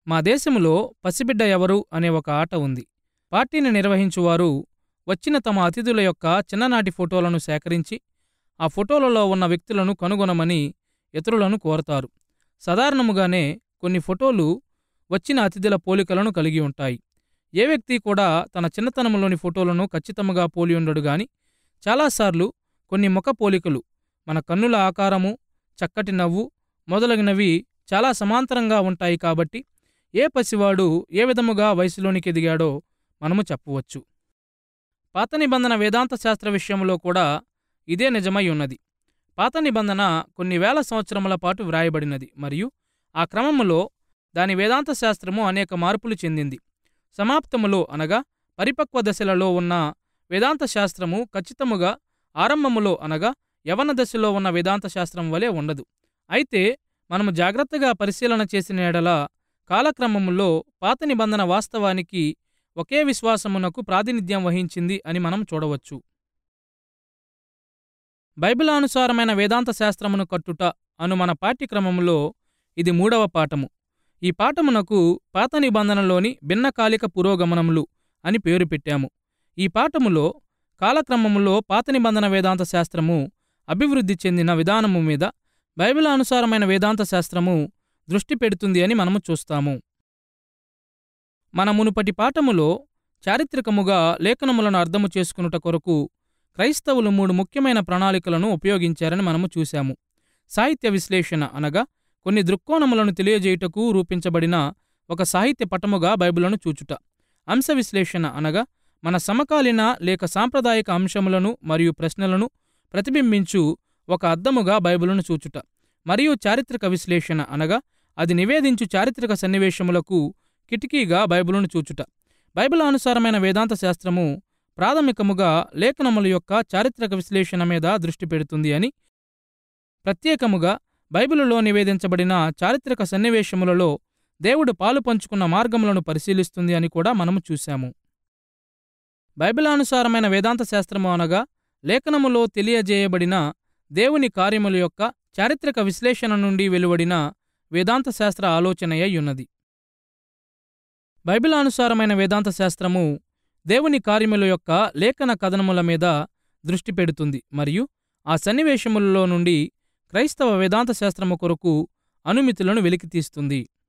మా దేశంలో పసిబిడ్డ ఎవరు అనే ఒక ఆట ఉంది పార్టీని నిర్వహించువారు వచ్చిన తమ అతిథుల యొక్క చిన్ననాటి ఫోటోలను సేకరించి ఆ ఫోటోలలో ఉన్న వ్యక్తులను కనుగొనమని ఇతరులను కోరతారు సాధారణముగానే కొన్ని ఫోటోలు వచ్చిన అతిథుల పోలికలను కలిగి ఉంటాయి ఏ వ్యక్తి కూడా తన చిన్నతనంలోని ఫోటోలను ఖచ్చితంగా పోలి ఉండడు గాని చాలాసార్లు కొన్ని ముఖ పోలికలు మన కన్నుల ఆకారము చక్కటి నవ్వు మొదలగినవి చాలా సమాంతరంగా ఉంటాయి కాబట్టి ఏ పసివాడు ఏ విధముగా వయసులోనికి ఎదిగాడో మనము చెప్పవచ్చు పాత నిబంధన వేదాంత శాస్త్ర విషయంలో కూడా ఇదే నిజమై ఉన్నది పాత నిబంధన కొన్ని వేల సంవత్సరముల పాటు వ్రాయబడినది మరియు ఆ క్రమములో దాని వేదాంత శాస్త్రము అనేక మార్పులు చెందింది సమాప్తములో అనగా పరిపక్వ దశలలో ఉన్న వేదాంత శాస్త్రము ఖచ్చితముగా ఆరంభములో అనగా యవన దశలో ఉన్న వేదాంత శాస్త్రం వలె ఉండదు అయితే మనము జాగ్రత్తగా పరిశీలన చేసిన ఎడల కాలక్రమములో పాత నిబంధన వాస్తవానికి ఒకే విశ్వాసమునకు ప్రాతినిధ్యం వహించింది అని మనం చూడవచ్చు బైబిలానుసారమైన వేదాంత శాస్త్రమును కట్టుట అను మన పాఠ్యక్రమములో ఇది మూడవ పాఠము ఈ పాఠమునకు పాత నిబంధనలోని భిన్నకాలిక పురోగమనములు అని పేరు పెట్టాము ఈ పాఠములో కాలక్రమములో పాత నిబంధన వేదాంత శాస్త్రము అభివృద్ధి చెందిన విధానము మీద బైబిలానుసారమైన వేదాంత శాస్త్రము దృష్టి పెడుతుంది అని మనము చూస్తాము మన మునుపటి పాఠములో చారిత్రకముగా లేఖనములను అర్థము చేసుకునుట కొరకు క్రైస్తవులు మూడు ముఖ్యమైన ప్రణాళికలను ఉపయోగించారని మనము చూశాము సాహిత్య విశ్లేషణ అనగా కొన్ని దృక్కోణములను తెలియజేయుటకు రూపించబడిన ఒక సాహిత్య పటముగా బైబిలను చూచుట అంశ విశ్లేషణ అనగా మన సమకాలీన లేక సాంప్రదాయిక అంశములను మరియు ప్రశ్నలను ప్రతిబింబించు ఒక అద్దముగా బైబిలును చూచుట మరియు చారిత్రక విశ్లేషణ అనగా అది నివేదించు చారిత్రక సన్నివేశములకు కిటికీగా బైబిలును చూచుట బైబిలానుసారమైన వేదాంత శాస్త్రము ప్రాథమికముగా లేఖనముల యొక్క చారిత్రక విశ్లేషణ మీద దృష్టి పెడుతుంది అని ప్రత్యేకముగా బైబిలులో నివేదించబడిన చారిత్రక సన్నివేశములలో దేవుడు పాలు పంచుకున్న మార్గములను పరిశీలిస్తుంది అని కూడా మనము చూశాము బైబిలానుసారమైన వేదాంత శాస్త్రము అనగా లేఖనములో తెలియజేయబడిన దేవుని కార్యముల యొక్క చారిత్రక విశ్లేషణ నుండి వెలువడిన వేదాంత శాస్త్ర ఆలోచనయై ఉన్నది బైబిలానుసారమైన వేదాంత శాస్త్రము దేవుని కార్యముల యొక్క లేఖన కథనముల మీద దృష్టి పెడుతుంది మరియు ఆ సన్నివేశములలో నుండి క్రైస్తవ వేదాంత శాస్త్రము కొరకు అనుమితులను వెలికితీస్తుంది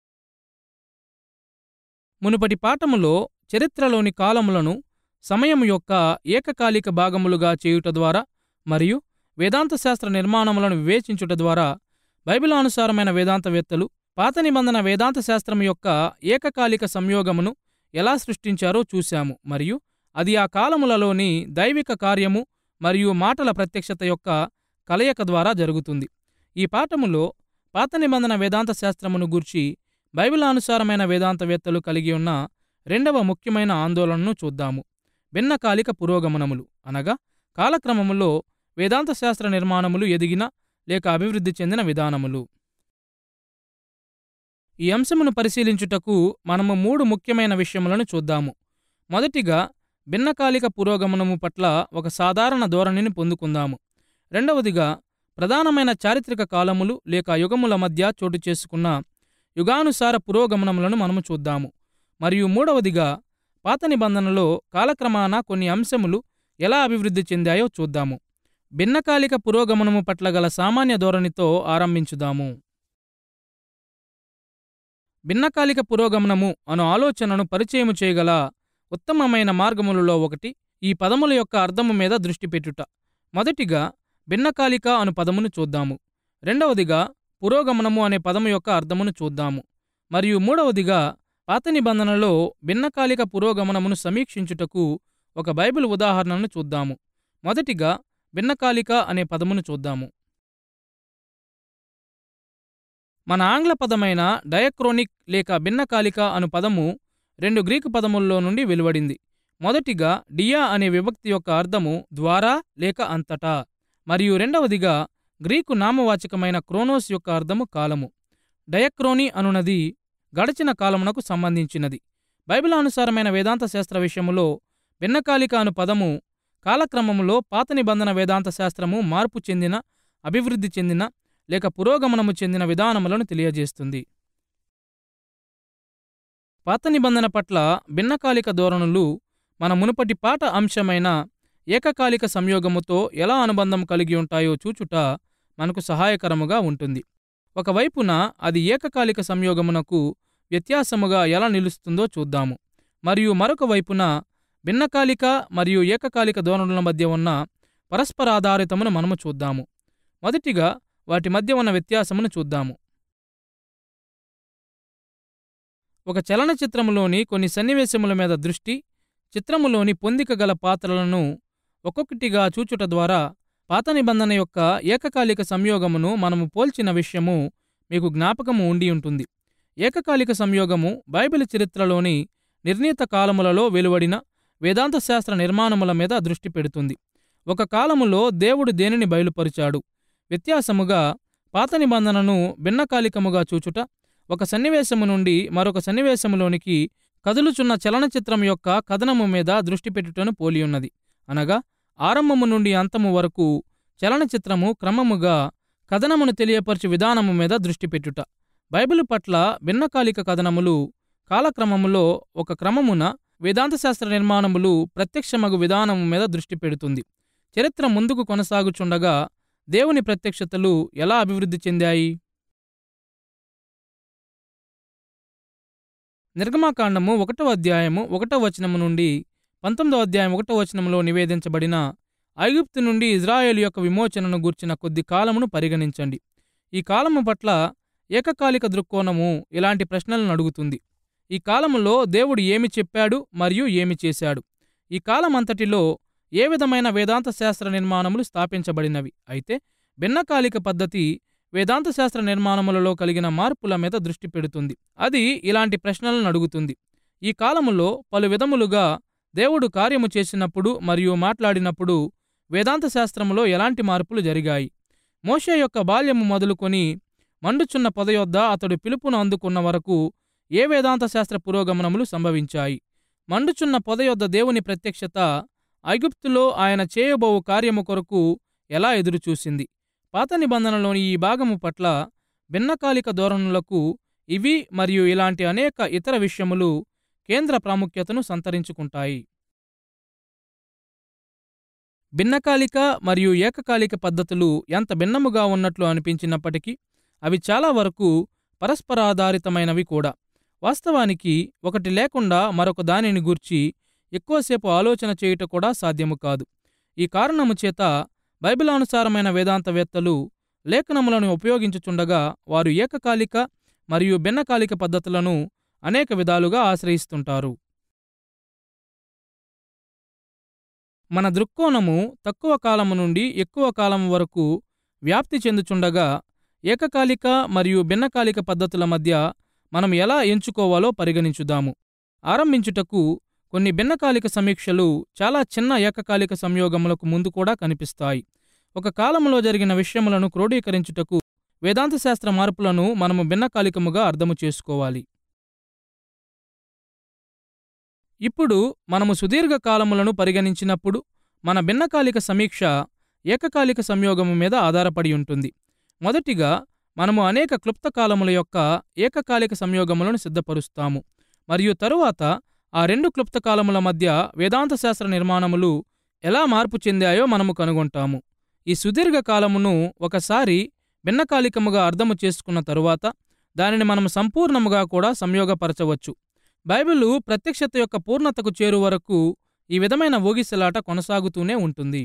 మునుపటి పాఠములో చరిత్రలోని కాలములను సమయం యొక్క ఏకకాలిక భాగములుగా చేయుట ద్వారా మరియు వేదాంత శాస్త్ర నిర్మాణములను వివేచించుట ద్వారా బైబిలానుసారమైన వేదాంతవేత్తలు పాత నిబంధన వేదాంత శాస్త్రం యొక్క ఏకకాలిక సంయోగమును ఎలా సృష్టించారో చూశాము మరియు అది ఆ కాలములలోని దైవిక కార్యము మరియు మాటల ప్రత్యక్షత యొక్క కలయిక ద్వారా జరుగుతుంది ఈ పాఠములో పాత నిబంధన వేదాంత శాస్త్రమును గూర్చి బైబిలానుసారమైన వేదాంతవేత్తలు కలిగి ఉన్న రెండవ ముఖ్యమైన ఆందోళనను చూద్దాము భిన్నకాలిక పురోగమనములు అనగా కాలక్రమములో వేదాంత శాస్త్ర నిర్మాణములు ఎదిగిన లేక అభివృద్ధి చెందిన విధానములు ఈ అంశమును పరిశీలించుటకు మనము మూడు ముఖ్యమైన విషయములను చూద్దాము మొదటిగా భిన్నకాలిక పురోగమనము పట్ల ఒక సాధారణ ధోరణిని పొందుకుందాము రెండవదిగా ప్రధానమైన చారిత్రక కాలములు లేక యుగముల మధ్య చోటు చేసుకున్న యుగానుసార పురోగమనములను మనము చూద్దాము మరియు మూడవదిగా పాత నిబంధనలో కాలక్రమాన కొన్ని అంశములు ఎలా అభివృద్ధి చెందాయో చూద్దాము భిన్నకాలిక పురోగమనము పట్ల గల సామాన్య ధోరణితో ఆరంభించుదాము భిన్నకాలిక పురోగమనము అను ఆలోచనను పరిచయము చేయగల ఉత్తమమైన మార్గములలో ఒకటి ఈ పదముల యొక్క అర్థము మీద దృష్టి పెట్టుట మొదటిగా భిన్నకాలిక అను పదమును చూద్దాము రెండవదిగా పురోగమనము అనే పదము యొక్క అర్థమును చూద్దాము మరియు మూడవదిగా పాత నిబంధనలో భిన్నకాలిక పురోగమనమును సమీక్షించుటకు ఒక బైబిల్ ఉదాహరణను చూద్దాము మొదటిగా భిన్నకాలిక అనే పదమును చూద్దాము మన ఆంగ్ల పదమైన డయక్రోనిక్ లేక భిన్నకాలిక అను పదము రెండు గ్రీకు పదముల్లో నుండి వెలువడింది మొదటిగా డియా అనే విభక్తి యొక్క అర్థము ద్వారా లేక అంతటా మరియు రెండవదిగా గ్రీకు నామవాచకమైన క్రోనోస్ యొక్క అర్థము కాలము డయక్రోని అనునది గడచిన కాలమునకు సంబంధించినది బైబిలానుసారమైన వేదాంత శాస్త్ర విషయములో భిన్నకాలిక అను పదము కాలక్రమములో పాత నిబంధన వేదాంత శాస్త్రము మార్పు చెందిన అభివృద్ధి చెందిన లేక పురోగమనము చెందిన విధానములను తెలియజేస్తుంది పాత నిబంధన పట్ల భిన్నకాలిక ధోరణులు మన మునుపటి పాట అంశమైన ఏకకాలిక సంయోగముతో ఎలా అనుబంధం కలిగి ఉంటాయో చూచుట మనకు సహాయకరముగా ఉంటుంది ఒకవైపున అది ఏకకాలిక సంయోగమునకు వ్యత్యాసముగా ఎలా నిలుస్తుందో చూద్దాము మరియు మరొక వైపున భిన్నకాలిక మరియు ఏకకాలిక ధోరణుల మధ్య ఉన్న పరస్పరాధారితమును మనము చూద్దాము మొదటిగా వాటి మధ్య ఉన్న వ్యత్యాసమును చూద్దాము ఒక చలనచిత్రములోని కొన్ని సన్నివేశముల మీద దృష్టి చిత్రములోని పొందిక గల పాత్రలను ఒక్కొక్కటిగా చూచుట ద్వారా పాత నిబంధన యొక్క ఏకకాలిక సంయోగమును మనము పోల్చిన విషయము మీకు జ్ఞాపకము ఉండి ఉంటుంది ఏకకాలిక సంయోగము బైబిల్ చరిత్రలోని నిర్ణీత కాలములలో వెలువడిన వేదాంత శాస్త్ర నిర్మాణముల మీద దృష్టి పెడుతుంది ఒక కాలములో దేవుడు దేనిని బయలుపరిచాడు వ్యత్యాసముగా పాత నిబంధనను భిన్నకాలికముగా చూచుట ఒక సన్నివేశము నుండి మరొక సన్నివేశములోనికి కదులుచున్న చలనచిత్రం యొక్క కథనము మీద దృష్టి పెట్టుటను పోలియున్నది అనగా ఆరంభము నుండి అంతము వరకు చలనచిత్రము క్రమముగా కథనమును తెలియపరచు విధానము మీద దృష్టి పెట్టుట బైబిల్ పట్ల భిన్నకాలిక కథనములు కాలక్రమములో ఒక క్రమమున వేదాంత శాస్త్ర నిర్మాణములు ప్రత్యక్షమగు విధానము మీద దృష్టి పెడుతుంది చరిత్ర ముందుకు కొనసాగుచుండగా దేవుని ప్రత్యక్షతలు ఎలా అభివృద్ధి చెందాయి నిర్గమాకాండము ఒకటో అధ్యాయము ఒకటో వచనము నుండి పంతొమ్మిదో అధ్యాయం ఒకటో వచనంలో నివేదించబడిన ఐగుప్తు నుండి ఇజ్రాయేల్ యొక్క విమోచనను గూర్చిన కొద్ది కాలమును పరిగణించండి ఈ కాలము పట్ల ఏకకాలిక దృక్కోణము ఇలాంటి ప్రశ్నలను అడుగుతుంది ఈ కాలములో దేవుడు ఏమి చెప్పాడు మరియు ఏమి చేశాడు ఈ కాలమంతటిలో ఏ విధమైన వేదాంత శాస్త్ర నిర్మాణములు స్థాపించబడినవి అయితే భిన్నకాలిక పద్ధతి వేదాంత శాస్త్ర నిర్మాణములలో కలిగిన మార్పుల మీద దృష్టి పెడుతుంది అది ఇలాంటి ప్రశ్నలను అడుగుతుంది ఈ కాలములో పలు విధములుగా దేవుడు కార్యము చేసినప్పుడు మరియు మాట్లాడినప్పుడు వేదాంత శాస్త్రములో ఎలాంటి మార్పులు జరిగాయి మోషే యొక్క బాల్యము మొదలుకొని మండుచున్న పొదయొద్ద అతడు పిలుపును అందుకున్న వరకు ఏ వేదాంత శాస్త్ర పురోగమనములు సంభవించాయి మండుచున్న పొదయొద్ద దేవుని ప్రత్యక్షత ఐగుప్తులో ఆయన చేయబోవు కార్యము కొరకు ఎలా ఎదురుచూసింది పాత నిబంధనలోని ఈ భాగము పట్ల భిన్నకాలిక ధోరణులకు ఇవి మరియు ఇలాంటి అనేక ఇతర విషయములు కేంద్ర ప్రాముఖ్యతను సంతరించుకుంటాయి భిన్నకాలిక మరియు ఏకకాలిక పద్ధతులు ఎంత భిన్నముగా ఉన్నట్లు అనిపించినప్పటికీ అవి చాలా వరకు పరస్పరాధారితమైనవి కూడా వాస్తవానికి ఒకటి లేకుండా మరొక దానిని గూర్చి ఎక్కువసేపు ఆలోచన చేయుట కూడా సాధ్యము కాదు ఈ కారణము చేత బైబిలానుసారమైన వేదాంతవేత్తలు లేఖనములను ఉపయోగించుచుండగా వారు ఏకకాలిక మరియు భిన్నకాలిక పద్ధతులను అనేక విధాలుగా ఆశ్రయిస్తుంటారు మన దృక్కోణము తక్కువ కాలము నుండి ఎక్కువ కాలం వరకు వ్యాప్తి చెందుచుండగా ఏకకాలిక మరియు భిన్నకాలిక పద్ధతుల మధ్య మనం ఎలా ఎంచుకోవాలో పరిగణించుదాము ఆరంభించుటకు కొన్ని భిన్నకాలిక సమీక్షలు చాలా చిన్న ఏకకాలిక సంయోగములకు ముందు కూడా కనిపిస్తాయి ఒక కాలంలో జరిగిన విషయములను క్రోడీకరించుటకు వేదాంత శాస్త్ర మార్పులను మనము భిన్నకాలికముగా అర్థము చేసుకోవాలి ఇప్పుడు మనము సుదీర్ఘ కాలములను పరిగణించినప్పుడు మన భిన్నకాలిక సమీక్ష ఏకకాలిక సంయోగము మీద ఆధారపడి ఉంటుంది మొదటిగా మనము అనేక క్లుప్త కాలముల యొక్క ఏకకాలిక సంయోగములను సిద్ధపరుస్తాము మరియు తరువాత ఆ రెండు క్లుప్త కాలముల మధ్య వేదాంత శాస్త్ర నిర్మాణములు ఎలా మార్పు చెందాయో మనము కనుగొంటాము ఈ సుదీర్ఘ కాలమును ఒకసారి భిన్నకాలికముగా అర్థము చేసుకున్న తరువాత దానిని మనం సంపూర్ణముగా కూడా సంయోగపరచవచ్చు బైబిలు ప్రత్యక్షత యొక్క పూర్ణతకు చేరు వరకు ఈ విధమైన ఊగిసలాట కొనసాగుతూనే ఉంటుంది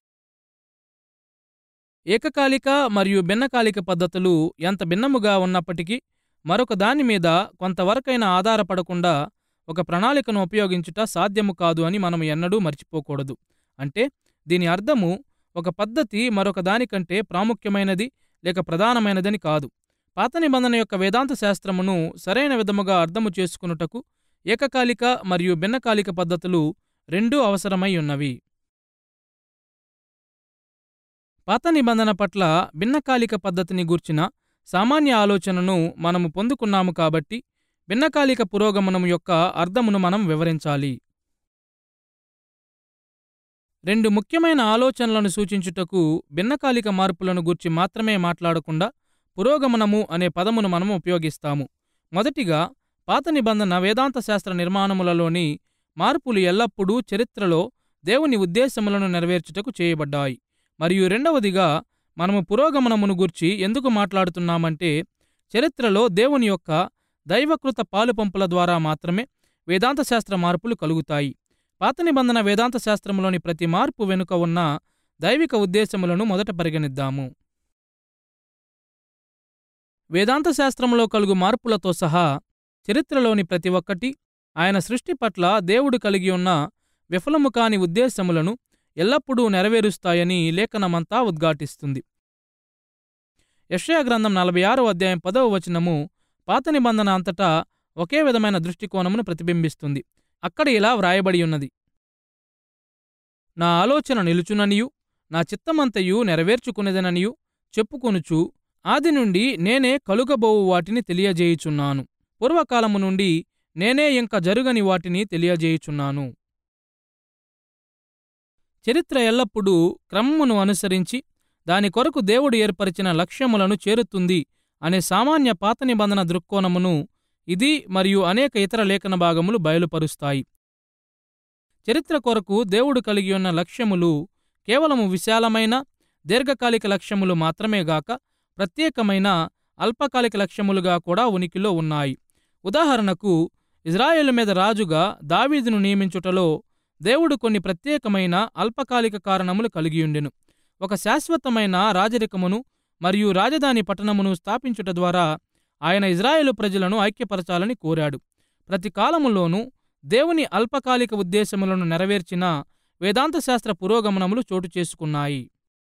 ఏకకాలిక మరియు భిన్నకాలిక పద్ధతులు ఎంత భిన్నముగా ఉన్నప్పటికీ మరొక దాని మీద కొంతవరకైనా ఆధారపడకుండా ఒక ప్రణాళికను ఉపయోగించుట సాధ్యము కాదు అని మనం ఎన్నడూ మర్చిపోకూడదు అంటే దీని అర్థము ఒక పద్ధతి మరొక దానికంటే ప్రాముఖ్యమైనది లేక ప్రధానమైనదని కాదు పాత నిబంధన యొక్క వేదాంత శాస్త్రమును సరైన విధముగా అర్థము చేసుకునుటకు ఏకకాలిక మరియు భిన్నకాలిక పద్ధతులు రెండూ అవసరమై ఉన్నవి పాత నిబంధన పట్ల భిన్నకాలిక పద్ధతిని గూర్చిన సామాన్య ఆలోచనను మనము పొందుకున్నాము కాబట్టి భిన్నకాలిక పురోగమనం యొక్క అర్థమును మనం వివరించాలి రెండు ముఖ్యమైన ఆలోచనలను సూచించుటకు భిన్నకాలిక మార్పులను గూర్చి మాత్రమే మాట్లాడకుండా పురోగమనము అనే పదమును మనము ఉపయోగిస్తాము మొదటిగా పాత నిబంధన వేదాంత శాస్త్ర నిర్మాణములలోని మార్పులు ఎల్లప్పుడూ చరిత్రలో దేవుని ఉద్దేశములను నెరవేర్చుటకు చేయబడ్డాయి మరియు రెండవదిగా మనము పురోగమనమును గుర్చి ఎందుకు మాట్లాడుతున్నామంటే చరిత్రలో దేవుని యొక్క దైవకృత పాలుపంపుల ద్వారా మాత్రమే వేదాంత శాస్త్ర మార్పులు కలుగుతాయి పాత నిబంధన వేదాంత శాస్త్రములోని ప్రతి మార్పు వెనుక ఉన్న దైవిక ఉద్దేశములను మొదట పరిగణిద్దాము వేదాంత శాస్త్రములో కలుగు మార్పులతో సహా చరిత్రలోని ప్రతి ఒక్కటి ఆయన సృష్టి పట్ల దేవుడు కలిగి ఉన్న విఫలము కాని ఉద్దేశములను ఎల్లప్పుడూ నెరవేరుస్తాయని లేఖనమంతా ఉద్ఘాటిస్తుంది యెషయా గ్రంథం నలభై ఆరో అధ్యాయం పదవ వచనము పాత నిబంధన అంతటా ఒకే విధమైన దృష్టికోణమును ప్రతిబింబిస్తుంది అక్కడ ఇలా వ్రాయబడి ఉన్నది నా ఆలోచన నిలుచుననియు నా చిత్తమంతయు నెరవేర్చుకునేదననియు చెప్పుకొనుచు ఆది నుండి నేనే కలుగబోవు వాటిని తెలియజేయుచున్నాను పూర్వకాలము నుండి నేనే ఇంక జరుగని వాటిని తెలియజేయుచున్నాను చరిత్ర ఎల్లప్పుడూ క్రమమును అనుసరించి దాని కొరకు దేవుడు ఏర్పరిచిన లక్ష్యములను చేరుతుంది అనే సామాన్య పాత నిబంధన దృక్కోణమును ఇది మరియు అనేక ఇతర లేఖన భాగములు బయలుపరుస్తాయి చరిత్ర కొరకు దేవుడు కలిగి ఉన్న లక్ష్యములు కేవలము విశాలమైన దీర్ఘకాలిక లక్ష్యములు మాత్రమే గాక ప్రత్యేకమైన అల్పకాలిక లక్ష్యములుగా కూడా ఉనికిలో ఉన్నాయి ఉదాహరణకు ఇజ్రాయేలు మీద రాజుగా దావీదును నియమించుటలో దేవుడు కొన్ని ప్రత్యేకమైన అల్పకాలిక కారణములు కలిగియుండెను ఒక శాశ్వతమైన రాజరికమును మరియు రాజధాని పట్టణమును స్థాపించుట ద్వారా ఆయన ఇజ్రాయేలు ప్రజలను ఐక్యపరచాలని కోరాడు ప్రతి కాలములోనూ దేవుని అల్పకాలిక ఉద్దేశములను నెరవేర్చిన వేదాంత శాస్త్ర పురోగమనములు చోటు చేసుకున్నాయి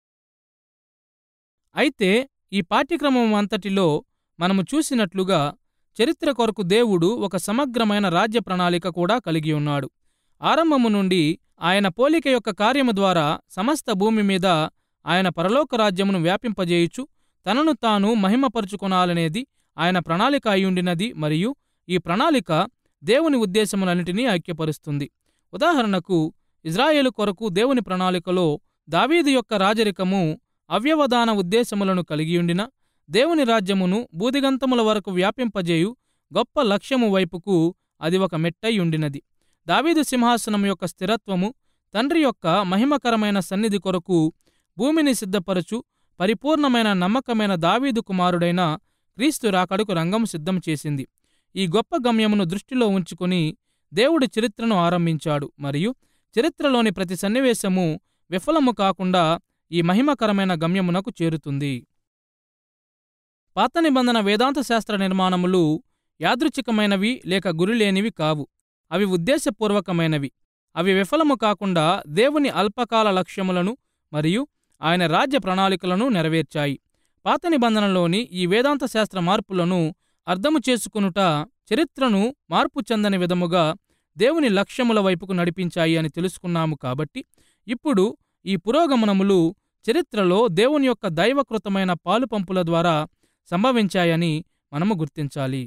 అయితే ఈ పాఠ్యక్రమం అంతటిలో మనము చూసినట్లుగా చరిత్ర కొరకు దేవుడు ఒక సమగ్రమైన రాజ్య ప్రణాళిక కూడా కలిగి ఉన్నాడు ఆరంభము నుండి ఆయన పోలిక యొక్క కార్యము ద్వారా సమస్త భూమి మీద ఆయన పరలోక రాజ్యమును వ్యాపింపజేయుచు తనను తాను మహిమపరుచుకొనాలనేది ఆయన ప్రణాళిక అయ్యుండినది మరియు ఈ ప్రణాళిక దేవుని ఉద్దేశములన్నిటినీ ఐక్యపరుస్తుంది ఉదాహరణకు ఇజ్రాయేలు కొరకు దేవుని ప్రణాళికలో దావీదు యొక్క రాజరికము అవ్యవధాన ఉద్దేశములను కలిగియుండిన దేవుని రాజ్యమును బూదిగంతముల వరకు వ్యాపింపజేయు గొప్ప లక్ష్యము వైపుకు అది ఒక మెట్టయ్యుండినది దావీదు సింహాసనం యొక్క స్థిరత్వము తండ్రి యొక్క మహిమకరమైన సన్నిధి కొరకు భూమిని సిద్ధపరచు పరిపూర్ణమైన నమ్మకమైన దావీదు కుమారుడైన క్రీస్తు రాకడకు రంగం సిద్ధం చేసింది ఈ గొప్ప గమ్యమును దృష్టిలో ఉంచుకుని దేవుడు చరిత్రను ఆరంభించాడు మరియు చరిత్రలోని ప్రతి సన్నివేశము విఫలము కాకుండా ఈ మహిమకరమైన గమ్యమునకు చేరుతుంది పాత నిబంధన వేదాంత శాస్త్ర నిర్మాణములు యాదృచ్ఛికమైనవి లేక గురిలేనివి కావు అవి ఉద్దేశపూర్వకమైనవి అవి విఫలము కాకుండా దేవుని అల్పకాల లక్ష్యములను మరియు ఆయన రాజ్య ప్రణాళికలను నెరవేర్చాయి పాత నిబంధనలోని ఈ వేదాంత శాస్త్ర మార్పులను అర్థము చేసుకునుట చరిత్రను మార్పు చెందని విధముగా దేవుని లక్ష్యముల వైపుకు నడిపించాయి అని తెలుసుకున్నాము కాబట్టి ఇప్పుడు ఈ పురోగమనములు చరిత్రలో దేవుని యొక్క దైవకృతమైన పాలుపంపుల ద్వారా సంభవించాయని మనము గుర్తించాలి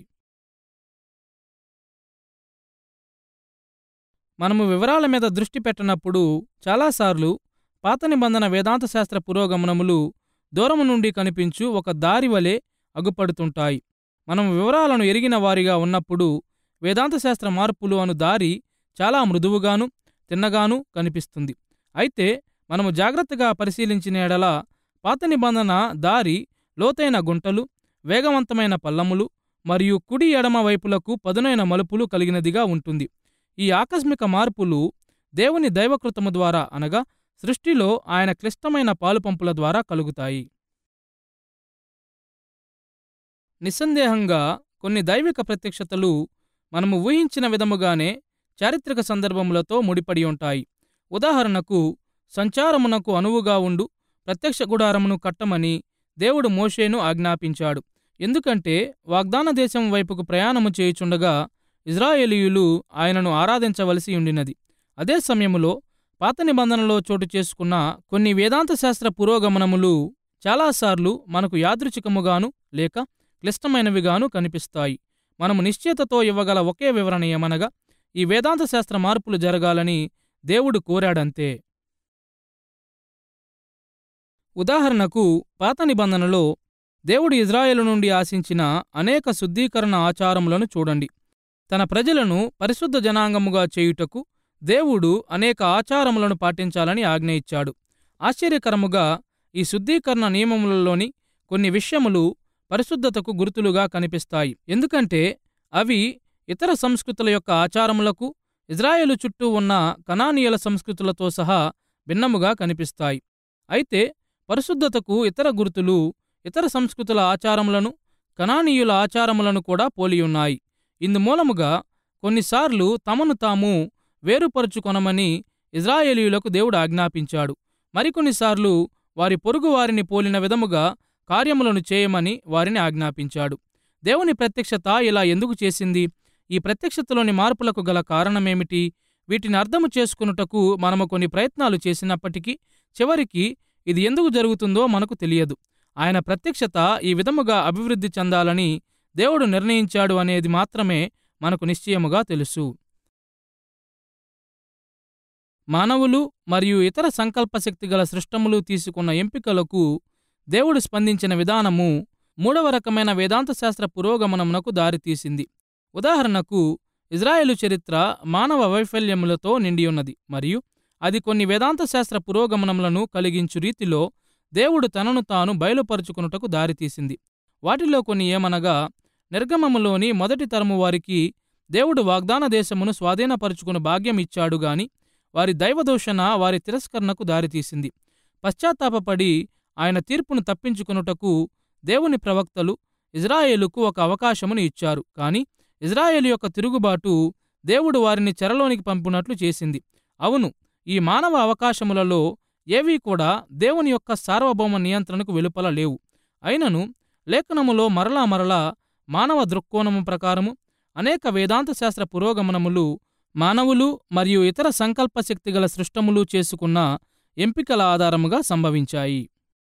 మనము వివరాల మీద దృష్టి పెట్టనప్పుడు చాలాసార్లు పాత నిబంధన వేదాంత శాస్త్ర పురోగమనములు దూరము నుండి కనిపించు ఒక దారి వలె అగుపడుతుంటాయి మనం వివరాలను ఎరిగిన వారిగా ఉన్నప్పుడు వేదాంత శాస్త్ర మార్పులు అను దారి చాలా మృదువుగాను తిన్నగాను కనిపిస్తుంది అయితే మనము జాగ్రత్తగా పరిశీలించిన ఎడల పాత నిబంధన దారి లోతైన గుంటలు వేగవంతమైన పల్లములు మరియు కుడి ఎడమ వైపులకు పదునైన మలుపులు కలిగినదిగా ఉంటుంది ఈ ఆకస్మిక మార్పులు దేవుని దైవకృతము ద్వారా అనగా సృష్టిలో ఆయన క్లిష్టమైన పాలుపంపుల ద్వారా కలుగుతాయి నిస్సందేహంగా కొన్ని దైవిక ప్రత్యక్షతలు మనము ఊహించిన విధముగానే చారిత్రక సందర్భములతో ముడిపడి ఉంటాయి ఉదాహరణకు సంచారమునకు అనువుగా ఉండు ప్రత్యక్ష గుడారమును కట్టమని దేవుడు మోషేను ఆజ్ఞాపించాడు ఎందుకంటే వాగ్దాన దేశం వైపుకు ప్రయాణము చేయుచుండగా ఇజ్రాయేలీయులు ఆయనను ఆరాధించవలసి ఉండినది అదే సమయములో పాత నిబంధనలో చోటు చేసుకున్న కొన్ని వేదాంత శాస్త్ర పురోగమనములు చాలాసార్లు మనకు యాదృచ్ఛికముగాను లేక క్లిష్టమైనవిగాను కనిపిస్తాయి మనము నిశ్చయతతో ఇవ్వగల ఒకే వివరణ ఏమనగా ఈ వేదాంత శాస్త్ర మార్పులు జరగాలని దేవుడు కోరాడంతే ఉదాహరణకు పాత నిబంధనలో దేవుడు ఇజ్రాయేలు నుండి ఆశించిన అనేక శుద్ధీకరణ ఆచారములను చూడండి తన ప్రజలను పరిశుద్ధ జనాంగముగా చేయుటకు దేవుడు అనేక ఆచారములను పాటించాలని ఆజ్ఞ ఇచ్చాడు ఆశ్చర్యకరముగా ఈ శుద్ధీకరణ నియమములలోని కొన్ని విషయములు పరిశుద్ధతకు గుర్తులుగా కనిపిస్తాయి ఎందుకంటే అవి ఇతర సంస్కృతుల యొక్క ఆచారములకు ఇజ్రాయేలు చుట్టూ ఉన్న కనానీయుల సంస్కృతులతో సహా భిన్నముగా కనిపిస్తాయి అయితే పరిశుద్ధతకు ఇతర గుర్తులు ఇతర సంస్కృతుల ఆచారములను కనానీయుల ఆచారములను కూడా పోలియున్నాయి ఇందుమూలముగా కొన్నిసార్లు తమను తాము వేరుపరుచుకొనమని ఇజ్రాయేలీయులకు దేవుడు ఆజ్ఞాపించాడు మరికొన్నిసార్లు వారి పొరుగువారిని పోలిన విధముగా కార్యములను చేయమని వారిని ఆజ్ఞాపించాడు దేవుని ప్రత్యక్షత ఇలా ఎందుకు చేసింది ఈ ప్రత్యక్షతలోని మార్పులకు గల కారణమేమిటి వీటిని అర్థము చేసుకున్నటకు మనము కొన్ని ప్రయత్నాలు చేసినప్పటికీ చివరికి ఇది ఎందుకు జరుగుతుందో మనకు తెలియదు ఆయన ప్రత్యక్షత ఈ విధముగా అభివృద్ధి చెందాలని దేవుడు నిర్ణయించాడు అనేది మాత్రమే మనకు నిశ్చయముగా తెలుసు మానవులు మరియు ఇతర సంకల్పశక్తి గల సృష్టములు తీసుకున్న ఎంపికలకు దేవుడు స్పందించిన విధానము మూడవ రకమైన వేదాంత శాస్త్ర పురోగమనమునకు దారితీసింది ఉదాహరణకు ఇజ్రాయేలు చరిత్ర మానవ వైఫల్యములతో నిండియున్నది మరియు అది కొన్ని వేదాంత శాస్త్ర పురోగమనములను కలిగించు రీతిలో దేవుడు తనను తాను బయలుపరుచుకున్నటకు దారితీసింది వాటిలో కొన్ని ఏమనగా నిర్గమములోని మొదటి తరము వారికి దేవుడు వాగ్దాన దేశమును స్వాధీనపరుచుకుని భాగ్యం ఇచ్చాడు గాని వారి దైవదూషణ వారి తిరస్కరణకు దారితీసింది పశ్చాత్తాపపడి ఆయన తీర్పును తప్పించుకునుటకు దేవుని ప్రవక్తలు ఇజ్రాయేలుకు ఒక అవకాశమును ఇచ్చారు కాని ఇజ్రాయేలు యొక్క తిరుగుబాటు దేవుడు వారిని చెరలోనికి పంపినట్లు చేసింది అవును ఈ మానవ అవకాశములలో ఏవీ కూడా దేవుని యొక్క సార్వభౌమ నియంత్రణకు వెలుపల లేవు అయినను లేఖనములో మరలా మరలా మానవ దృక్కోణము ప్రకారము అనేక వేదాంత శాస్త్ర పురోగమనములు మానవులు మరియు ఇతర సంకల్ప శక్తిగల సృష్టములు చేసుకున్న ఎంపికల ఆధారముగా సంభవించాయి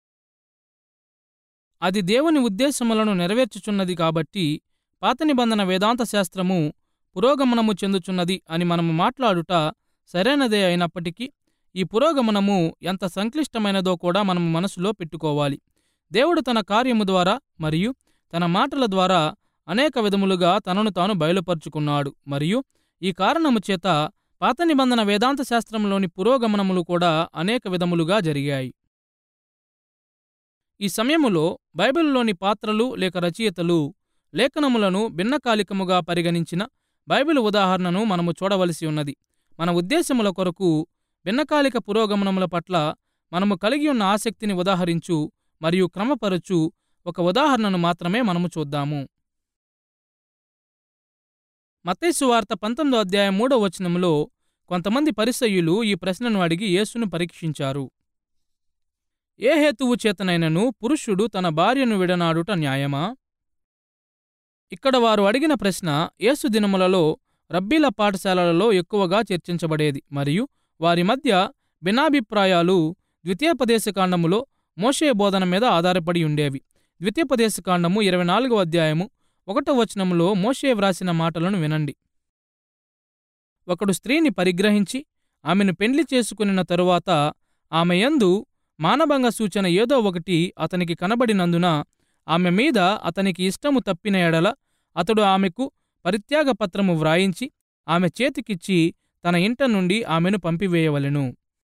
అది దేవుని ఉద్దేశములను నెరవేర్చుచున్నది కాబట్టి పాత నిబంధన వేదాంత శాస్త్రము పురోగమనము చెందుచున్నది అని మనము మాట్లాడుట సరైనదే అయినప్పటికీ ఈ పురోగమనము ఎంత సంక్లిష్టమైనదో కూడా మనము మనసులో పెట్టుకోవాలి దేవుడు తన కార్యము ద్వారా మరియు తన మాటల ద్వారా అనేక విధములుగా తనను తాను బయలుపరుచుకున్నాడు మరియు ఈ కారణము చేత పాత నిబంధన వేదాంత శాస్త్రంలోని పురోగమనములు కూడా అనేక విధములుగా జరిగాయి ఈ సమయములో బైబిల్లోని పాత్రలు లేక రచయితలు లేఖనములను భిన్నకాలికముగా పరిగణించిన బైబిల్ ఉదాహరణను మనము చూడవలసి ఉన్నది మన ఉద్దేశముల కొరకు భిన్నకాలిక పురోగమనముల పట్ల మనము కలిగి ఉన్న ఆసక్తిని ఉదాహరించు మరియు క్రమపరచు ఒక ఉదాహరణను మాత్రమే మనము చూద్దాము మత్తేసు వార్త పంతొమ్మిదో అధ్యాయం మూడో వచనములో కొంతమంది పరిసయ్యులు ఈ ప్రశ్నను అడిగి యేసును పరీక్షించారు ఏ హేతువు చేతనైనను పురుషుడు తన భార్యను విడనాడుట న్యాయమా ఇక్కడ వారు అడిగిన ప్రశ్న యేసు దినములలో రబ్బీల పాఠశాలలలో ఎక్కువగా చర్చించబడేది మరియు వారి మధ్య భిన్నాభిప్రాయాలు ద్వితీయోపదేశకాండములో మోషే బోధన మీద ఆధారపడి ఉండేవి ద్వితీయోపదేశకాండము ఇరవై నాలుగో అధ్యాయము ఒకటో వచనములో మోషే వ్రాసిన మాటలను వినండి ఒకడు స్త్రీని పరిగ్రహించి ఆమెను పెండ్లి చేసుకునిన తరువాత ఆమె యందు మానభంగ సూచన ఏదో ఒకటి అతనికి కనబడినందున ఆమె మీద అతనికి ఇష్టము తప్పిన ఎడల అతడు ఆమెకు పరిత్యాగ పత్రము వ్రాయించి ఆమె చేతికిచ్చి తన ఇంట నుండి ఆమెను పంపివేయవలెను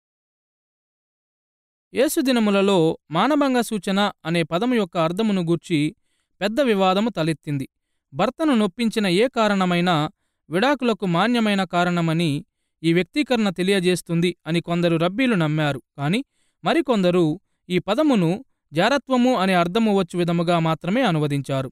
యేసుదినములలో మానభంగ సూచన అనే పదము యొక్క అర్థమును గూర్చి పెద్ద వివాదము తలెత్తింది భర్తను నొప్పించిన ఏ కారణమైనా విడాకులకు మాన్యమైన కారణమని ఈ వ్యక్తీకరణ తెలియజేస్తుంది అని కొందరు రబ్బీలు నమ్మారు కాని మరికొందరు ఈ పదమును జారత్వము అనే అర్థము వచ్చు విధముగా మాత్రమే అనువదించారు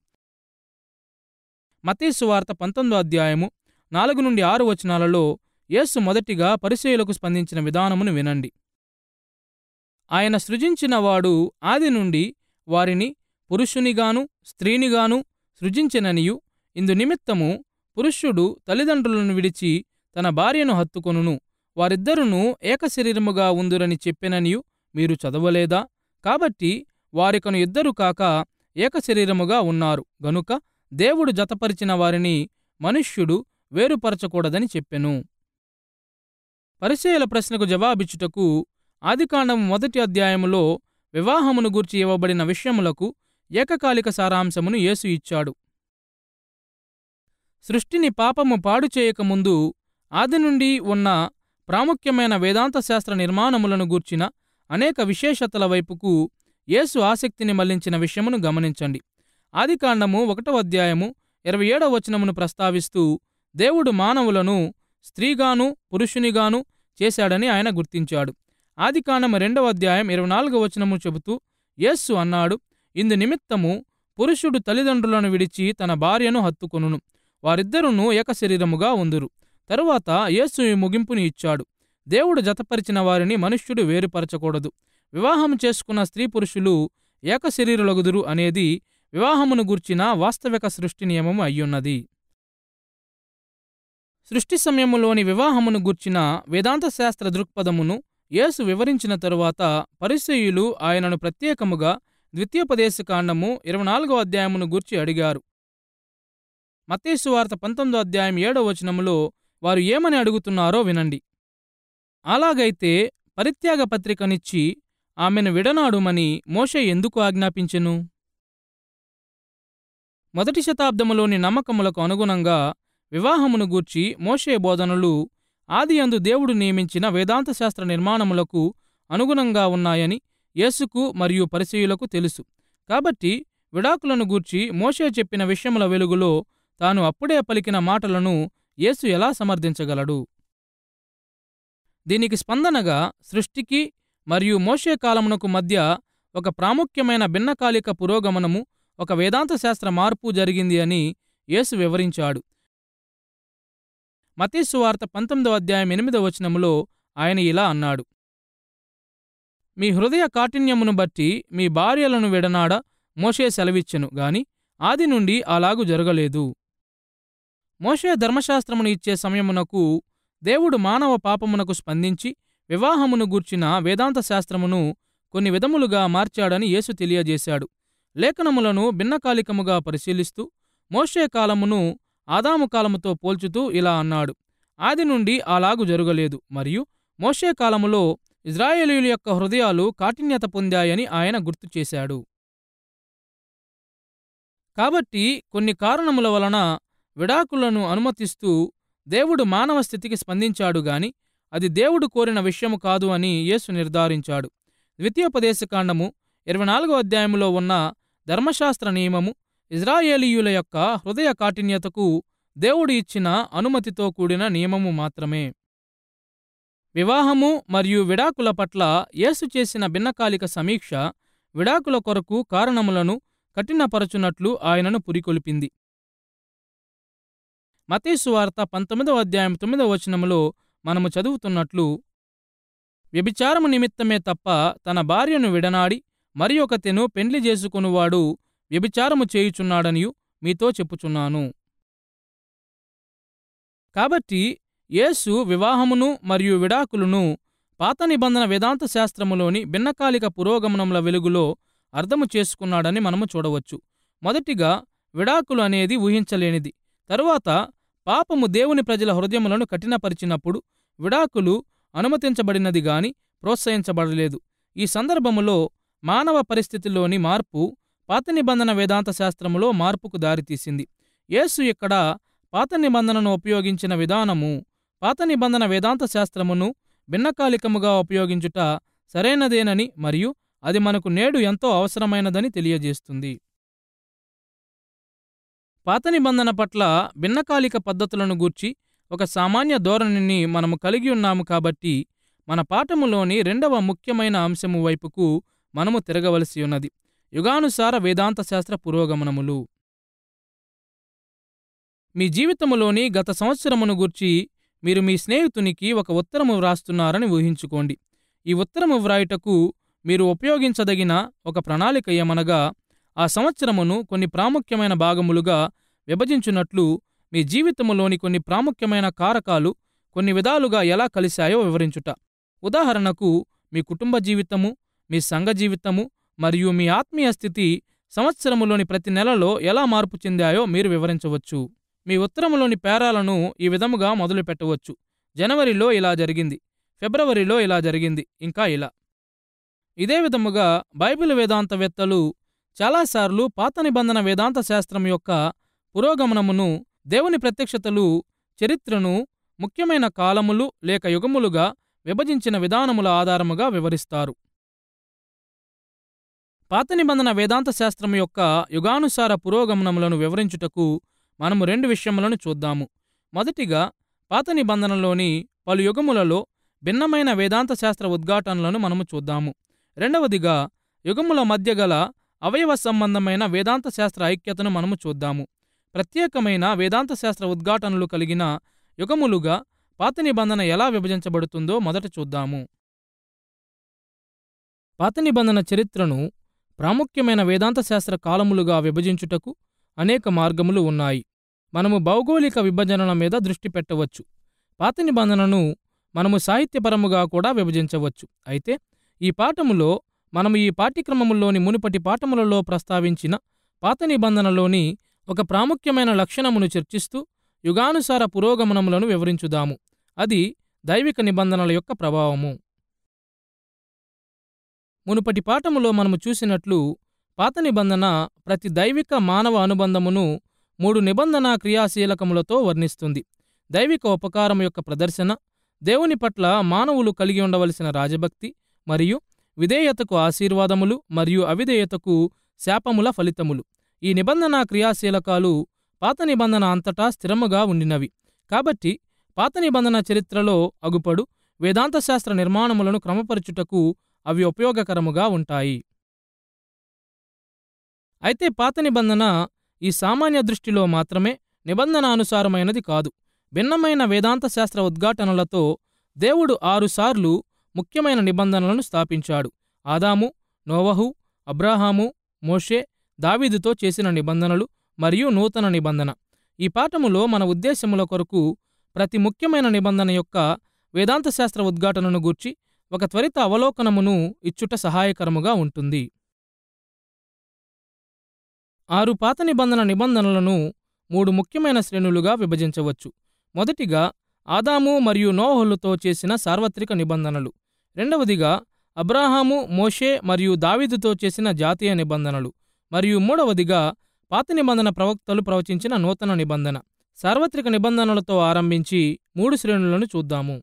మతీసు వార్త పంతొమ్మిదో అధ్యాయము నాలుగు నుండి ఆరు వచనాలలో యేసు మొదటిగా పరిచయులకు స్పందించిన విధానమును వినండి ఆయన సృజించిన వాడు ఆది నుండి వారిని పురుషునిగాను స్త్రీనిగాను సృజించిననియు ఇందు నిమిత్తము పురుషుడు తల్లిదండ్రులను విడిచి తన భార్యను హత్తుకొనును వారిద్దరును ఏకశరీరముగా ఉందురని చెప్పెననియు మీరు చదవలేదా కాబట్టి వారికను ఇద్దరు కాక ఏకశరీరముగా ఉన్నారు గనుక దేవుడు జతపరిచిన వారిని మనుష్యుడు వేరుపరచకూడదని చెప్పెను పరిచయల ప్రశ్నకు జవాబిచ్చుటకు ఆదికాండము మొదటి అధ్యాయములో వివాహమును గూర్చి ఇవ్వబడిన విషయములకు ఏకకాలిక సారాంశమును యేసు ఇచ్చాడు సృష్టిని పాపము పాడు చేయకముందు ఆది నుండి ఉన్న ప్రాముఖ్యమైన వేదాంత శాస్త్ర నిర్మాణములను గూర్చిన అనేక విశేషతల వైపుకు యేసు ఆసక్తిని మళ్లించిన విషయమును గమనించండి ఆదికాండము ఒకటవ అధ్యాయము ఇరవై ఏడవ వచనమును ప్రస్తావిస్తూ దేవుడు మానవులను స్త్రీగాను పురుషునిగాను చేశాడని ఆయన గుర్తించాడు ఆదికాండము రెండవ అధ్యాయం ఇరవై నాలుగవ వచనము చెబుతూ యేస్సు అన్నాడు ఇందు నిమిత్తము పురుషుడు తల్లిదండ్రులను విడిచి తన భార్యను హత్తుకొనును వారిద్దరును ఏకశరీరముగా ఉందురు తరువాత యేసు ఈ ముగింపుని ఇచ్చాడు దేవుడు జతపరిచిన వారిని మనుష్యుడు వేరుపరచకూడదు వివాహం చేసుకున్న స్త్రీ పురుషులు ఏకశరీరులగుదురు అనేది వివాహమును గూర్చిన వాస్తవిక సృష్టి నియమము అయ్యున్నది సృష్టి సమయములోని వివాహమును గూర్చిన వేదాంత శాస్త్ర దృక్పథమును యేసు వివరించిన తరువాత పరిసయులు ఆయనను ప్రత్యేకముగా ద్వితీయోపదేశకాండము ఇరవై నాలుగో అధ్యాయమును గూర్చి అడిగారు మత్తేసు వార్త పంతొమ్మిదో అధ్యాయం ఏడో వచనములో వారు ఏమని అడుగుతున్నారో వినండి అలాగైతే పరిత్యాగ పత్రికనిచ్చి ఆమెను విడనాడుమని మోషే ఎందుకు ఆజ్ఞాపించెను మొదటి శతాబ్దములోని నమ్మకములకు అనుగుణంగా వివాహమును గూర్చి మోషే బోధనలు ఆదియందు దేవుడు నియమించిన వేదాంత శాస్త్ర నిర్మాణములకు అనుగుణంగా ఉన్నాయని యేసుకు మరియు పరిచయులకు తెలుసు కాబట్టి విడాకులను గూర్చి మోషే చెప్పిన విషయముల వెలుగులో తాను అప్పుడే పలికిన మాటలను యేసు ఎలా సమర్థించగలడు దీనికి స్పందనగా సృష్టికి మరియు మోషే కాలమునకు మధ్య ఒక ప్రాముఖ్యమైన భిన్నకాలిక పురోగమనము ఒక వేదాంత శాస్త్ర మార్పు జరిగింది అని యేసు వివరించాడు మతీసు వార్త పంతొమ్మిదవ అధ్యాయం ఎనిమిదవ వచనములో ఆయన ఇలా అన్నాడు మీ హృదయ కాఠిన్యమును బట్టి మీ భార్యలను విడనాడ మోషే సెలవిచ్చెను గాని ఆది నుండి అలాగు జరగలేదు మోషే ధర్మశాస్త్రమును ఇచ్చే సమయమునకు దేవుడు మానవ పాపమునకు స్పందించి వివాహమును గూర్చిన వేదాంత శాస్త్రమును కొన్ని విధములుగా మార్చాడని యేసు తెలియజేశాడు లేఖనములను భిన్నకాలికముగా పరిశీలిస్తూ మోషే కాలమును ఆదాము కాలముతో పోల్చుతూ ఇలా అన్నాడు ఆది నుండి అలాగు జరగలేదు మరియు మోషే కాలములో ఇజ్రాయేలీయుల యొక్క హృదయాలు కాఠిన్యత పొందాయని ఆయన గుర్తు చేశాడు కాబట్టి కొన్ని కారణముల వలన విడాకులను అనుమతిస్తూ దేవుడు మానవ స్థితికి స్పందించాడు గాని అది దేవుడు కోరిన విషయము కాదు అని యేసు నిర్ధారించాడు ద్వితీయోపదేశకాండము ఇరవై నాలుగో అధ్యాయములో ఉన్న ధర్మశాస్త్ర నియమము ఇజ్రాయేలీయుల యొక్క హృదయ కాఠిన్యతకు దేవుడు ఇచ్చిన అనుమతితో కూడిన నియమము మాత్రమే వివాహము మరియు విడాకుల పట్ల యేసు చేసిన భిన్నకాలిక సమీక్ష విడాకుల కొరకు కారణములను కఠినపరచునట్లు ఆయనను పురికొల్పింది మతేసు వార్త పంతొమ్మిదవ అధ్యాయం తొమ్మిదవ వచనములో మనము చదువుతున్నట్లు వ్యభిచారము నిమిత్తమే తప్ప తన భార్యను విడనాడి మరి ఒకతెను పెండ్లి చేసుకొనువాడు వ్యభిచారము చేయుచున్నాడనియు మీతో చెప్పుచున్నాను కాబట్టి యేసు వివాహమును మరియు విడాకులను పాత నిబంధన వేదాంత శాస్త్రములోని భిన్నకాలిక పురోగమనముల వెలుగులో అర్థము చేసుకున్నాడని మనము చూడవచ్చు మొదటిగా విడాకులు అనేది ఊహించలేనిది తరువాత పాపము దేవుని ప్రజల హృదయములను కఠినపరిచినప్పుడు విడాకులు అనుమతించబడినది గాని ప్రోత్సహించబడలేదు ఈ సందర్భములో మానవ పరిస్థితిలోని మార్పు పాత నిబంధన వేదాంత శాస్త్రములో మార్పుకు దారితీసింది యేసు ఇక్కడ పాత నిబంధనను ఉపయోగించిన విధానము పాత నిబంధన వేదాంత శాస్త్రమును భిన్నకాలికముగా ఉపయోగించుట సరైనదేనని మరియు అది మనకు నేడు ఎంతో అవసరమైనదని తెలియజేస్తుంది పాత నిబంధన పట్ల భిన్నకాలిక పద్ధతులను గూర్చి ఒక సామాన్య ధోరణిని మనము కలిగి ఉన్నాము కాబట్టి మన పాఠములోని రెండవ ముఖ్యమైన అంశము వైపుకు మనము తిరగవలసి ఉన్నది యుగానుసార వేదాంత శాస్త్ర పురోగమనములు మీ జీవితములోని గత సంవత్సరమును గూర్చి మీరు మీ స్నేహితునికి ఒక ఉత్తరము వ్రాస్తున్నారని ఊహించుకోండి ఈ ఉత్తరము వ్రాయుటకు మీరు ఉపయోగించదగిన ఒక ప్రణాళిక ఏమనగా ఆ సంవత్సరమును కొన్ని ప్రాముఖ్యమైన భాగములుగా విభజించున్నట్లు మీ జీవితములోని కొన్ని ప్రాముఖ్యమైన కారకాలు కొన్ని విధాలుగా ఎలా కలిశాయో వివరించుట ఉదాహరణకు మీ కుటుంబ జీవితము మీ సంఘ జీవితము మరియు మీ ఆత్మీయ స్థితి సంవత్సరములోని ప్రతి నెలలో ఎలా మార్పు చెందాయో మీరు వివరించవచ్చు మీ ఉత్తరములోని పేరాలను ఈ విధముగా మొదలు పెట్టవచ్చు జనవరిలో ఇలా జరిగింది ఫిబ్రవరిలో ఇలా జరిగింది ఇంకా ఇలా ఇదే విధముగా బైబిల్ వేదాంతవేత్తలు చాలాసార్లు పాత నిబంధన వేదాంత శాస్త్రం యొక్క పురోగమనమును దేవుని ప్రత్యక్షతలు చరిత్రను ముఖ్యమైన కాలములు లేక యుగములుగా విభజించిన విధానముల ఆధారముగా వివరిస్తారు పాత నిబంధన వేదాంత శాస్త్రం యొక్క యుగానుసార పురోగమనములను వివరించుటకు మనము రెండు విషయములను చూద్దాము మొదటిగా పాత నిబంధనలోని పలు యుగములలో భిన్నమైన వేదాంత శాస్త్ర ఉద్ఘాటనలను మనము చూద్దాము రెండవదిగా యుగముల మధ్య గల అవయవ సంబంధమైన వేదాంత శాస్త్ర ఐక్యతను మనము చూద్దాము ప్రత్యేకమైన వేదాంత శాస్త్ర ఉద్ఘాటనలు కలిగిన యుగములుగా పాత నిబంధన ఎలా విభజించబడుతుందో మొదట చూద్దాము పాత నిబంధన చరిత్రను ప్రాముఖ్యమైన వేదాంత శాస్త్ర కాలములుగా విభజించుటకు అనేక మార్గములు ఉన్నాయి మనము భౌగోళిక విభజనల మీద దృష్టి పెట్టవచ్చు పాత నిబంధనను మనము సాహిత్యపరముగా కూడా విభజించవచ్చు అయితే ఈ పాఠములో మనము ఈ పాఠ్యక్రమములోని మునుపటి పాఠములలో ప్రస్తావించిన పాత నిబంధనలోని ఒక ప్రాముఖ్యమైన లక్షణమును చర్చిస్తూ యుగానుసార పురోగమనములను వివరించుదాము అది దైవిక నిబంధనల యొక్క ప్రభావము మునుపటి పాఠములో మనము చూసినట్లు పాత నిబంధన ప్రతి దైవిక మానవ అనుబంధమును మూడు నిబంధన క్రియాశీలకములతో వర్ణిస్తుంది దైవిక ఉపకారం యొక్క ప్రదర్శన దేవుని పట్ల మానవులు కలిగి ఉండవలసిన రాజభక్తి మరియు విధేయతకు ఆశీర్వాదములు మరియు అవిధేయతకు శాపముల ఫలితములు ఈ నిబంధన క్రియాశీలకాలు పాత నిబంధన అంతటా స్థిరముగా ఉండినవి కాబట్టి పాత నిబంధన చరిత్రలో అగుపడు వేదాంత శాస్త్ర నిర్మాణములను క్రమపరచుటకు అవి ఉపయోగకరముగా ఉంటాయి అయితే పాత నిబంధన ఈ సామాన్య దృష్టిలో మాత్రమే నిబంధనానుసారమైనది కాదు భిన్నమైన వేదాంత శాస్త్ర ఉద్ఘాటనలతో దేవుడు ఆరుసార్లు ముఖ్యమైన నిబంధనలను స్థాపించాడు ఆదాము నోవహు అబ్రాహాము మోషే దావీదుతో చేసిన నిబంధనలు మరియు నూతన నిబంధన ఈ పాఠములో మన ఉద్దేశముల కొరకు ప్రతి ముఖ్యమైన నిబంధన యొక్క వేదాంత శాస్త్ర ఉద్ఘాటనను గూర్చి ఒక త్వరిత అవలోకనమును ఇచ్చుట సహాయకరముగా ఉంటుంది ఆరు పాత నిబంధన నిబంధనలను మూడు ముఖ్యమైన శ్రేణులుగా విభజించవచ్చు మొదటిగా ఆదాము మరియు నోహులతో చేసిన సార్వత్రిక నిబంధనలు రెండవదిగా అబ్రాహాము మోషే మరియు దావీదుతో చేసిన జాతీయ నిబంధనలు మరియు మూడవదిగా పాత నిబంధన ప్రవక్తలు ప్రవచించిన నూతన నిబంధన సార్వత్రిక నిబంధనలతో ఆరంభించి మూడు శ్రేణులను చూద్దాము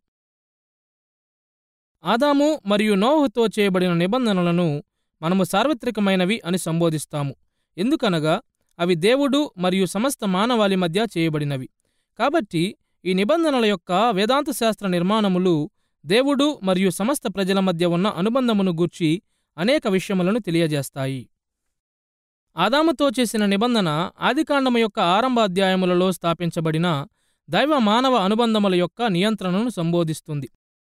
ఆదాము మరియు నోహుతో చేయబడిన నిబంధనలను మనము సార్వత్రికమైనవి అని సంబోధిస్తాము ఎందుకనగా అవి దేవుడు మరియు సమస్త మానవాళి మధ్య చేయబడినవి కాబట్టి ఈ నిబంధనల యొక్క వేదాంత శాస్త్ర నిర్మాణములు దేవుడు మరియు సమస్త ప్రజల మధ్య ఉన్న అనుబంధమును గూర్చి అనేక విషయములను తెలియజేస్తాయి ఆదాముతో చేసిన నిబంధన ఆదికాండము యొక్క ఆరంభ అధ్యాయములలో స్థాపించబడిన దైవ మానవ అనుబంధముల యొక్క నియంత్రణను సంబోధిస్తుంది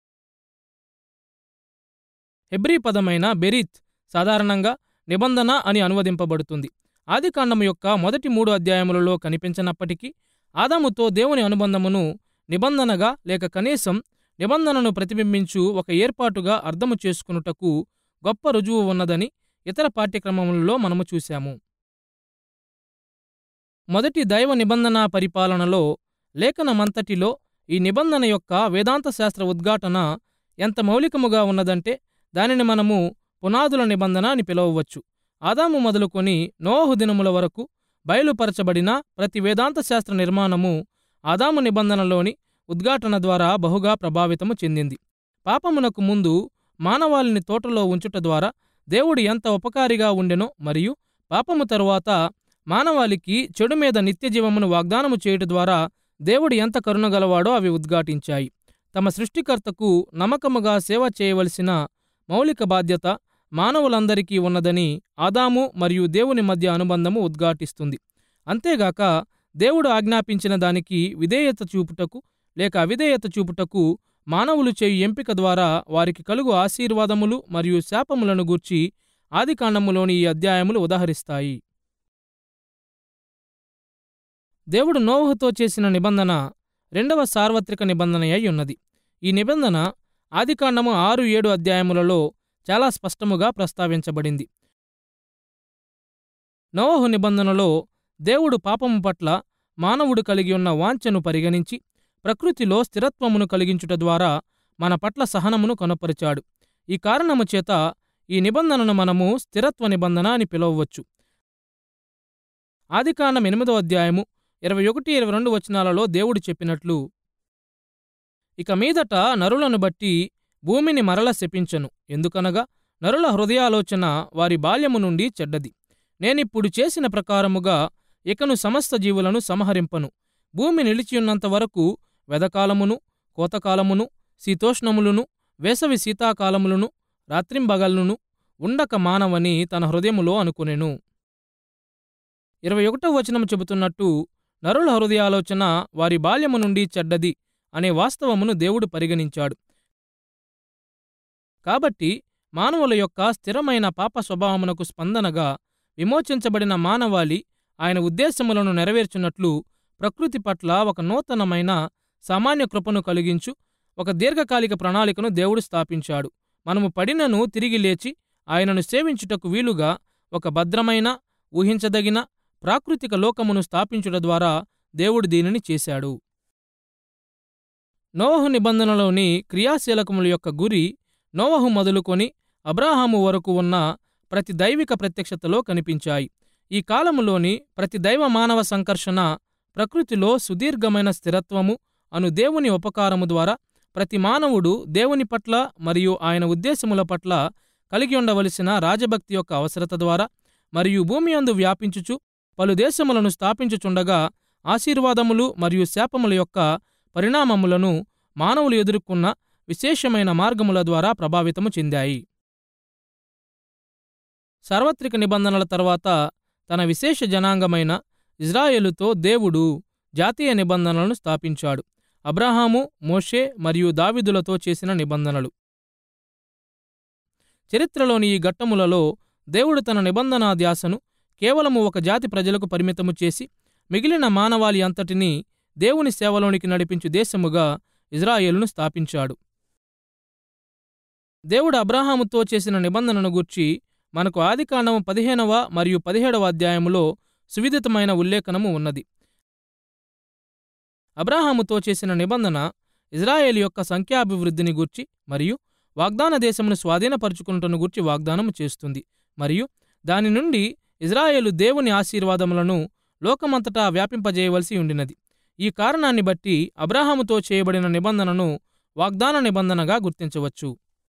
హెబ్రీ పదమైన బెరీత్ సాధారణంగా నిబంధన అని అనువదింపబడుతుంది ఆదికాండము యొక్క మొదటి మూడు అధ్యాయములలో కనిపించినప్పటికీ ఆదాముతో దేవుని అనుబంధమును నిబంధనగా లేక కనీసం నిబంధనను ప్రతిబింబించు ఒక ఏర్పాటుగా అర్థము చేసుకునుటకు గొప్ప రుజువు ఉన్నదని ఇతర పాఠ్యక్రమములలో మనము చూశాము మొదటి దైవ నిబంధన పరిపాలనలో లేఖనమంతటిలో ఈ నిబంధన యొక్క వేదాంత శాస్త్ర ఉద్ఘాటన ఎంత మౌలికముగా ఉన్నదంటే దానిని మనము పునాదుల నిబంధన అని పిలవవచ్చు ఆదాము మొదలుకొని నోహు దినముల వరకు బయలుపరచబడిన ప్రతి వేదాంత శాస్త్ర నిర్మాణము ఆదాము నిబంధనలోని ఉద్ఘాటన ద్వారా బహుగా ప్రభావితము చెందింది పాపమునకు ముందు మానవాళిని తోటలో ఉంచుట ద్వారా దేవుడు ఎంత ఉపకారిగా ఉండెనో మరియు పాపము తరువాత మానవాళికి చెడు మీద నిత్యజీవమును వాగ్దానము చేయుట ద్వారా దేవుడు ఎంత కరుణగలవాడో అవి ఉద్ఘాటించాయి తమ సృష్టికర్తకు నమ్మకముగా సేవ చేయవలసిన మౌలిక బాధ్యత మానవులందరికీ ఉన్నదని ఆదాము మరియు దేవుని మధ్య అనుబంధము ఉద్ఘాటిస్తుంది అంతేగాక దేవుడు ఆజ్ఞాపించిన దానికి విధేయత చూపుటకు లేక అవిధేయత చూపుటకు మానవులు చేయు ఎంపిక ద్వారా వారికి కలుగు ఆశీర్వాదములు మరియు శాపములను గూర్చి ఆదికాండములోని ఈ అధ్యాయములు ఉదహరిస్తాయి దేవుడు నోవహుతో చేసిన నిబంధన రెండవ సార్వత్రిక నిబంధన అయి ఉన్నది ఈ నిబంధన ఆదికాండము ఆరు ఏడు అధ్యాయములలో చాలా స్పష్టముగా ప్రస్తావించబడింది నోవహు నిబంధనలో దేవుడు పాపము పట్ల మానవుడు కలిగి ఉన్న వాంఛను పరిగణించి ప్రకృతిలో స్థిరత్వమును కలిగించుట ద్వారా మన పట్ల సహనమును కనపరిచాడు ఈ కారణము చేత ఈ నిబంధనను మనము స్థిరత్వ నిబంధన అని పిలవవచ్చు ఆదికాండం ఎనిమిదో అధ్యాయము ఇరవై ఒకటి ఇరవై రెండు వచనాలలో దేవుడు చెప్పినట్లు ఇక మీదట నరులను బట్టి భూమిని మరల శపించను ఎందుకనగా నరుల హృదయాలోచన వారి బాల్యము నుండి చెడ్డది నేనిప్పుడు చేసిన ప్రకారముగా ఇకను సమస్త జీవులను సంహరింపను భూమి నిలిచియున్నంత వరకు వెదకాలమును కోతకాలమును శీతోష్ణములను వేసవి శీతాకాలములను రాత్రింబగళ్ళను ఉండక మానవని తన హృదయములో అనుకునెను ఇరవై ఒకటో వచనం చెబుతున్నట్టు నరుల హృదయాలోచన వారి బాల్యము నుండి చెడ్డది అనే వాస్తవమును దేవుడు పరిగణించాడు కాబట్టి మానవుల యొక్క స్థిరమైన పాప స్వభావమునకు స్పందనగా విమోచించబడిన మానవాళి ఆయన ఉద్దేశములను నెరవేర్చున్నట్లు ప్రకృతి పట్ల ఒక నూతనమైన సామాన్య కృపను కలిగించు ఒక దీర్ఘకాలిక ప్రణాళికను దేవుడు స్థాపించాడు మనము పడినను తిరిగి లేచి ఆయనను సేవించుటకు వీలుగా ఒక భద్రమైన ఊహించదగిన ప్రాకృతిక లోకమును స్థాపించుట ద్వారా దేవుడు దీనిని చేశాడు నోవహు నిబంధనలోని క్రియాశీలకముల యొక్క గురి నోవహు మొదలుకొని అబ్రాహాము వరకు ఉన్న ప్రతి దైవిక ప్రత్యక్షతలో కనిపించాయి ఈ కాలములోని ప్రతి దైవ మానవ సంకర్షణ ప్రకృతిలో సుదీర్ఘమైన స్థిరత్వము అను దేవుని ఉపకారము ద్వారా ప్రతి మానవుడు దేవుని పట్ల మరియు ఆయన ఉద్దేశముల పట్ల కలిగి ఉండవలసిన రాజభక్తి యొక్క అవసరత ద్వారా మరియు భూమి అందు వ్యాపించుచు పలు దేశములను స్థాపించుచుండగా ఆశీర్వాదములు మరియు శాపముల యొక్క పరిణామములను మానవులు ఎదుర్కొన్న విశేషమైన మార్గముల ద్వారా ప్రభావితము చెందాయి సార్వత్రిక నిబంధనల తర్వాత తన విశేష జనాంగమైన ఇజ్రాయేలుతో దేవుడు జాతీయ నిబంధనలను స్థాపించాడు అబ్రహాము మోషే మరియు దావిదులతో చేసిన నిబంధనలు చరిత్రలోని ఈ ఘట్టములలో దేవుడు తన నిబంధనా ధ్యాసను కేవలము ఒక జాతి ప్రజలకు పరిమితము చేసి మిగిలిన మానవాళి అంతటినీ దేవుని సేవలోనికి నడిపించు దేశముగా ఇజ్రాయేలును స్థాపించాడు దేవుడు అబ్రహాముతో చేసిన నిబంధనను గూర్చి మనకు ఆదికాండము పదిహేనవ మరియు పదిహేడవ అధ్యాయములో సువిదితమైన ఉల్లేఖనము ఉన్నది అబ్రాహాముతో చేసిన నిబంధన ఇజ్రాయేల్ యొక్క సంఖ్యాభివృద్ధిని గూర్చి మరియు వాగ్దాన దేశమును స్వాధీనపరుచుకుంటున్న గూర్చి వాగ్దానము చేస్తుంది మరియు దాని నుండి ఇజ్రాయేలు దేవుని ఆశీర్వాదములను లోకమంతటా వ్యాపింపజేయవలసి ఉండినది ఈ కారణాన్ని బట్టి అబ్రాహాముతో చేయబడిన నిబంధనను వాగ్దాన నిబంధనగా గుర్తించవచ్చు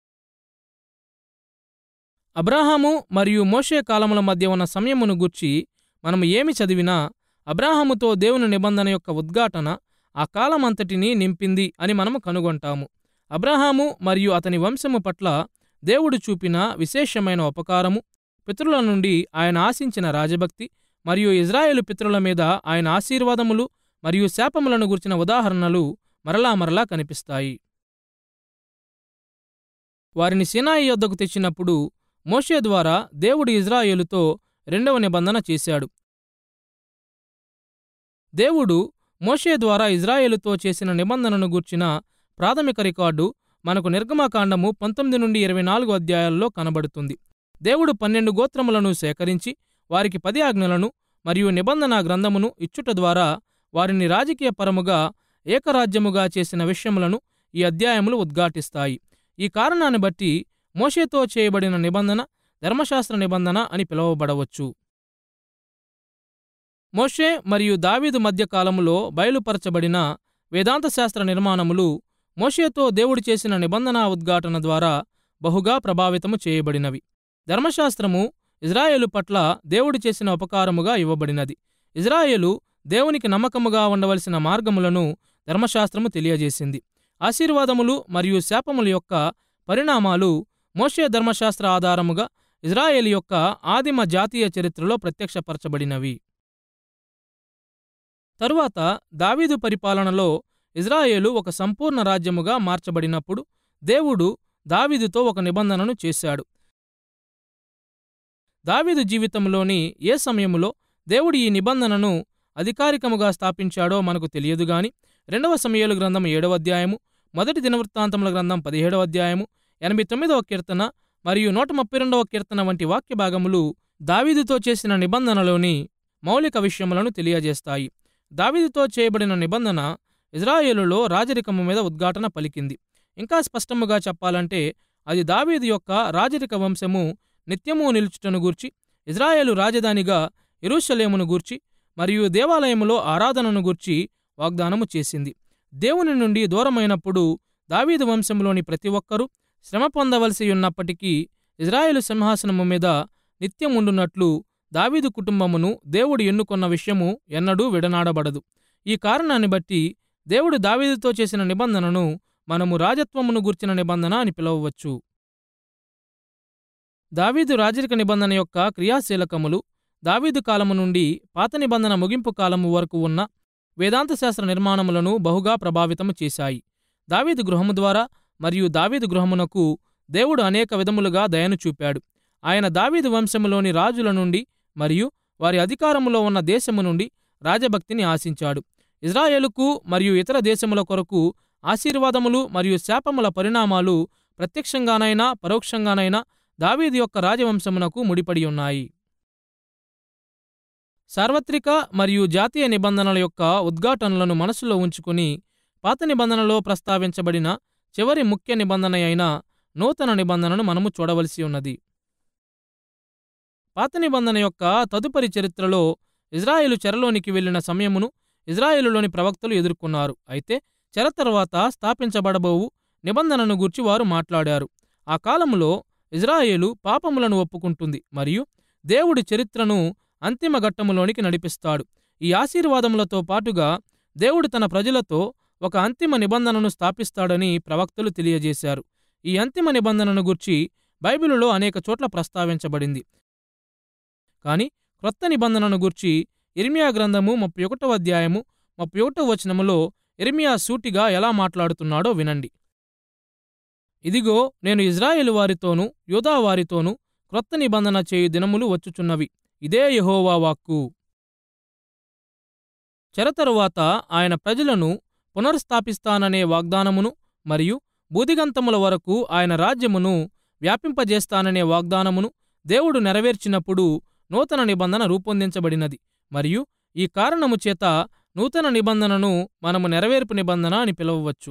అబ్రాహాము మరియు మోషే కాలముల మధ్య ఉన్న సమయమును గూర్చి మనము ఏమి చదివినా అబ్రాహాముతో దేవుని నిబంధన యొక్క ఉద్ఘాటన ఆ కాలమంతటినీ నింపింది అని మనము కనుగొంటాము అబ్రహాము మరియు అతని వంశము పట్ల దేవుడు చూపిన విశేషమైన ఉపకారము పితరుల నుండి ఆయన ఆశించిన రాజభక్తి మరియు ఇజ్రాయేలు పితరుల మీద ఆయన ఆశీర్వాదములు మరియు శాపములను గుర్చిన ఉదాహరణలు మరలా మరలా కనిపిస్తాయి వారిని సినాయి యొద్దకు తెచ్చినప్పుడు మోషే ద్వారా దేవుడు ఇజ్రాయేలుతో రెండవ నిబంధన చేశాడు దేవుడు మోషే ద్వారా ఇజ్రాయేలుతో చేసిన నిబంధనను గూర్చిన ప్రాథమిక రికార్డు మనకు నిర్గమకాండము పంతొమ్మిది నుండి ఇరవై నాలుగు అధ్యాయాల్లో కనబడుతుంది దేవుడు పన్నెండు గోత్రములను సేకరించి వారికి పది ఆజ్ఞలను మరియు నిబంధన గ్రంథమును ఇచ్చుట ద్వారా వారిని రాజకీయ పరముగా ఏకరాజ్యముగా చేసిన విషయములను ఈ అధ్యాయములు ఉద్ఘాటిస్తాయి ఈ కారణాన్ని బట్టి మోషేతో చేయబడిన నిబంధన ధర్మశాస్త్ర నిబంధన అని పిలువబడవచ్చు మోషే మరియు దావీదు మధ్య కాలములో బయలుపరచబడిన వేదాంత శాస్త్ర నిర్మాణములు మోషేతో దేవుడు చేసిన నిబంధనా ఉద్ఘాటన ద్వారా బహుగా ప్రభావితము చేయబడినవి ధర్మశాస్త్రము ఇజ్రాయేలు పట్ల దేవుడు చేసిన ఉపకారముగా ఇవ్వబడినది ఇజ్రాయేలు దేవునికి నమ్మకముగా ఉండవలసిన మార్గములను ధర్మశాస్త్రము తెలియజేసింది ఆశీర్వాదములు మరియు శాపముల యొక్క పరిణామాలు మోషే ధర్మశాస్త్ర ఆధారముగా ఇజ్రాయేల్ యొక్క ఆదిమ జాతీయ చరిత్రలో ప్రత్యక్షపరచబడినవి తరువాత దావీదు పరిపాలనలో ఇజ్రాయేలు ఒక సంపూర్ణ రాజ్యముగా మార్చబడినప్పుడు దేవుడు దావీదుతో ఒక నిబంధనను చేశాడు దావీదు జీవితంలోని ఏ సమయములో దేవుడు ఈ నిబంధనను అధికారికముగా స్థాపించాడో మనకు తెలియదు గాని రెండవ సమయాలు గ్రంథం ఏడవ అధ్యాయము మొదటి దినవృత్తాంతముల గ్రంథం పదిహేడవ అధ్యాయము ఎనభై తొమ్మిదవ కీర్తన మరియు నూట ముప్పై రెండవ కీర్తన వంటి వాక్య భాగములు దావీదుతో చేసిన నిబంధనలోని మౌలిక విషయములను తెలియజేస్తాయి దావీదుతో చేయబడిన నిబంధన ఇజ్రాయేలులో రాజరికము మీద ఉద్ఘాటన పలికింది ఇంకా స్పష్టముగా చెప్పాలంటే అది దావీదు యొక్క రాజరిక వంశము నిత్యము నిలుచుటను గూర్చి ఇజ్రాయేలు రాజధానిగా ఎరూషలేమును గూర్చి మరియు దేవాలయములో ఆరాధనను గుర్చి వాగ్దానము చేసింది దేవుని నుండి దూరమైనప్పుడు దావీదు వంశంలోని ప్రతి ఒక్కరూ శ్రమ పొందవలసి ఉన్నప్పటికీ ఇజ్రాయేలు సింహాసనము మీద నిత్యం ఉండునట్లు దావీదు కుటుంబమును దేవుడు ఎన్నుకొన్న విషయము ఎన్నడూ విడనాడబడదు ఈ కారణాన్ని బట్టి దేవుడు దావీదుతో చేసిన నిబంధనను మనము రాజత్వమును గుర్చిన నిబంధన అని పిలవవచ్చు దావీదు రాజరిక నిబంధన యొక్క క్రియాశీలకములు దావీదు కాలము నుండి పాత నిబంధన ముగింపు కాలము వరకు ఉన్న వేదాంత శాస్త్ర నిర్మాణములను బహుగా ప్రభావితము చేశాయి దావీదు గృహము ద్వారా మరియు దావీదు గృహమునకు దేవుడు అనేక విధములుగా దయను చూపాడు ఆయన దావీదు వంశములోని రాజుల నుండి మరియు వారి అధికారములో ఉన్న దేశము నుండి రాజభక్తిని ఆశించాడు ఇజ్రాయేలుకు మరియు ఇతర దేశముల కొరకు ఆశీర్వాదములు మరియు శాపముల పరిణామాలు ప్రత్యక్షంగానైనా పరోక్షంగానైనా దావీదు యొక్క రాజవంశమునకు ముడిపడి ఉన్నాయి సార్వత్రిక మరియు జాతీయ నిబంధనల యొక్క ఉద్ఘాటనలను మనసులో ఉంచుకుని పాత నిబంధనలో ప్రస్తావించబడిన చివరి ముఖ్య నిబంధన అయిన నూతన నిబంధనను మనము చూడవలసి ఉన్నది పాత నిబంధన యొక్క తదుపరి చరిత్రలో ఇజ్రాయేలు చెరలోనికి వెళ్లిన సమయమును ఇజ్రాయేలులోని ప్రవక్తలు ఎదుర్కొన్నారు అయితే చెర తర్వాత స్థాపించబడబోవు నిబంధనను గూర్చి వారు మాట్లాడారు ఆ కాలములో ఇజ్రాయేలు పాపములను ఒప్పుకుంటుంది మరియు దేవుడి చరిత్రను అంతిమ ఘట్టములోనికి నడిపిస్తాడు ఈ ఆశీర్వాదములతో పాటుగా దేవుడు తన ప్రజలతో ఒక అంతిమ నిబంధనను స్థాపిస్తాడని ప్రవక్తలు తెలియజేశారు ఈ అంతిమ నిబంధనను గుర్చి బైబిలులో అనేక చోట్ల ప్రస్తావించబడింది కాని క్రొత్త నిబంధనను గూర్చి ఇర్మియా గ్రంథము ముప్పై ఒకటవ అధ్యాయము ముప్పై ఒకటవ వచనములో ఇర్మియా సూటిగా ఎలా మాట్లాడుతున్నాడో వినండి ఇదిగో నేను ఇజ్రాయేలు వారితోనూ యూదా వారితోనూ క్రొత్త నిబంధన చేయు దినములు వచ్చుచున్నవి ఇదే యెహోవా వాక్కు చెర తరువాత ఆయన ప్రజలను పునర్స్థాపిస్తాననే వాగ్దానమును మరియు బూదిగంతముల వరకు ఆయన రాజ్యమును వ్యాపింపజేస్తాననే వాగ్దానమును దేవుడు నెరవేర్చినప్పుడు నూతన నిబంధన రూపొందించబడినది మరియు ఈ కారణము చేత నూతన నిబంధనను మనము నెరవేర్పు నిబంధన అని పిలవవచ్చు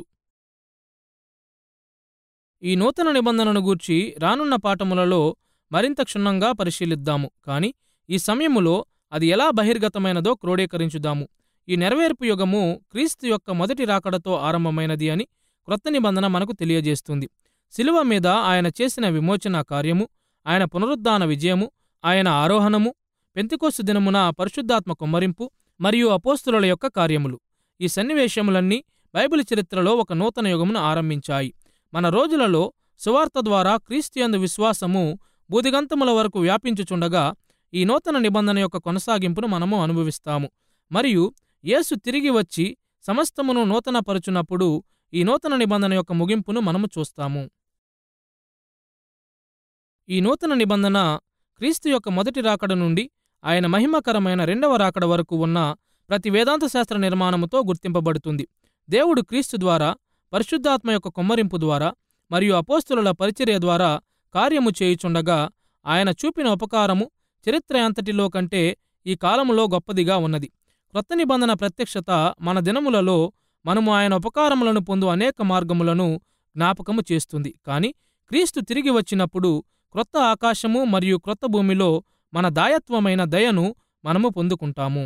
ఈ నూతన నిబంధనను గూర్చి రానున్న పాఠములలో మరింత క్షుణ్ణంగా పరిశీలిద్దాము కాని ఈ సమయములో అది ఎలా బహిర్గతమైనదో క్రోడీకరించుదాము ఈ నెరవేర్పు యుగము క్రీస్తు యొక్క మొదటి రాకడతో ఆరంభమైనది అని క్రొత్త నిబంధన మనకు తెలియజేస్తుంది శిలువ మీద ఆయన చేసిన విమోచన కార్యము ఆయన పునరుద్ధాన విజయము ఆయన ఆరోహణము పెంతికోస్తు దినమున పరిశుద్ధాత్మ కుమ్మరింపు మరియు అపోస్తుల యొక్క కార్యములు ఈ సన్నివేశములన్నీ బైబిల్ చరిత్రలో ఒక నూతన యుగమును ఆరంభించాయి మన రోజులలో సువార్త ద్వారా క్రీస్తుయందు విశ్వాసము బూదిగంతముల వరకు వ్యాపించుచుండగా ఈ నూతన నిబంధన యొక్క కొనసాగింపును మనము అనుభవిస్తాము మరియు యేసు తిరిగి వచ్చి సమస్తమును నూతనపరుచున్నప్పుడు ఈ నూతన నిబంధన యొక్క ముగింపును మనము చూస్తాము ఈ నూతన నిబంధన క్రీస్తు యొక్క మొదటి రాకడ నుండి ఆయన మహిమకరమైన రెండవ రాకడ వరకు ఉన్న ప్రతి వేదాంత శాస్త్ర నిర్మాణముతో గుర్తింపబడుతుంది దేవుడు క్రీస్తు ద్వారా పరిశుద్ధాత్మ యొక్క కొమ్మరింపు ద్వారా మరియు అపోస్తుల పరిచర్య ద్వారా కార్యము చేయుచుండగా ఆయన చూపిన ఉపకారము చరిత్ర అంతటిలో కంటే ఈ కాలములో గొప్పదిగా ఉన్నది క్రొత్త నిబంధన ప్రత్యక్షత మన దినములలో మనము ఆయన ఉపకారములను పొందు అనేక మార్గములను జ్ఞాపకము చేస్తుంది కాని క్రీస్తు తిరిగి వచ్చినప్పుడు క్రొత్త ఆకాశము మరియు క్రొత్త భూమిలో మన దాయత్వమైన దయను మనము పొందుకుంటాము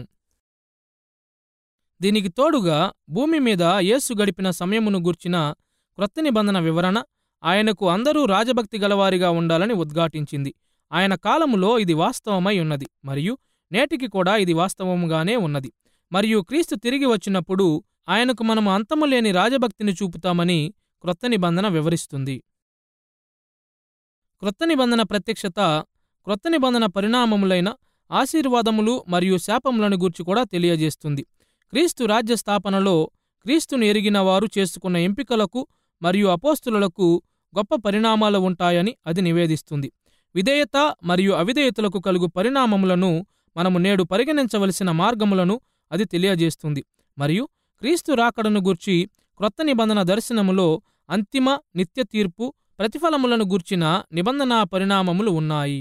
దీనికి తోడుగా భూమి మీద యేసు గడిపిన సమయమును గూర్చిన క్రొత్త నిబంధన వివరణ ఆయనకు అందరూ రాజభక్తి గలవారిగా ఉండాలని ఉద్ఘాటించింది ఆయన కాలములో ఇది వాస్తవమై ఉన్నది మరియు నేటికి కూడా ఇది వాస్తవముగానే ఉన్నది మరియు క్రీస్తు తిరిగి వచ్చినప్పుడు ఆయనకు మనము అంతము లేని రాజభక్తిని చూపుతామని క్రొత్త నిబంధన వివరిస్తుంది క్రొత్త నిబంధన ప్రత్యక్షత క్రొత్త నిబంధన పరిణామములైన ఆశీర్వాదములు మరియు శాపములను గూర్చి కూడా తెలియజేస్తుంది క్రీస్తు రాజ్య స్థాపనలో క్రీస్తును ఎరిగిన వారు చేసుకున్న ఎంపికలకు మరియు అపోస్తులకు గొప్ప పరిణామాలు ఉంటాయని అది నివేదిస్తుంది విధేయత మరియు అవిధేయతలకు కలుగు పరిణామములను మనము నేడు పరిగణించవలసిన మార్గములను అది తెలియజేస్తుంది మరియు క్రీస్తు రాకడను గూర్చి క్రొత్త నిబంధన దర్శనములో అంతిమ నిత్య తీర్పు ప్రతిఫలములను గూర్చిన నిబంధనా పరిణామములు ఉన్నాయి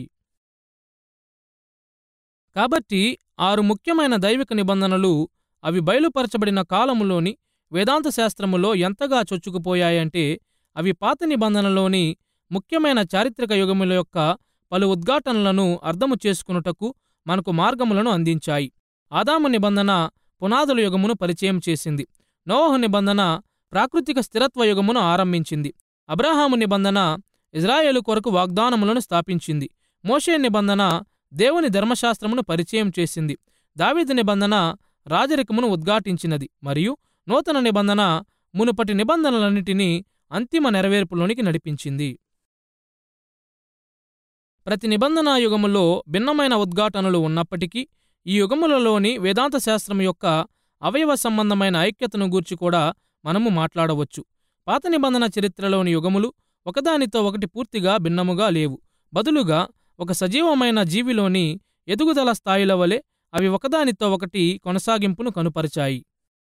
కాబట్టి ఆరు ముఖ్యమైన దైవిక నిబంధనలు అవి బయలుపరచబడిన కాలములోని వేదాంత శాస్త్రములో ఎంతగా చొచ్చుకుపోయాయంటే అవి పాత నిబంధనలోని ముఖ్యమైన చారిత్రక యుగముల యొక్క పలు ఉద్ఘాటనలను అర్థము చేసుకునుటకు మనకు మార్గములను అందించాయి ఆదాము నిబంధన పునాదుల యుగమును పరిచయం చేసింది నోవహు నిబంధన ప్రాకృతిక స్థిరత్వ యుగమును ఆరంభించింది అబ్రహాము నిబంధన ఇజ్రాయేలు కొరకు వాగ్దానములను స్థాపించింది మోషే నిబంధన దేవుని ధర్మశాస్త్రమును పరిచయం చేసింది దావీదు నిబంధన రాజరికమును ఉద్ఘాటించినది మరియు నూతన నిబంధన మునుపటి నిబంధనలన్నిటినీ అంతిమ నెరవేర్పులోనికి నడిపించింది ప్రతి నిబంధనా యుగములో భిన్నమైన ఉద్ఘాటనలు ఉన్నప్పటికీ ఈ యుగములలోని వేదాంత శాస్త్రం యొక్క అవయవ సంబంధమైన ఐక్యతను గూర్చి కూడా మనము మాట్లాడవచ్చు పాత నిబంధన చరిత్రలోని యుగములు ఒకదానితో ఒకటి పూర్తిగా భిన్నముగా లేవు బదులుగా ఒక సజీవమైన జీవిలోని ఎదుగుదల స్థాయిల వలె అవి ఒకదానితో ఒకటి కొనసాగింపును కనుపరిచాయి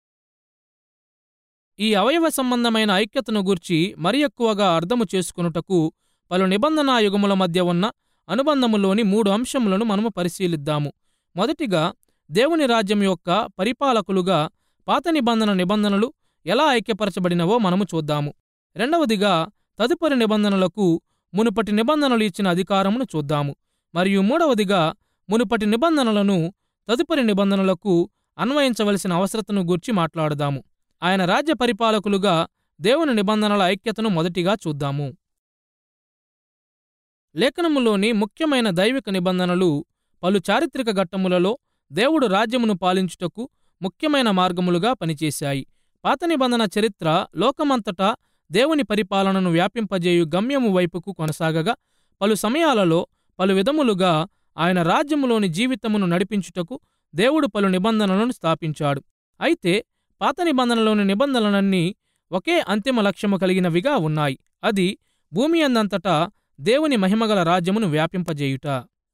ఈ అవయవ సంబంధమైన ఐక్యతను గూర్చి మరి ఎక్కువగా అర్థము చేసుకొనుటకు పలు నిబంధనా యుగముల మధ్య ఉన్న అనుబంధములోని మూడు అంశములను మనము పరిశీలిద్దాము మొదటిగా దేవుని రాజ్యం యొక్క పరిపాలకులుగా పాత నిబంధన నిబంధనలు ఎలా ఐక్యపరచబడినవో మనము చూద్దాము రెండవదిగా తదుపరి నిబంధనలకు మునుపటి నిబంధనలు ఇచ్చిన అధికారమును చూద్దాము మరియు మూడవదిగా మునుపటి నిబంధనలను తదుపరి నిబంధనలకు అన్వయించవలసిన అవసరతను గూర్చి మాట్లాడదాము ఆయన రాజ్య పరిపాలకులుగా దేవుని నిబంధనల ఐక్యతను మొదటిగా చూద్దాము లేఖనములోని ముఖ్యమైన దైవిక నిబంధనలు పలు చారిత్రక ఘట్టములలో దేవుడు రాజ్యమును పాలించుటకు ముఖ్యమైన మార్గములుగా పనిచేశాయి పాత నిబంధన చరిత్ర లోకమంతటా దేవుని పరిపాలనను వ్యాపింపజేయు గమ్యము వైపుకు కొనసాగగా పలు సమయాలలో పలు విధములుగా ఆయన రాజ్యములోని జీవితమును నడిపించుటకు దేవుడు పలు నిబంధనలను స్థాపించాడు అయితే పాత నిబంధనలోని నిబంధనలన్నీ ఒకే అంతిమ లక్ష్యము కలిగినవిగా ఉన్నాయి అది భూమి అందంతటా దేవుని మహిమగల రాజ్యమును వ్యాపింపజేయుట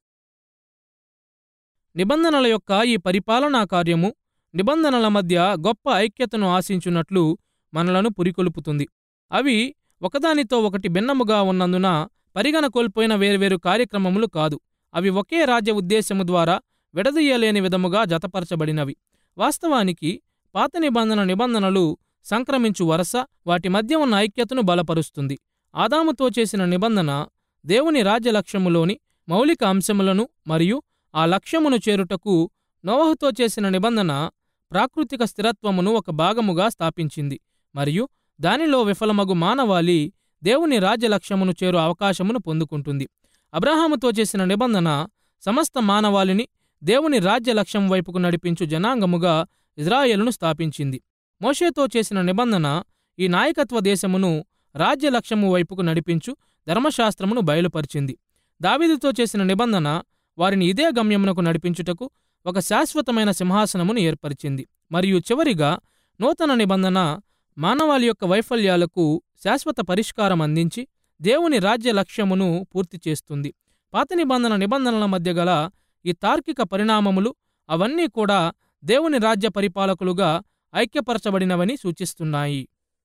నిబంధనల యొక్క ఈ పరిపాలనా కార్యము నిబంధనల మధ్య గొప్ప ఐక్యతను ఆశించున్నట్లు మనలను పురికొల్పుతుంది అవి ఒకదానితో ఒకటి భిన్నముగా ఉన్నందున పరిగణ కోల్పోయిన వేర్వేరు కార్యక్రమములు కాదు అవి ఒకే రాజ్య ఉద్దేశము ద్వారా విడదీయలేని విధముగా జతపరచబడినవి వాస్తవానికి పాత నిబంధన నిబంధనలు సంక్రమించు వరస వాటి మధ్య ఉన్న ఐక్యతను బలపరుస్తుంది ఆదాముతో చేసిన నిబంధన దేవుని రాజ్య లక్ష్యములోని మౌలిక అంశములను మరియు ఆ లక్ష్యమును చేరుటకు నోవహుతో చేసిన నిబంధన ప్రాకృతిక స్థిరత్వమును ఒక భాగముగా స్థాపించింది మరియు దానిలో విఫలమగు మానవాళి దేవుని రాజ్య లక్ష్యమును చేరు అవకాశమును పొందుకుంటుంది అబ్రహాముతో చేసిన నిబంధన సమస్త మానవాళిని దేవుని రాజ్య లక్ష్యం వైపుకు నడిపించు జనాంగముగా ఇజ్రాయేలును స్థాపించింది మోషేతో చేసిన నిబంధన ఈ నాయకత్వ దేశమును రాజ్య లక్ష్యము వైపుకు నడిపించు ధర్మశాస్త్రమును బయలుపరిచింది దావీదుతో చేసిన నిబంధన వారిని ఇదే గమ్యమునకు నడిపించుటకు ఒక శాశ్వతమైన సింహాసనమును ఏర్పరిచింది మరియు చివరిగా నూతన నిబంధన మానవాళి యొక్క వైఫల్యాలకు శాశ్వత పరిష్కారం అందించి దేవుని రాజ్య లక్ష్యమును పూర్తి చేస్తుంది పాత నిబంధన నిబంధనల మధ్య గల ఈ తార్కిక పరిణామములు అవన్నీ కూడా దేవుని రాజ్య పరిపాలకులుగా ఐక్యపరచబడినవని సూచిస్తున్నాయి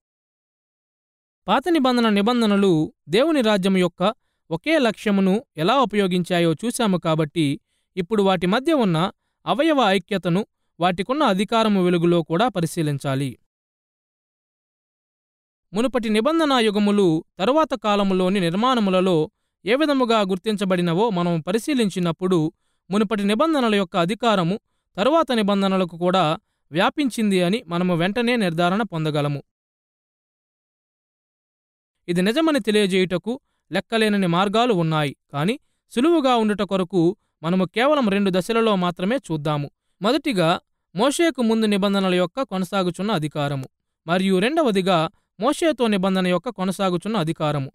పాత నిబంధన నిబంధనలు దేవుని రాజ్యం యొక్క ఒకే లక్ష్యమును ఎలా ఉపయోగించాయో చూశాము కాబట్టి ఇప్పుడు వాటి మధ్య ఉన్న అవయవ ఐక్యతను వాటికున్న అధికారము వెలుగులో కూడా పరిశీలించాలి మునుపటి నిబంధనా యుగములు తరువాత కాలములోని నిర్మాణములలో ఏ విధముగా గుర్తించబడినవో మనం పరిశీలించినప్పుడు మునుపటి నిబంధనల యొక్క అధికారము తరువాత నిబంధనలకు కూడా వ్యాపించింది అని మనము వెంటనే నిర్ధారణ పొందగలము ఇది నిజమని తెలియజేయుటకు లెక్కలేనని మార్గాలు ఉన్నాయి కాని సులువుగా ఉండుట కొరకు మనము కేవలం రెండు దశలలో మాత్రమే చూద్దాము మొదటిగా మోషేకు ముందు నిబంధనల యొక్క కొనసాగుచున్న అధికారము మరియు రెండవదిగా మోషేతో నిబంధన యొక్క కొనసాగుచున్న అధికారము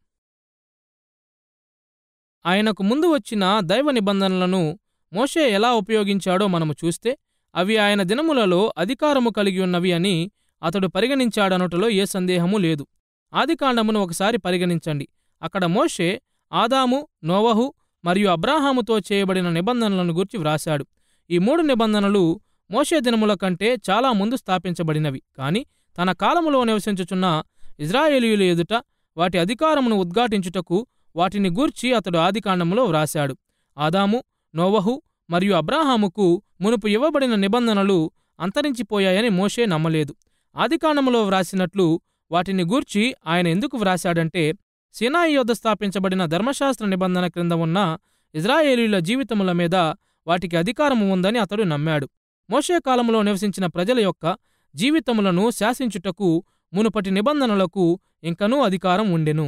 ఆయనకు ముందు వచ్చిన దైవ నిబంధనలను మోషే ఎలా ఉపయోగించాడో మనము చూస్తే అవి ఆయన దినములలో అధికారము కలిగి ఉన్నవి అని అతడు పరిగణించాడనుటలో ఏ సందేహమూ లేదు ఆదికాండమును ఒకసారి పరిగణించండి అక్కడ మోషే ఆదాము నోవహు మరియు అబ్రాహాముతో చేయబడిన నిబంధనలను గురించి వ్రాశాడు ఈ మూడు నిబంధనలు మోషే దినముల కంటే చాలా ముందు స్థాపించబడినవి కాని తన కాలములో నివసించుచున్న ఇజ్రాయేలీయుల ఎదుట వాటి అధికారమును ఉద్ఘాటించుటకు వాటిని గూర్చి అతడు ఆదికాండములో వ్రాశాడు ఆదాము నోవహు మరియు అబ్రాహాముకు మునుపు ఇవ్వబడిన నిబంధనలు అంతరించిపోయాయని మోషే నమ్మలేదు ఆదికాండములో వ్రాసినట్లు వాటిని గూర్చి ఆయన ఎందుకు వ్రాశాడంటే సినాయి యొద్ద స్థాపించబడిన ధర్మశాస్త్ర నిబంధన క్రింద ఉన్న ఇజ్రాయేలీల జీవితముల మీద వాటికి అధికారము ఉందని అతడు నమ్మాడు మోషే కాలంలో నివసించిన ప్రజల యొక్క జీవితములను శాసించుటకు మునుపటి నిబంధనలకు ఇంకనూ అధికారం ఉండెను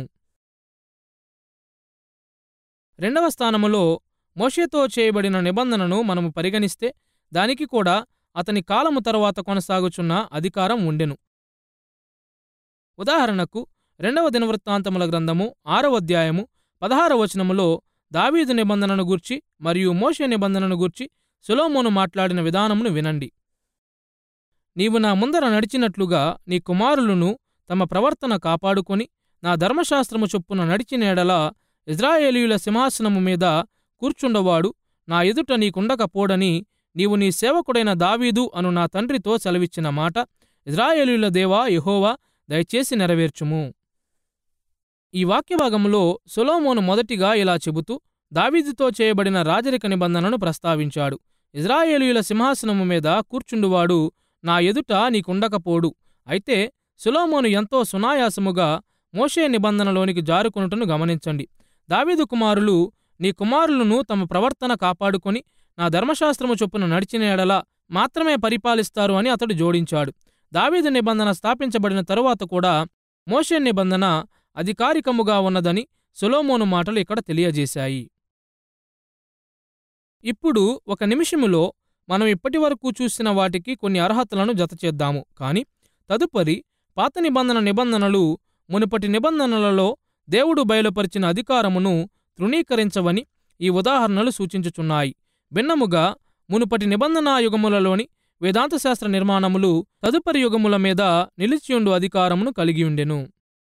రెండవ స్థానములో మోషేతో చేయబడిన నిబంధనను మనము పరిగణిస్తే దానికి కూడా అతని కాలము తరువాత కొనసాగుచున్న అధికారం ఉండెను ఉదాహరణకు రెండవ దినవృత్తాంతముల గ్రంథము ఆరవ అధ్యాయము పదహార వచనములో దావీదు నిబంధనను గూర్చి మరియు మోషే నిబంధనను గూర్చి సులోమోను మాట్లాడిన విధానమును వినండి నీవు నా ముందర నడిచినట్లుగా నీ కుమారులను తమ ప్రవర్తన కాపాడుకొని నా ధర్మశాస్త్రము చొప్పున నడిచిన ఎడల ఇజ్రాయేలీయుల సింహాసనము మీద కూర్చుండవాడు నా ఎదుట నీకుండకపోడని నీవు నీ సేవకుడైన దావీదు అను నా తండ్రితో సెలవిచ్చిన మాట ఇజ్రాయేలీయుల దేవా యెహోవా దయచేసి నెరవేర్చుము ఈ వాక్యభాగంలో సొలోమోను మొదటిగా ఇలా చెబుతూ దావీదుతో చేయబడిన రాజరిక నిబంధనను ప్రస్తావించాడు ఇజ్రాయేలీయుల సింహాసనము మీద కూర్చుండువాడు నా ఎదుట నీకుండకపోడు అయితే సులోమోను ఎంతో సునాయాసముగా మోషే నిబంధనలోనికి జారుకొనుటను గమనించండి దావీదు కుమారులు నీ కుమారులను తమ ప్రవర్తన కాపాడుకొని నా ధర్మశాస్త్రము చొప్పున నడిచిన ఎడల మాత్రమే పరిపాలిస్తారు అని అతడు జోడించాడు దావీదు నిబంధన స్థాపించబడిన తరువాత కూడా మోషే నిబంధన అధికారికముగా ఉన్నదని సొలోమోను మాటలు ఇక్కడ తెలియజేశాయి ఇప్పుడు ఒక నిమిషములో మనం ఇప్పటివరకు చూసిన వాటికి కొన్ని అర్హతలను జతచేద్దాము కాని తదుపరి పాత నిబంధన నిబంధనలు మునుపటి నిబంధనలలో దేవుడు బయలుపరిచిన అధికారమును తృణీకరించవని ఈ ఉదాహరణలు సూచించుచున్నాయి భిన్నముగా మునుపటి నిబంధనా యుగములలోని వేదాంతశాస్త్ర నిర్మాణములు తదుపరి యుగముల మీద నిలిచియుండు అధికారమును కలిగియుండెను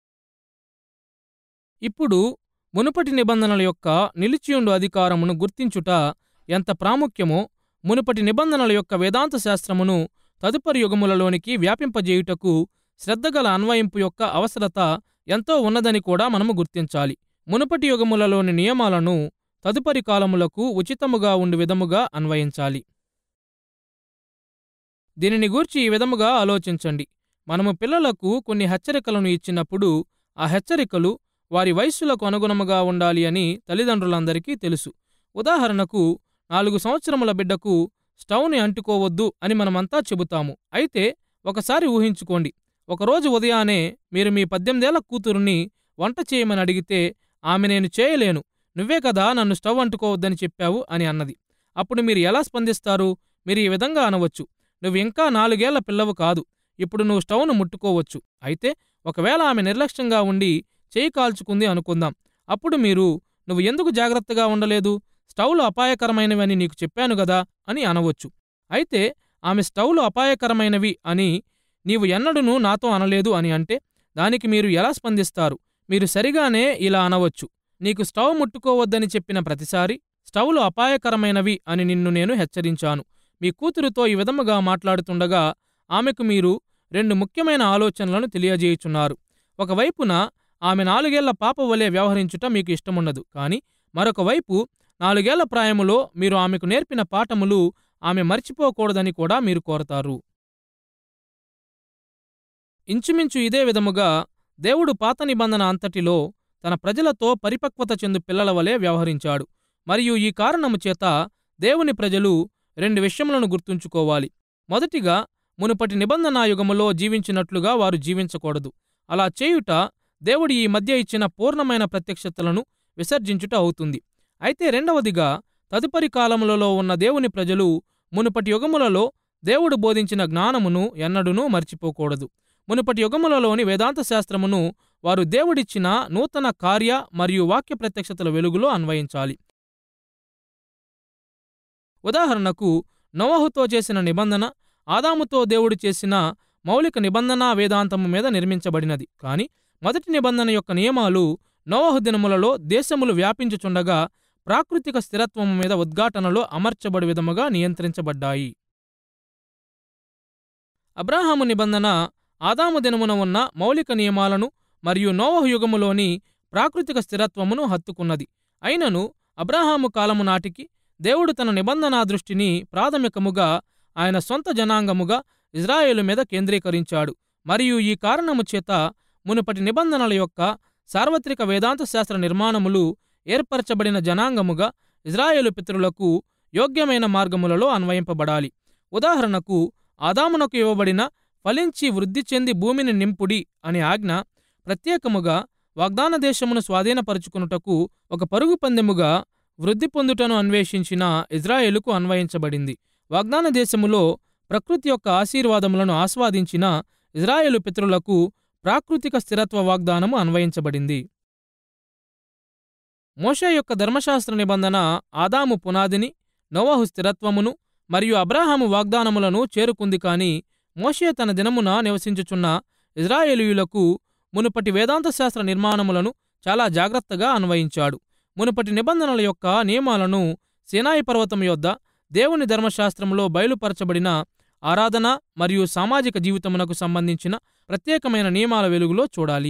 ఇప్పుడు మునుపటి నిబంధనల యొక్క నిలిచియుండు అధికారమును గుర్తించుట ఎంత ప్రాముఖ్యమో మునుపటి నిబంధనల యొక్క వేదాంత శాస్త్రమును తదుపరి యుగములలోనికి వ్యాపింపజేయుటకు శ్రద్ధగల అన్వయింపు యొక్క అవసరత ఎంతో ఉన్నదని కూడా మనము గుర్తించాలి మునుపటి యుగములలోని నియమాలను తదుపరి కాలములకు ఉచితముగా ఉండు విధముగా అన్వయించాలి దీనిని గూర్చి ఈ విధముగా ఆలోచించండి మనము పిల్లలకు కొన్ని హెచ్చరికలను ఇచ్చినప్పుడు ఆ హెచ్చరికలు వారి వయస్సులకు అనుగుణముగా ఉండాలి అని తల్లిదండ్రులందరికీ తెలుసు ఉదాహరణకు నాలుగు సంవత్సరముల బిడ్డకు స్టవ్ని అంటుకోవద్దు అని మనమంతా చెబుతాము అయితే ఒకసారి ఊహించుకోండి ఒకరోజు ఉదయానే మీరు మీ పద్దెనిమిదేళ్ల కూతురుని వంట చేయమని అడిగితే ఆమె నేను చేయలేను నువ్వే కదా నన్ను స్టవ్ అంటుకోవద్దని చెప్పావు అని అన్నది అప్పుడు మీరు ఎలా స్పందిస్తారు మీరు ఈ విధంగా అనవచ్చు నువ్వు ఇంకా నాలుగేళ్ల పిల్లవు కాదు ఇప్పుడు నువ్వు స్టవ్ను ముట్టుకోవచ్చు అయితే ఒకవేళ ఆమె నిర్లక్ష్యంగా ఉండి చేయి కాల్చుకుంది అనుకుందాం అప్పుడు మీరు నువ్వు ఎందుకు జాగ్రత్తగా ఉండలేదు స్టవ్లు అపాయకరమైనవని నీకు చెప్పాను గదా అని అనవచ్చు అయితే ఆమె స్టవ్లు అపాయకరమైనవి అని నీవు ఎన్నడూనూ నాతో అనలేదు అని అంటే దానికి మీరు ఎలా స్పందిస్తారు మీరు సరిగానే ఇలా అనవచ్చు నీకు స్టవ్ ముట్టుకోవద్దని చెప్పిన ప్రతిసారి స్టవ్లు అపాయకరమైనవి అని నిన్ను నేను హెచ్చరించాను మీ కూతురుతో ఈ విధముగా మాట్లాడుతుండగా ఆమెకు మీరు రెండు ముఖ్యమైన ఆలోచనలను తెలియజేయుచున్నారు ఒకవైపున ఆమె నాలుగేళ్ల పాప వలె వ్యవహరించుట మీకు ఇష్టముండదు కాని మరొక వైపు నాలుగేళ్ల ప్రాయములో మీరు ఆమెకు నేర్పిన పాఠములు ఆమె మర్చిపోకూడదని కూడా మీరు కోరతారు ఇంచుమించు ఇదే విధముగా దేవుడు పాత నిబంధన అంతటిలో తన ప్రజలతో పరిపక్వత చెందు పిల్లల వలె వ్యవహరించాడు మరియు ఈ కారణము చేత దేవుని ప్రజలు రెండు విషయములను గుర్తుంచుకోవాలి మొదటిగా మునుపటి నిబంధనా యుగములో జీవించినట్లుగా వారు జీవించకూడదు అలా చేయుట దేవుడు ఈ మధ్య ఇచ్చిన పూర్ణమైన ప్రత్యక్షతలను విసర్జించుట అవుతుంది అయితే రెండవదిగా తదుపరి కాలములలో ఉన్న దేవుని ప్రజలు మునుపటి యుగములలో దేవుడు బోధించిన జ్ఞానమును ఎన్నడూనూ మర్చిపోకూడదు మునుపటి యుగములలోని వేదాంత శాస్త్రమును వారు దేవుడిచ్చిన నూతన కార్య మరియు వాక్య ప్రత్యక్షతల వెలుగులో అన్వయించాలి ఉదాహరణకు నోవహుతో చేసిన నిబంధన ఆదాముతో దేవుడు చేసిన మౌలిక నిబంధనా వేదాంతము మీద నిర్మించబడినది కాని మొదటి నిబంధన యొక్క నియమాలు నోవహు దినములలో దేశములు వ్యాపించుచుండగా ప్రాకృతిక స్థిరత్వము మీద ఉద్ఘాటనలో అమర్చబడి విధముగా నియంత్రించబడ్డాయి అబ్రాహాము నిబంధన ఆదాము దినమున ఉన్న మౌలిక నియమాలను మరియు నోవహు యుగములోని ప్రాకృతిక స్థిరత్వమును హత్తుకున్నది అయినను అబ్రాహాము కాలము నాటికి దేవుడు తన నిబంధనా దృష్టిని ప్రాథమికముగా ఆయన సొంత జనాంగముగా ఇజ్రాయేలు మీద కేంద్రీకరించాడు మరియు ఈ కారణము చేత మునుపటి నిబంధనల యొక్క సార్వత్రిక వేదాంత శాస్త్ర నిర్మాణములు ఏర్పరచబడిన జనాంగముగా ఇజ్రాయేలు పితరులకు యోగ్యమైన మార్గములలో అన్వయింపబడాలి ఉదాహరణకు ఆదామునకు ఇవ్వబడిన ఫలించి వృద్ధి చెంది భూమిని నింపుడి అనే ఆజ్ఞ ప్రత్యేకముగా వాగ్దాన దేశమును స్వాధీనపరుచుకునుటకు ఒక పరుగు పందెముగా వృద్ధి పొందుటను అన్వేషించిన ఇజ్రాయేలుకు అన్వయించబడింది వాగ్దాన దేశములో ప్రకృతి యొక్క ఆశీర్వాదములను ఆస్వాదించిన ఇజ్రాయేలు పితరులకు ప్రాకృతిక స్థిరత్వ వాగ్దానము అన్వయించబడింది మోషే యొక్క ధర్మశాస్త్ర నిబంధన ఆదాము పునాదిని నోవహు స్థిరత్వమును మరియు అబ్రాహాము వాగ్దానములను చేరుకుంది కాని మోషే తన దినమున నివసించుచున్న ఇజ్రాయేలీయులకు మునుపటి వేదాంత శాస్త్ర నిర్మాణములను చాలా జాగ్రత్తగా అన్వయించాడు మునుపటి నిబంధనల యొక్క నియమాలను సినాయి పర్వతం యొద్ద దేవుని ధర్మశాస్త్రంలో బయలుపరచబడిన ఆరాధన మరియు సామాజిక జీవితమునకు సంబంధించిన ప్రత్యేకమైన నియమాల వెలుగులో చూడాలి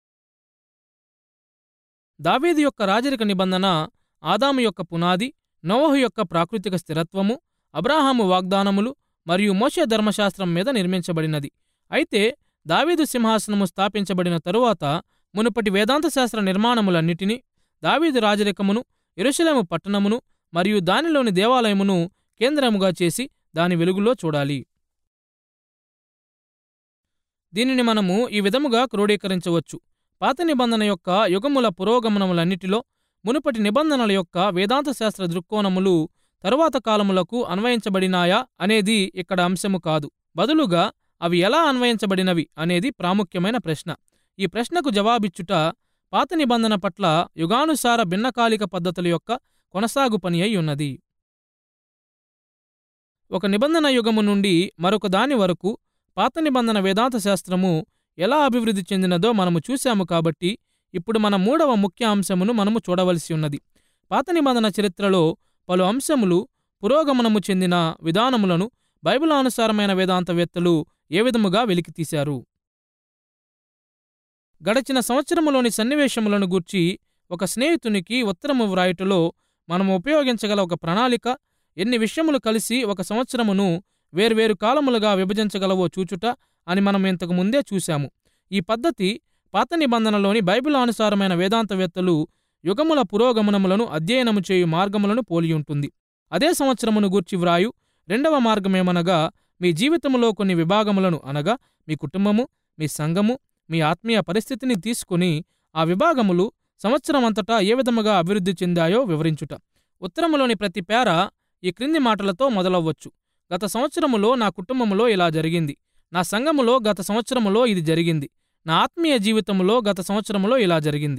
దావీదు యొక్క రాజరిక నిబంధన ఆదాము యొక్క పునాది నోవహు యొక్క ప్రాకృతిక స్థిరత్వము అబ్రాహాము వాగ్దానములు మరియు మోషే ధర్మశాస్త్రం మీద నిర్మించబడినది అయితే దావీదు సింహాసనము స్థాపించబడిన తరువాత మునుపటి వేదాంత శాస్త్ర నిర్మాణములన్నిటినీ దావీదు రాజరికమును ఎరుషలేము పట్టణమును మరియు దానిలోని దేవాలయమును కేంద్రముగా చేసి దాని వెలుగులో చూడాలి దీనిని మనము ఈ విధముగా క్రోడీకరించవచ్చు పాత నిబంధన యొక్క యుగముల పురోగమనములన్నిటిలో మునుపటి నిబంధనల యొక్క వేదాంత శాస్త్ర దృక్కోణములు తరువాత కాలములకు అన్వయించబడినాయా అనేది ఇక్కడ అంశము కాదు బదులుగా అవి ఎలా అన్వయించబడినవి అనేది ప్రాముఖ్యమైన ప్రశ్న ఈ ప్రశ్నకు జవాబిచ్చుట పాత నిబంధన పట్ల యుగానుసార భిన్నకాలిక పద్ధతుల యొక్క కొనసాగు పని అయి ఉన్నది ఒక నిబంధన యుగము నుండి మరొక దాని వరకు పాత నిబంధన వేదాంత శాస్త్రము ఎలా అభివృద్ధి చెందినదో మనము చూశాము కాబట్టి ఇప్పుడు మన మూడవ ముఖ్య అంశమును మనము చూడవలసి ఉన్నది పాత నిబంధన చరిత్రలో పలు అంశములు పురోగమనము చెందిన విధానములను బైబిలానుసారమైన వేదాంతవేత్తలు ఏ విధముగా వెలికితీశారు గడచిన సంవత్సరములోని సన్నివేశములను గూర్చి ఒక స్నేహితునికి ఉత్తరము వ్రాయుటలో మనము ఉపయోగించగల ఒక ప్రణాళిక ఎన్ని విషయములు కలిసి ఒక సంవత్సరమును వేర్వేరు కాలములుగా విభజించగలవో చూచుట అని మనం ఇంతకు ముందే చూశాము ఈ పద్ధతి పాత నిబంధనలోని బైబిల్ అనుసారమైన వేదాంతవేత్తలు యుగముల పురోగమనములను అధ్యయనము చేయు మార్గములను పోలియుంటుంది అదే సంవత్సరమును గూర్చి వ్రాయు రెండవ మార్గమేమనగా మీ జీవితములో కొన్ని విభాగములను అనగా మీ కుటుంబము మీ సంఘము మీ ఆత్మీయ పరిస్థితిని తీసుకుని ఆ విభాగములు సంవత్సరం అంతటా ఏ విధముగా అభివృద్ధి చెందాయో వివరించుట ఉత్తరములోని ప్రతి పేర ఈ క్రింది మాటలతో మొదలవ్వచ్చు గత సంవత్సరములో నా కుటుంబములో ఇలా జరిగింది నా సంఘములో గత సంవత్సరములో ఇది జరిగింది నా ఆత్మీయ జీవితములో గత సంవత్సరములో ఇలా జరిగింది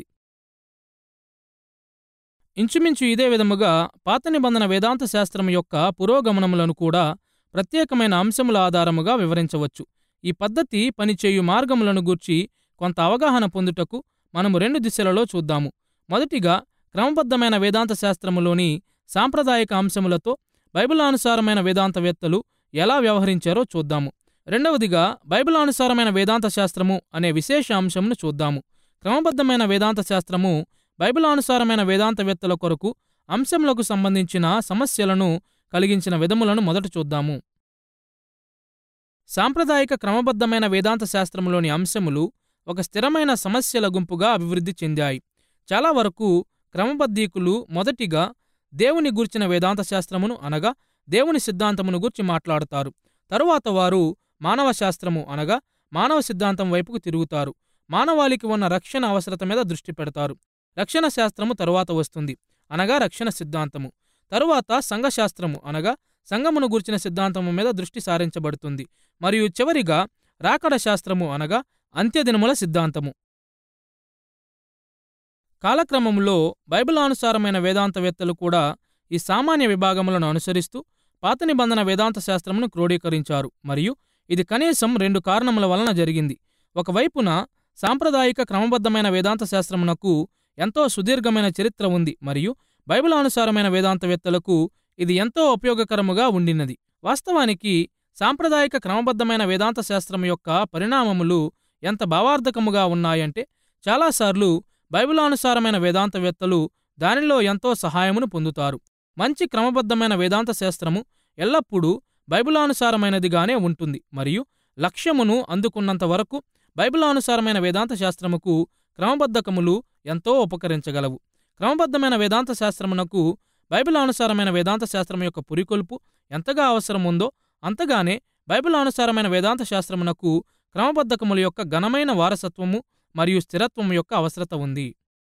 ఇంచుమించు ఇదే విధముగా పాత నిబంధన వేదాంత శాస్త్రం యొక్క పురోగమనములను కూడా ప్రత్యేకమైన అంశముల ఆధారముగా వివరించవచ్చు ఈ పద్ధతి పనిచేయు మార్గములను గూర్చి కొంత అవగాహన పొందుటకు మనము రెండు దిశలలో చూద్దాము మొదటిగా క్రమబద్ధమైన వేదాంత శాస్త్రములోని సాంప్రదాయక అంశములతో బైబిలానుసారమైన వేదాంతవేత్తలు ఎలా వ్యవహరించారో చూద్దాము రెండవదిగా బైబిలానుసారమైన వేదాంత శాస్త్రము అనే విశేష అంశమును చూద్దాము క్రమబద్ధమైన వేదాంత శాస్త్రము బైబిలానుసారమైన వేదాంతవేత్తల కొరకు అంశములకు సంబంధించిన సమస్యలను కలిగించిన విధములను మొదట చూద్దాము సాంప్రదాయిక క్రమబద్ధమైన వేదాంత శాస్త్రములోని అంశములు ఒక స్థిరమైన సమస్యల గుంపుగా అభివృద్ధి చెందాయి చాలా వరకు క్రమబద్ధీకులు మొదటిగా దేవుని గూర్చిన వేదాంత శాస్త్రమును అనగా దేవుని సిద్ధాంతమును గూర్చి మాట్లాడతారు తరువాత వారు మానవ శాస్త్రము అనగా మానవ సిద్ధాంతం వైపుకు తిరుగుతారు మానవాళికి ఉన్న రక్షణ అవసరత మీద దృష్టి పెడతారు రక్షణ శాస్త్రము తరువాత వస్తుంది అనగా రక్షణ సిద్ధాంతము తరువాత సంఘశాస్త్రము అనగా సంఘమును గూర్చిన సిద్ధాంతము మీద దృష్టి సారించబడుతుంది మరియు చివరిగా రాకడ శాస్త్రము అనగా అంత్యదినముల సిద్ధాంతము కాలక్రమంలో బైబిలానుసారమైన వేదాంతవేత్తలు కూడా ఈ సామాన్య విభాగములను అనుసరిస్తూ పాత నిబంధన వేదాంత శాస్త్రమును క్రోడీకరించారు మరియు ఇది కనీసం రెండు కారణముల వలన జరిగింది ఒకవైపున సాంప్రదాయిక క్రమబద్ధమైన వేదాంత శాస్త్రమునకు ఎంతో సుదీర్ఘమైన చరిత్ర ఉంది మరియు బైబిలానుసారమైన వేదాంతవేత్తలకు ఇది ఎంతో ఉపయోగకరముగా ఉండినది వాస్తవానికి సాంప్రదాయిక క్రమబద్ధమైన వేదాంత శాస్త్రం యొక్క పరిణామములు ఎంత భావార్థకముగా ఉన్నాయంటే చాలాసార్లు బైబిలానుసారమైన వేదాంతవేత్తలు దానిలో ఎంతో సహాయమును పొందుతారు మంచి క్రమబద్ధమైన వేదాంత శాస్త్రము ఎల్లప్పుడూ బైబిలానుసారమైనదిగానే ఉంటుంది మరియు లక్ష్యమును అందుకున్నంత వరకు బైబిలానుసారమైన వేదాంత శాస్త్రముకు క్రమబద్ధకములు ఎంతో ఉపకరించగలవు క్రమబద్ధమైన వేదాంత శాస్త్రమునకు బైబిలానుసారమైన వేదాంత శాస్త్రం యొక్క పురికొల్పు ఎంతగా అవసరం ఉందో అంతగానే బైబిల్ అనుసారమైన వేదాంత శాస్త్రమునకు క్రమబద్ధకముల యొక్క ఘనమైన వారసత్వము మరియు స్థిరత్వము యొక్క అవసరత ఉంది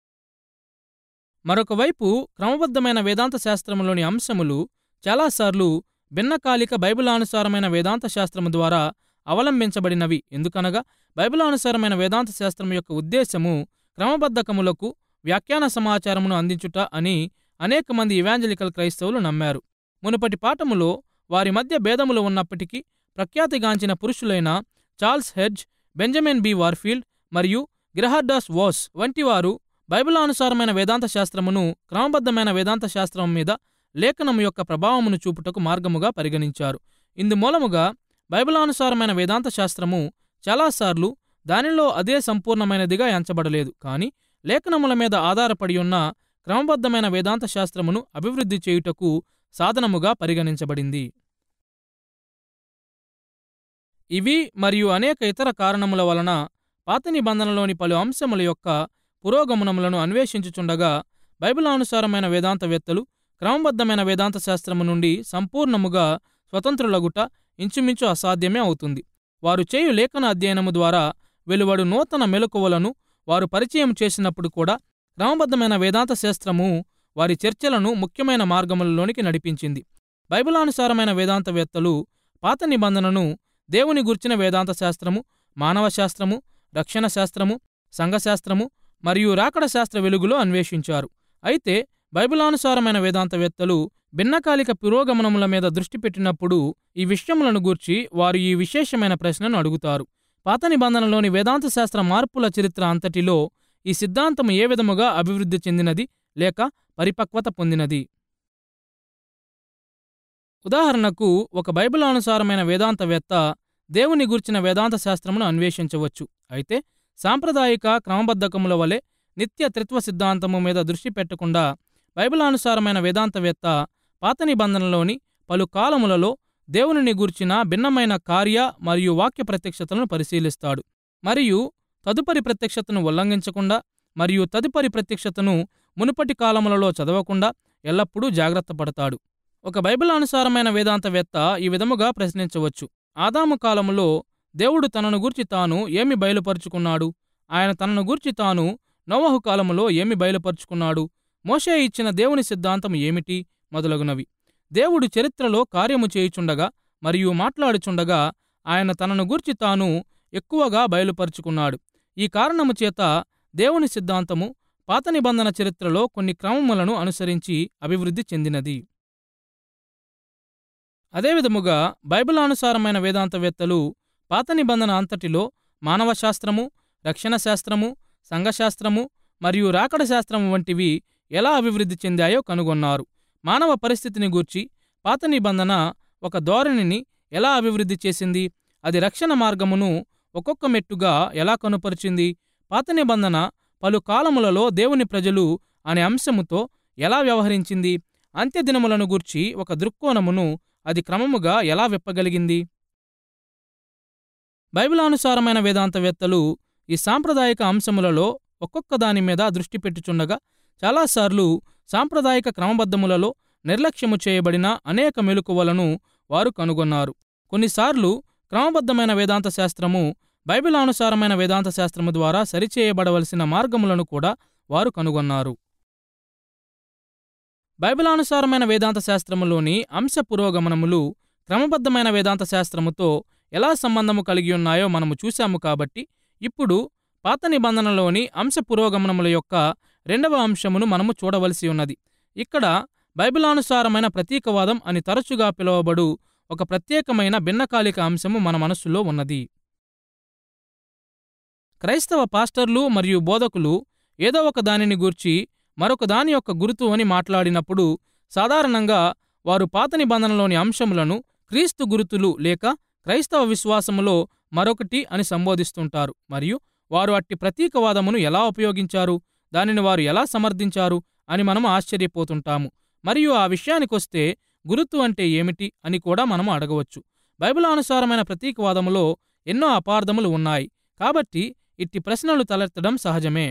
మరొక వైపు క్రమబద్ధమైన వేదాంత శాస్త్రములోని అంశములు చాలాసార్లు భిన్నకాలిక బైబిలానుసారమైన వేదాంత శాస్త్రము ద్వారా అవలంబించబడినవి ఎందుకనగా బైబిలానుసారమైన వేదాంత శాస్త్రం యొక్క ఉద్దేశము క్రమబద్ధకములకు వ్యాఖ్యాన సమాచారమును అందించుట అని అనేక మంది ఇవాంజలికల్ క్రైస్తవులు నమ్మారు మునుపటి పాఠములో వారి మధ్య భేదములు ఉన్నప్పటికీ ప్రఖ్యాతిగాంచిన పురుషులైన Charles Hodge Benjamin B Warfield మరియు గ్రహార్డాస్ వాస్ వంటి వారు బైబిలానుసారమైన వేదాంత శాస్త్రమును క్రమబద్ధమైన వేదాంత శాస్త్రం మీద లేఖనము యొక్క ప్రభావమును చూపుటకు మార్గముగా పరిగణించారు ఇందుమూలముగా బైబిలానుసారమైన వేదాంత శాస్త్రము చాలాసార్లు దానిలో అదే సంపూర్ణమైనదిగా ఎంచబడలేదు కానీ లేఖనముల మీద ఆధారపడి ఉన్న క్రమబద్ధమైన వేదాంత శాస్త్రమును అభివృద్ధి చేయుటకు సాధనముగా పరిగణించబడింది ఇవి మరియు అనేక ఇతర కారణముల వలన పాత నిబంధనలోని పలు అంశముల యొక్క పురోగమనములను అన్వేషించుచుండగా బైబిలానుసారమైన వేదాంతవేత్తలు క్రమబద్ధమైన వేదాంత శాస్త్రము నుండి సంపూర్ణముగా స్వతంత్రులగుట ఇంచుమించు అసాధ్యమే అవుతుంది వారు చేయు లేఖన అధ్యయనము ద్వారా వెలువడు నూతన మెలకువలను వారు పరిచయం చేసినప్పుడు కూడా క్రమబద్ధమైన వేదాంత శాస్త్రము వారి చర్చలను ముఖ్యమైన మార్గములలోనికి నడిపించింది బైబిలానుసారమైన వేదాంతవేత్తలు పాత నిబంధనను దేవుని గుర్చిన వేదాంత శాస్త్రము మానవ శాస్త్రము రక్షణ శాస్త్రము సంఘశాస్త్రము మరియు రాకడ శాస్త్ర వెలుగులో అన్వేషించారు అయితే బైబిలానుసారమైన వేదాంతవేత్తలు భిన్నకాలిక పురోగమనముల మీద దృష్టి పెట్టినప్పుడు ఈ విషయములను గూర్చి వారు ఈ విశేషమైన ప్రశ్నను అడుగుతారు పాత నిబంధనలోని వేదాంత శాస్త్ర మార్పుల చరిత్ర అంతటిలో ఈ సిద్ధాంతం ఏ విధముగా అభివృద్ధి చెందినది లేక పరిపక్వత పొందినది ఉదాహరణకు ఒక బైబిల్ అనుసారమైన వేదాంతవేత్త దేవుని గూర్చిన వేదాంత శాస్త్రమును అన్వేషించవచ్చు అయితే సాంప్రదాయిక క్రమబద్ధకముల వలె నిత్య త్రిత్వ సిద్ధాంతము మీద దృష్టి పెట్టకుండా బైబిలానుసారమైన వేదాంతవేత్త పాత నిబంధనలోని పలు కాలములలో దేవునిని గూర్చిన భిన్నమైన కార్య మరియు వాక్య ప్రత్యక్షతలను పరిశీలిస్తాడు మరియు తదుపరి ప్రత్యక్షతను ఉల్లంఘించకుండా మరియు తదుపరి ప్రత్యక్షతను మునుపటి కాలములలో చదవకుండా ఎల్లప్పుడూ జాగ్రత్త పడతాడు ఒక బైబిల్ అనుసారమైన వేదాంతవేత్త ఈ విధముగా ప్రశ్నించవచ్చు ఆదాము కాలములో దేవుడు తనను గూర్చి తాను ఏమి బయలుపరుచుకున్నాడు ఆయన తనను గూర్చి తాను నోవహు కాలములో ఏమి బయలుపరుచుకున్నాడు మోషే ఇచ్చిన దేవుని సిద్ధాంతం ఏమిటి మొదలగునవి దేవుడు చరిత్రలో కార్యము చేయుచుండగా మరియు మాట్లాడుచుండగా ఆయన తనను గూర్చి తాను ఎక్కువగా బయలుపరుచుకున్నాడు ఈ కారణము చేత దేవుని సిద్ధాంతము పాత నిబంధన చరిత్రలో కొన్ని క్రమములను అనుసరించి అభివృద్ధి చెందినది అదేవిధముగా బైబిలానుసారమైన వేదాంతవేత్తలు పాత నిబంధన అంతటిలో మానవ శాస్త్రము రక్షణ శాస్త్రము సంఘశాస్త్రము మరియు రాకడ శాస్త్రము వంటివి ఎలా అభివృద్ధి చెందాయో కనుగొన్నారు మానవ పరిస్థితిని గూర్చి పాత నిబంధన ఒక ధోరణిని ఎలా అభివృద్ధి చేసింది అది రక్షణ మార్గమును ఒక్కొక్క మెట్టుగా ఎలా కనుపరిచింది పాత నిబంధన పలు కాలములలో దేవుని ప్రజలు అనే అంశముతో ఎలా వ్యవహరించింది అంత్యదినములను గూర్చి ఒక దృక్కోణమును అది క్రమముగా ఎలా విప్పగలిగింది బైబిలానుసారమైన వేదాంతవేత్తలు ఈ సాంప్రదాయిక అంశములలో ఒక్కొక్క దాని మీద దృష్టి పెట్టుచుండగా చాలాసార్లు సాంప్రదాయిక క్రమబద్ధములలో నిర్లక్ష్యము చేయబడిన అనేక మెలకువలను వారు కనుగొన్నారు కొన్నిసార్లు క్రమబద్ధమైన వేదాంత శాస్త్రము బైబిలానుసారమైన వేదాంత శాస్త్రము ద్వారా సరిచేయబడవలసిన మార్గములను కూడా వారు కనుగొన్నారు బైబిలానుసారమైన వేదాంత శాస్త్రములోని అంశ పురోగమనములు క్రమబద్ధమైన వేదాంత శాస్త్రముతో ఎలా సంబంధము కలిగి ఉన్నాయో మనము చూశాము కాబట్టి ఇప్పుడు పాత నిబంధనలోని అంశ పురోగమనముల యొక్క రెండవ అంశమును మనము చూడవలసి ఉన్నది ఇక్కడ బైబిలానుసారమైన ప్రతీకవాదం అని తరచుగా పిలువబడు ఒక ప్రత్యేకమైన భిన్నకాలిక అంశము మన మనస్సులో ఉన్నది క్రైస్తవ పాస్టర్లు మరియు బోధకులు ఏదో ఒక దానిని గూర్చి మరొక దాని యొక్క గురుతు అని మాట్లాడినప్పుడు సాధారణంగా వారు పాత నిబంధనలోని అంశములను క్రీస్తు గురుతులు లేక క్రైస్తవ విశ్వాసములో మరొకటి అని సంబోధిస్తుంటారు మరియు వారు అట్టి ప్రతీకవాదమును ఎలా ఉపయోగించారు దానిని వారు ఎలా సమర్థించారు అని మనం ఆశ్చర్యపోతుంటాము మరియు ఆ విషయానికొస్తే గురుతు అంటే ఏమిటి అని కూడా మనం అడగవచ్చు బైబిలానుసారమైన ప్రతీకవాదములో ఎన్నో అపార్థములు ఉన్నాయి కాబట్టి ఇట్టి ప్రశ్నలు తలెత్తడం సహజమే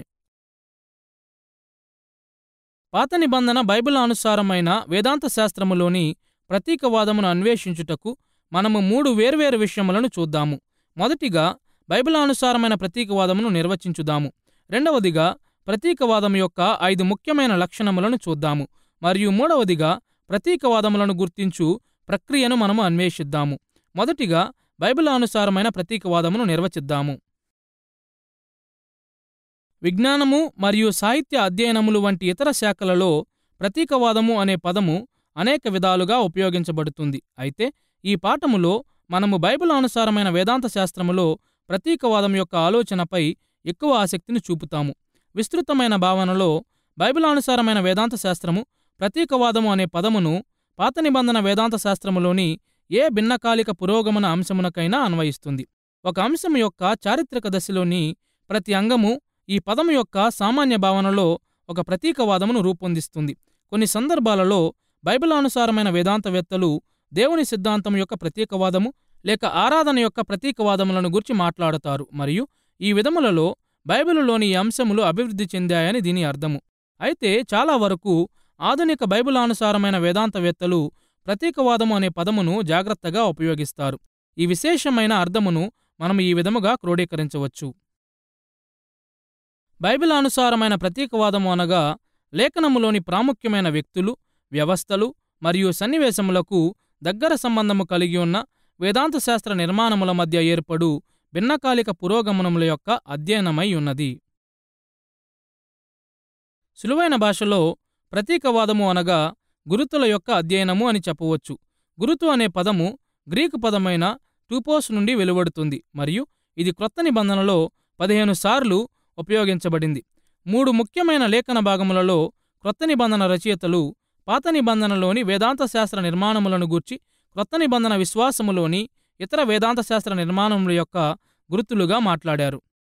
పాత నిబంధన బైబిల్ అనుసారమైన వేదాంత శాస్త్రములోని ప్రతీకవాదమును అన్వేషించుటకు మనము మూడు వేర్వేరు విషయములను చూద్దాము మొదటిగా బైబిలానుసారమైన ప్రతీకవాదమును నిర్వచించుదాము రెండవదిగా ప్రతీకవాదం యొక్క ఐదు ముఖ్యమైన లక్షణములను చూద్దాము మరియు మూడవదిగా ప్రతీకవాదములను గుర్తించు ప్రక్రియను మనము అన్వేషిద్దాము మొదటిగా బైబిలానుసారమైన ప్రతీకవాదమును నిర్వచిద్దాము విజ్ఞానము మరియు సాహిత్య అధ్యయనములు వంటి ఇతర శాఖలలో ప్రతీకవాదము అనే పదము అనేక విధాలుగా ఉపయోగించబడుతుంది అయితే ఈ పాఠములో మనము బైబిల్ అనుసారమైన వేదాంత శాస్త్రములో ప్రతీకవాదం యొక్క ఆలోచనపై ఎక్కువ ఆసక్తిని చూపుతాము విస్తృతమైన భావనలో బైబిల్ అనుసారమైన వేదాంత శాస్త్రము ప్రతీకవాదము అనే పదమును పాత నిబంధన వేదాంత శాస్త్రములోని ఏ భిన్నకాలిక పురోగమన అంశమునకైనా అన్వయిస్తుంది ఒక అంశం యొక్క చారిత్రక దశలోని ప్రతి అంగము ఈ పదము యొక్క సామాన్య భావనలో ఒక ప్రతీకవాదమును రూపొందిస్తుంది కొన్ని సందర్భాలలో బైబిలానుసారమైన వేదాంతవేత్తలు దేవుని సిద్ధాంతం యొక్క ప్రతీకవాదము లేక ఆరాధన యొక్క ప్రతీకవాదములను గురించి మాట్లాడతారు మరియు ఈ విధములలో బైబిలులోని ఈ అంశములు అభివృద్ధి చెందాయని దీని అర్థము అయితే చాలా వరకు ఆధునిక బైబిలానుసారమైన వేదాంతవేత్తలు ప్రతీకవాదము అనే పదమును జాగ్రత్తగా ఉపయోగిస్తారు ఈ విశేషమైన అర్థమును మనం ఈ విధముగా క్రోడీకరించవచ్చు బైబిల్ అనుసారమైన ప్రతీకవాదము అనగా లేఖనములోని ప్రాముఖ్యమైన వ్యక్తులు వ్యవస్థలు మరియు సన్నివేశములకు దగ్గర సంబంధము కలిగి ఉన్న వేదాంత శాస్త్ర నిర్మాణముల మధ్య ఏర్పడు భిన్నకాలిక పురోగమనముల యొక్క అధ్యయనమై ఉన్నది సులువైన భాషలో ప్రతీకవాదము అనగా గురుతుల యొక్క అధ్యయనము అని చెప్పవచ్చు గురుతు అనే పదము గ్రీకు పదమైన టూపోస్ నుండి వెలువడుతుంది మరియు ఇది క్రొత్త నిబంధనలో పదిహేను సార్లు ఉపయోగించబడింది మూడు ముఖ్యమైన లేఖన భాగములలో క్రొత్త నిబంధన రచయితలు పాత నిబంధనలోని వేదాంత శాస్త్ర నిర్మాణములను గూర్చి క్రొత్త నిబంధన విశ్వాసములోని ఇతర వేదాంత శాస్త్ర నిర్మాణముల యొక్క గుర్తులుగా మాట్లాడారు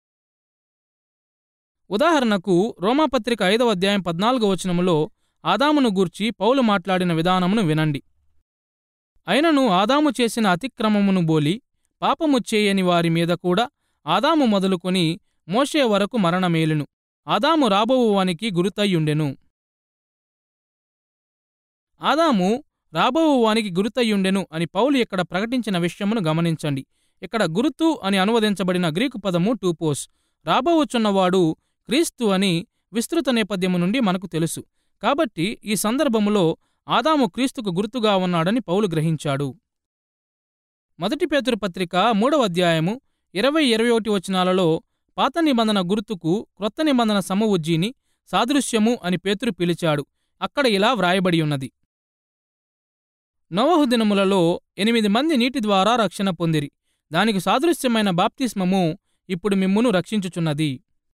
ఉదాహరణకు రోమాపత్రిక ఐదవ అధ్యాయం పద్నాలుగో వచనములో ఆదామును గూర్చి పౌలు మాట్లాడిన విధానమును వినండి అయినను ఆదాము చేసిన అతిక్రమమును బోలి పాపము చేయని వారి మీద కూడా ఆదాము మొదలుకొని మోషే వరకు మరణమేలును ఆదాము రాబోవువానికి గురుతయ్యుండెను ఆదాము రాబోవువానికి గురుతయ్యుండెను అని పౌలు ఇక్కడ ప్రకటించిన విషయమును గమనించండి ఇక్కడ గురుతు అని అనువదించబడిన గ్రీకు పదము టూపోస్ రాబోవుచున్నవాడు క్రీస్తు అని విస్తృత నేపథ్యము నుండి మనకు తెలుసు కాబట్టి ఈ సందర్భములో ఆదాము క్రీస్తుకు గుర్తుగా ఉన్నాడని పౌలు గ్రహించాడు మొదటి పేతురు పత్రిక మూడవ అధ్యాయము ఇరవై ఇరవై ఒకటి వచనాలలో పాత నిబంధన గుర్తుకు క్రొత్త నిబంధన సమవుజ్జీని సాదృశ్యము అని పేతురు పిలిచాడు అక్కడ ఇలా వ్రాయబడి ఉన్నది నోవహు దినములలో ఎనిమిది మంది నీటి ద్వారా రక్షణ పొందిరి దానికి సాదృశ్యమైన బాప్తిస్మము ఇప్పుడు మిమ్మును రక్షించుచున్నది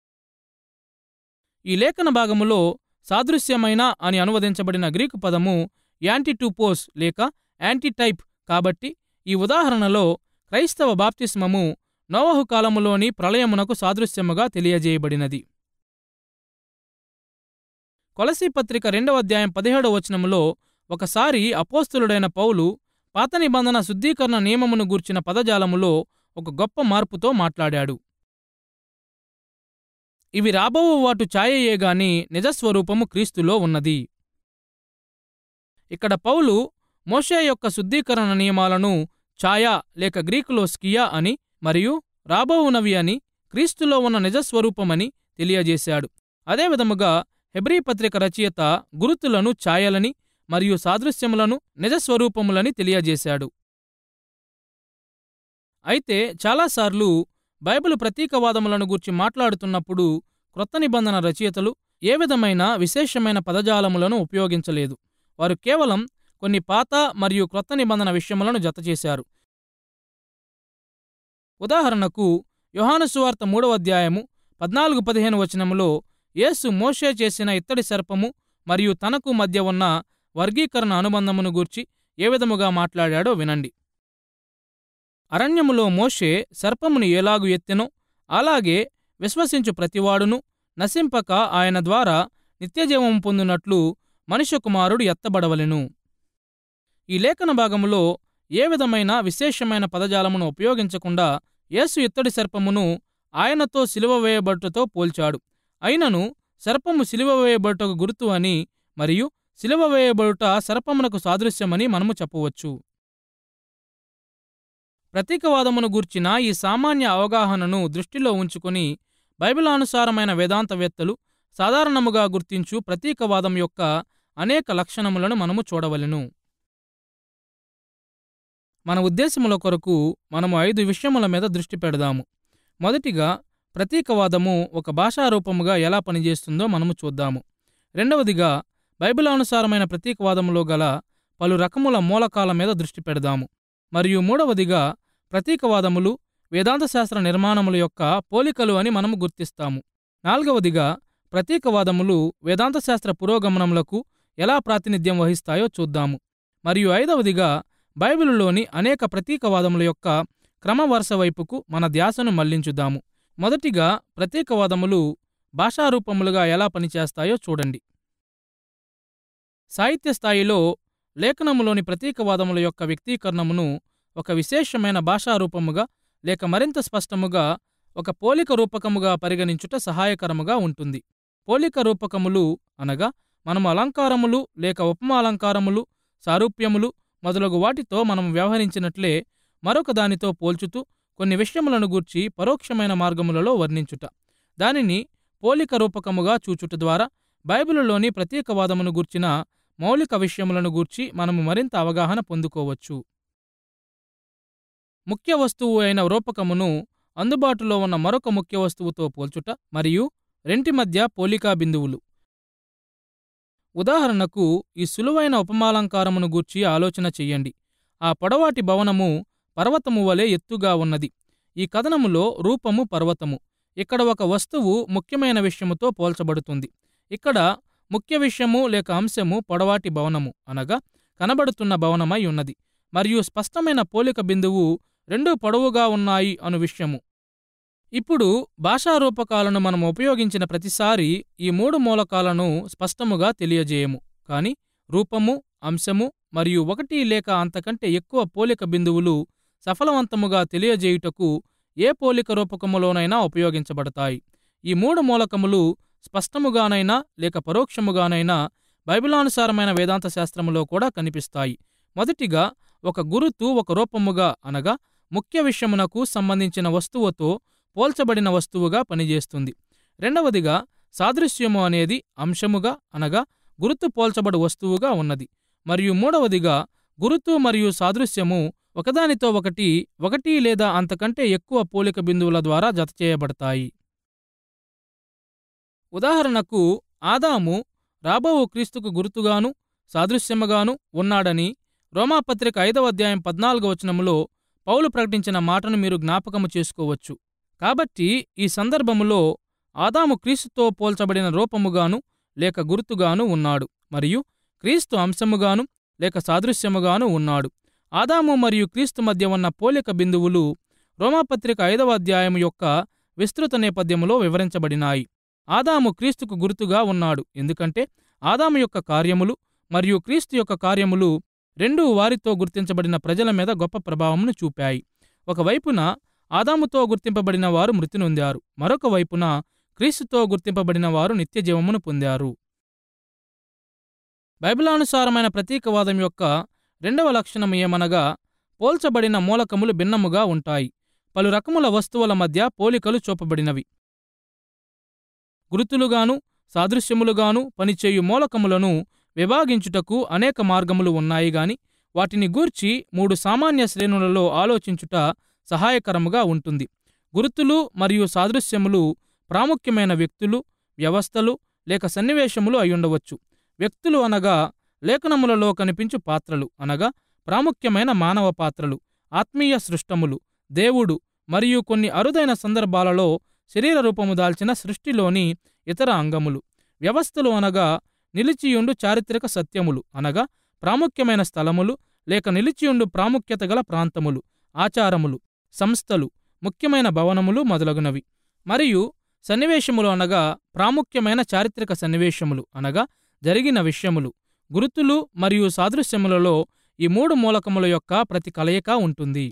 ఈ లేఖన భాగములో సాదృశ్యమైన అని అనువదించబడిన గ్రీకు పదము యాంటీటూపోస్ లేక యాంటీటైప్ కాబట్టి ఈ ఉదాహరణలో క్రైస్తవ బాప్తిస్మము నోవహు కాలములోని ప్రళయమునకు సాదృశ్యముగా తెలియజేయబడినది కొలసీ పత్రిక రెండవ అధ్యాయం పదిహేడవ వచనములో ఒకసారి అపోస్తులుడైన పౌలు పాత నిబంధన శుద్ధీకరణ నియమమును గూర్చిన పదజాలములో ఒక గొప్ప మార్పుతో మాట్లాడాడు ఇవి రాబోవు వాటు ఛాయయే గాని నిజస్వరూపము క్రీస్తులో ఉన్నది ఇక్కడ పౌలు మోషే యొక్క శుద్ధీకరణ నియమాలను ఛాయా లేక గ్రీకులో స్కియా అని మరియు రాబోవునవి అని క్రీస్తులో ఉన్న నిజస్వరూపమని తెలియజేశాడు అదేవిధముగా హెబ్రీ పత్రిక రచయిత గురుతులను ఛాయలని మరియు సాదృశ్యములను నిజస్వరూపములని తెలియజేశాడు అయితే చాలాసార్లు బైబిల్ ప్రతీకవాదములను గూర్చి మాట్లాడుతున్నప్పుడు క్రొత్త నిబంధన రచయితలు ఏ విధమైన విశేషమైన పదజాలములను ఉపయోగించలేదు వారు కేవలం కొన్ని పాత మరియు క్రొత్త నిబంధన విషయములను జతచేశారు ఉదాహరణకు యోహాను సువార్త మూడవ అధ్యాయము పద్నాలుగు పదిహేను వచనములో యేసు మోషే చేసిన ఇత్తడి సర్పము మరియు తనకు మధ్య ఉన్న వర్గీకరణ అనుబంధమును గూర్చి ఏ విధముగా మాట్లాడాడో వినండి అరణ్యములో మోషే సర్పమును ఎలాగు ఎత్తెనో అలాగే విశ్వసించు ప్రతివాడును నశింపక ఆయన ద్వారా నిత్యజీవం పొందినట్లు మనుష్య కుమారుడు ఎత్తబడవలెను ఈ లేఖన భాగములో ఏ విధమైన విశేషమైన పదజాలమును ఉపయోగించకుండా యేసు ఇత్తడి సర్పమును ఆయనతో సిలువ వేయబడుటతో పోల్చాడు అయినను సర్పము సిలువ వేయబడుటకు గుర్తు అని మరియు సిలువ వేయబడుట సర్పమునకు సాదృశ్యమని మనము చెప్పవచ్చు ప్రతీకవాదమును గూర్చిన ఈ సామాన్య అవగాహనను దృష్టిలో ఉంచుకొని బైబిలానుసారమైన వేదాంతవేత్తలు సాధారణముగా గుర్తించు ప్రతీకవాదం యొక్క అనేక లక్షణములను మనము చూడవలెను మన ఉద్దేశముల కొరకు మనము ఐదు విషయముల మీద దృష్టి పెడదాము మొదటిగా ప్రతీకవాదము ఒక భాషారూపముగా ఎలా పనిచేస్తుందో మనము చూద్దాము రెండవదిగా బైబిలానుసారమైన ప్రతీకవాదములో గల పలు రకముల మూలకాల మీద దృష్టి పెడదాము మరియు మూడవదిగా ప్రతీకవాదములు వేదాంత శాస్త్ర నిర్మాణముల యొక్క పోలికలు అని మనము గుర్తిస్తాము నాలుగవదిగా ప్రతీకవాదములు వేదాంత శాస్త్ర పురోగమనములకు ఎలా ప్రాతినిధ్యం వహిస్తాయో చూద్దాము మరియు ఐదవదిగా బైబిలులోని అనేక ప్రతీకవాదముల యొక్క క్రమవరుస వైపుకు మన ధ్యాసను మళ్లించుదాము మొదటిగా ప్రతీకవాదములు భాషారూపములుగా ఎలా పనిచేస్తాయో చూడండి సాహిత్య స్థాయిలో లేఖనములోని ప్రతీకవాదముల యొక్క వ్యక్తీకరణమును ఒక విశేషమైన భాషారూపముగా లేక మరింత స్పష్టముగా ఒక పోలిక రూపకముగా పరిగణించుట సహాయకరముగా ఉంటుంది పోలిక రూపకములు అనగా మనము అలంకారములు లేక ఉపమాలంకారములు సారూప్యములు మొదలగు వాటితో మనం వ్యవహరించినట్లే మరొక దానితో పోల్చుతూ కొన్ని విషయములను గూర్చి పరోక్షమైన మార్గములలో వర్ణించుట దానిని పోలిక రూపకముగా చూచుట ద్వారా బైబిలులోని ప్రతీకవాదమును గూర్చిన మౌలిక విషయములను గూర్చి మనము మరింత అవగాహన పొందుకోవచ్చు ముఖ్య వస్తువు అయిన రూపకమును అందుబాటులో ఉన్న మరొక ముఖ్య వస్తువుతో పోల్చుట మరియు రెంటి మధ్య పోలికా బిందువులు ఉదాహరణకు ఈ సులువైన ఉపమాలంకారమును గూర్చి ఆలోచన చెయ్యండి ఆ పొడవాటి భవనము పర్వతము వలె ఎత్తుగా ఉన్నది ఈ కథనములో రూపము పర్వతము ఇక్కడ ఒక వస్తువు ముఖ్యమైన విషయముతో పోల్చబడుతుంది ఇక్కడ ముఖ్య విషయము లేక అంశము పొడవాటి భవనము అనగా కనబడుతున్న భవనమై ఉన్నది మరియు స్పష్టమైన పోలిక బిందువు రెండూ పొడవుగా ఉన్నాయి అను విషయము ఇప్పుడు భాషారూపకాలను మనం ఉపయోగించిన ప్రతిసారి ఈ మూడు మూలకాలను స్పష్టముగా తెలియజేయము కాని రూపము అంశము మరియు ఒకటి లేక అంతకంటే ఎక్కువ పోలిక బిందువులు సఫలవంతముగా తెలియజేయుటకు ఏ పోలిక రూపకములోనైనా ఉపయోగించబడతాయి ఈ మూడు మూలకములు స్పష్టముగానైనా లేక పరోక్షముగానైనా బైబిలానుసారమైన వేదాంత శాస్త్రములో కూడా కనిపిస్తాయి మొదటిగా ఒక గురుతు ఒక రూపముగా అనగా ముఖ్య విషయమునకు సంబంధించిన వస్తువుతో పోల్చబడిన వస్తువుగా పనిచేస్తుంది రెండవదిగా సాదృశ్యము అనేది అంశముగా అనగా గురుతు పోల్చబడు వస్తువుగా ఉన్నది మరియు మూడవదిగా గురుతు మరియు సాదృశ్యము ఒకదానితో ఒకటి ఒకటి లేదా అంతకంటే ఎక్కువ పోలిక బిందువుల ద్వారా జతచేయబడతాయి ఉదాహరణకు ఆదాము రాబోవు క్రీస్తుకు గుర్తుగాను సాదృశ్యముగాను ఉన్నాడని రోమాపత్రిక ఐదవ అధ్యాయం పద్నాలుగో వచనములో పౌలు ప్రకటించిన మాటను మీరు జ్ఞాపకము చేసుకోవచ్చు కాబట్టి ఈ సందర్భములో ఆదాము క్రీస్తుతో పోల్చబడిన రూపముగాను లేక గుర్తుగాను ఉన్నాడు మరియు క్రీస్తు అంశముగాను లేక సాదృశ్యముగాను ఉన్నాడు ఆదాము మరియు క్రీస్తు మధ్య ఉన్న పోలిక బిందువులు రోమాపత్రిక ఐదవ అధ్యాయం యొక్క విస్తృత నేపథ్యములో వివరించబడినాయి ఆదాము క్రీస్తుకు గుర్తుగా ఉన్నాడు ఎందుకంటే ఆదాము యొక్క కార్యములు మరియు క్రీస్తు యొక్క కార్యములు రెండూ వారితో గుర్తించబడిన ప్రజల మీద గొప్ప ప్రభావమును చూపాయి ఒకవైపున ఆదాముతో గుర్తింపబడిన వారు మృతి నొందారు మరొక వైపున క్రీస్తుతో గుర్తింపబడిన వారు నిత్యజీవమును పొందారు బైబిలానుసారమైన ప్రతీకవాదం యొక్క రెండవ లక్షణం ఏమనగా పోల్చబడిన మూలకములు భిన్నముగా ఉంటాయి పలు రకముల వస్తువుల మధ్య పోలికలు చూపబడినవి గురుతులుగాను సాదృశ్యములుగాను పనిచేయు మూలకములను విభాగించుటకు అనేక మార్గములు ఉన్నాయి గాని వాటిని గూర్చి మూడు సామాన్య శ్రేణులలో ఆలోచించుట సహాయకరముగా ఉంటుంది గురుతులు మరియు సాదృశ్యములు ప్రాముఖ్యమైన వ్యక్తులు వ్యవస్థలు లేక సన్నివేశములు అయ్యుండవచ్చు వ్యక్తులు అనగా లేఖనములలో కనిపించు పాత్రలు అనగా ప్రాముఖ్యమైన మానవ పాత్రలు ఆత్మీయ సృష్టములు దేవుడు మరియు కొన్ని అరుదైన సందర్భాలలో శరీర రూపము దాల్చిన సృష్టిలోని ఇతర అంగములు వ్యవస్థలు అనగా నిలిచియుండు చారిత్రక సత్యములు అనగా ప్రాముఖ్యమైన స్థలములు లేక నిలిచియుండు ప్రాముఖ్యత గల ప్రాంతములు ఆచారములు సంస్థలు ముఖ్యమైన భవనములు మొదలగునవి మరియు సన్నివేశములు అనగా ప్రాముఖ్యమైన చారిత్రక సన్నివేశములు అనగా జరిగిన విషయములు గురుతులు మరియు సాదృశ్యములలో ఈ మూడు మూలకముల యొక్క ప్రతి కలయిక ఉంటుంది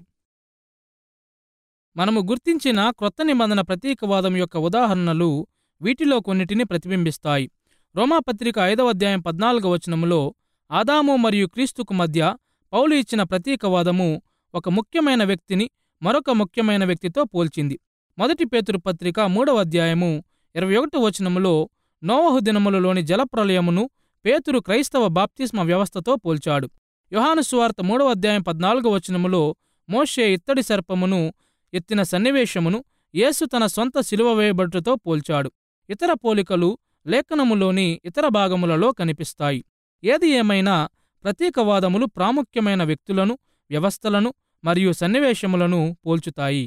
మనము గుర్తించిన క్రొత్త నిబంధన ప్రతీకవాదం యొక్క ఉదాహరణలు వీటిలో కొన్నిటిని ప్రతిబింబిస్తాయి రోమాపత్రిక ఐదవ అధ్యాయం పద్నాలుగవ వచనములో ఆదాము మరియు క్రీస్తుకు మధ్య పౌలు ఇచ్చిన ప్రతీకవాదము ఒక ముఖ్యమైన వ్యక్తిని మరొక ముఖ్యమైన వ్యక్తితో పోల్చింది మొదటి పేతురు పత్రిక మూడవ అధ్యాయము ఇరవై ఒకటి వచనములో నోవహు దినములలోని జలప్రలయమును పేతురు క్రైస్తవ బాప్తిస్మ వ్యవస్థతో పోల్చాడు యోహాను సువార్త మూడవ అధ్యాయం పద్నాలుగో వచనములో మోషే ఇత్తడి సర్పమును ఎత్తిన సన్నివేశమును యేసు తన సొంత శిలువ వేయబడుటతో పోల్చాడు ఇతర పోలికలు లేఖనములోని ఇతర భాగములలో కనిపిస్తాయి ఏది ఏమైనా ప్రతీకవాదములు ప్రాముఖ్యమైన వ్యక్తులను వ్యవస్థలను మరియు సన్నివేశములను పోల్చుతాయి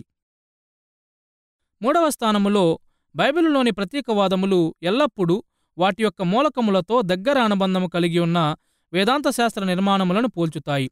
మూడవ స్థానములో బైబిలులోని ప్రతీకవాదములు ఎల్లప్పుడూ వాటి యొక్క మూలకములతో దగ్గర అనుబంధము కలిగి ఉన్న వేదాంత శాస్త్ర నిర్మాణములను పోల్చుతాయి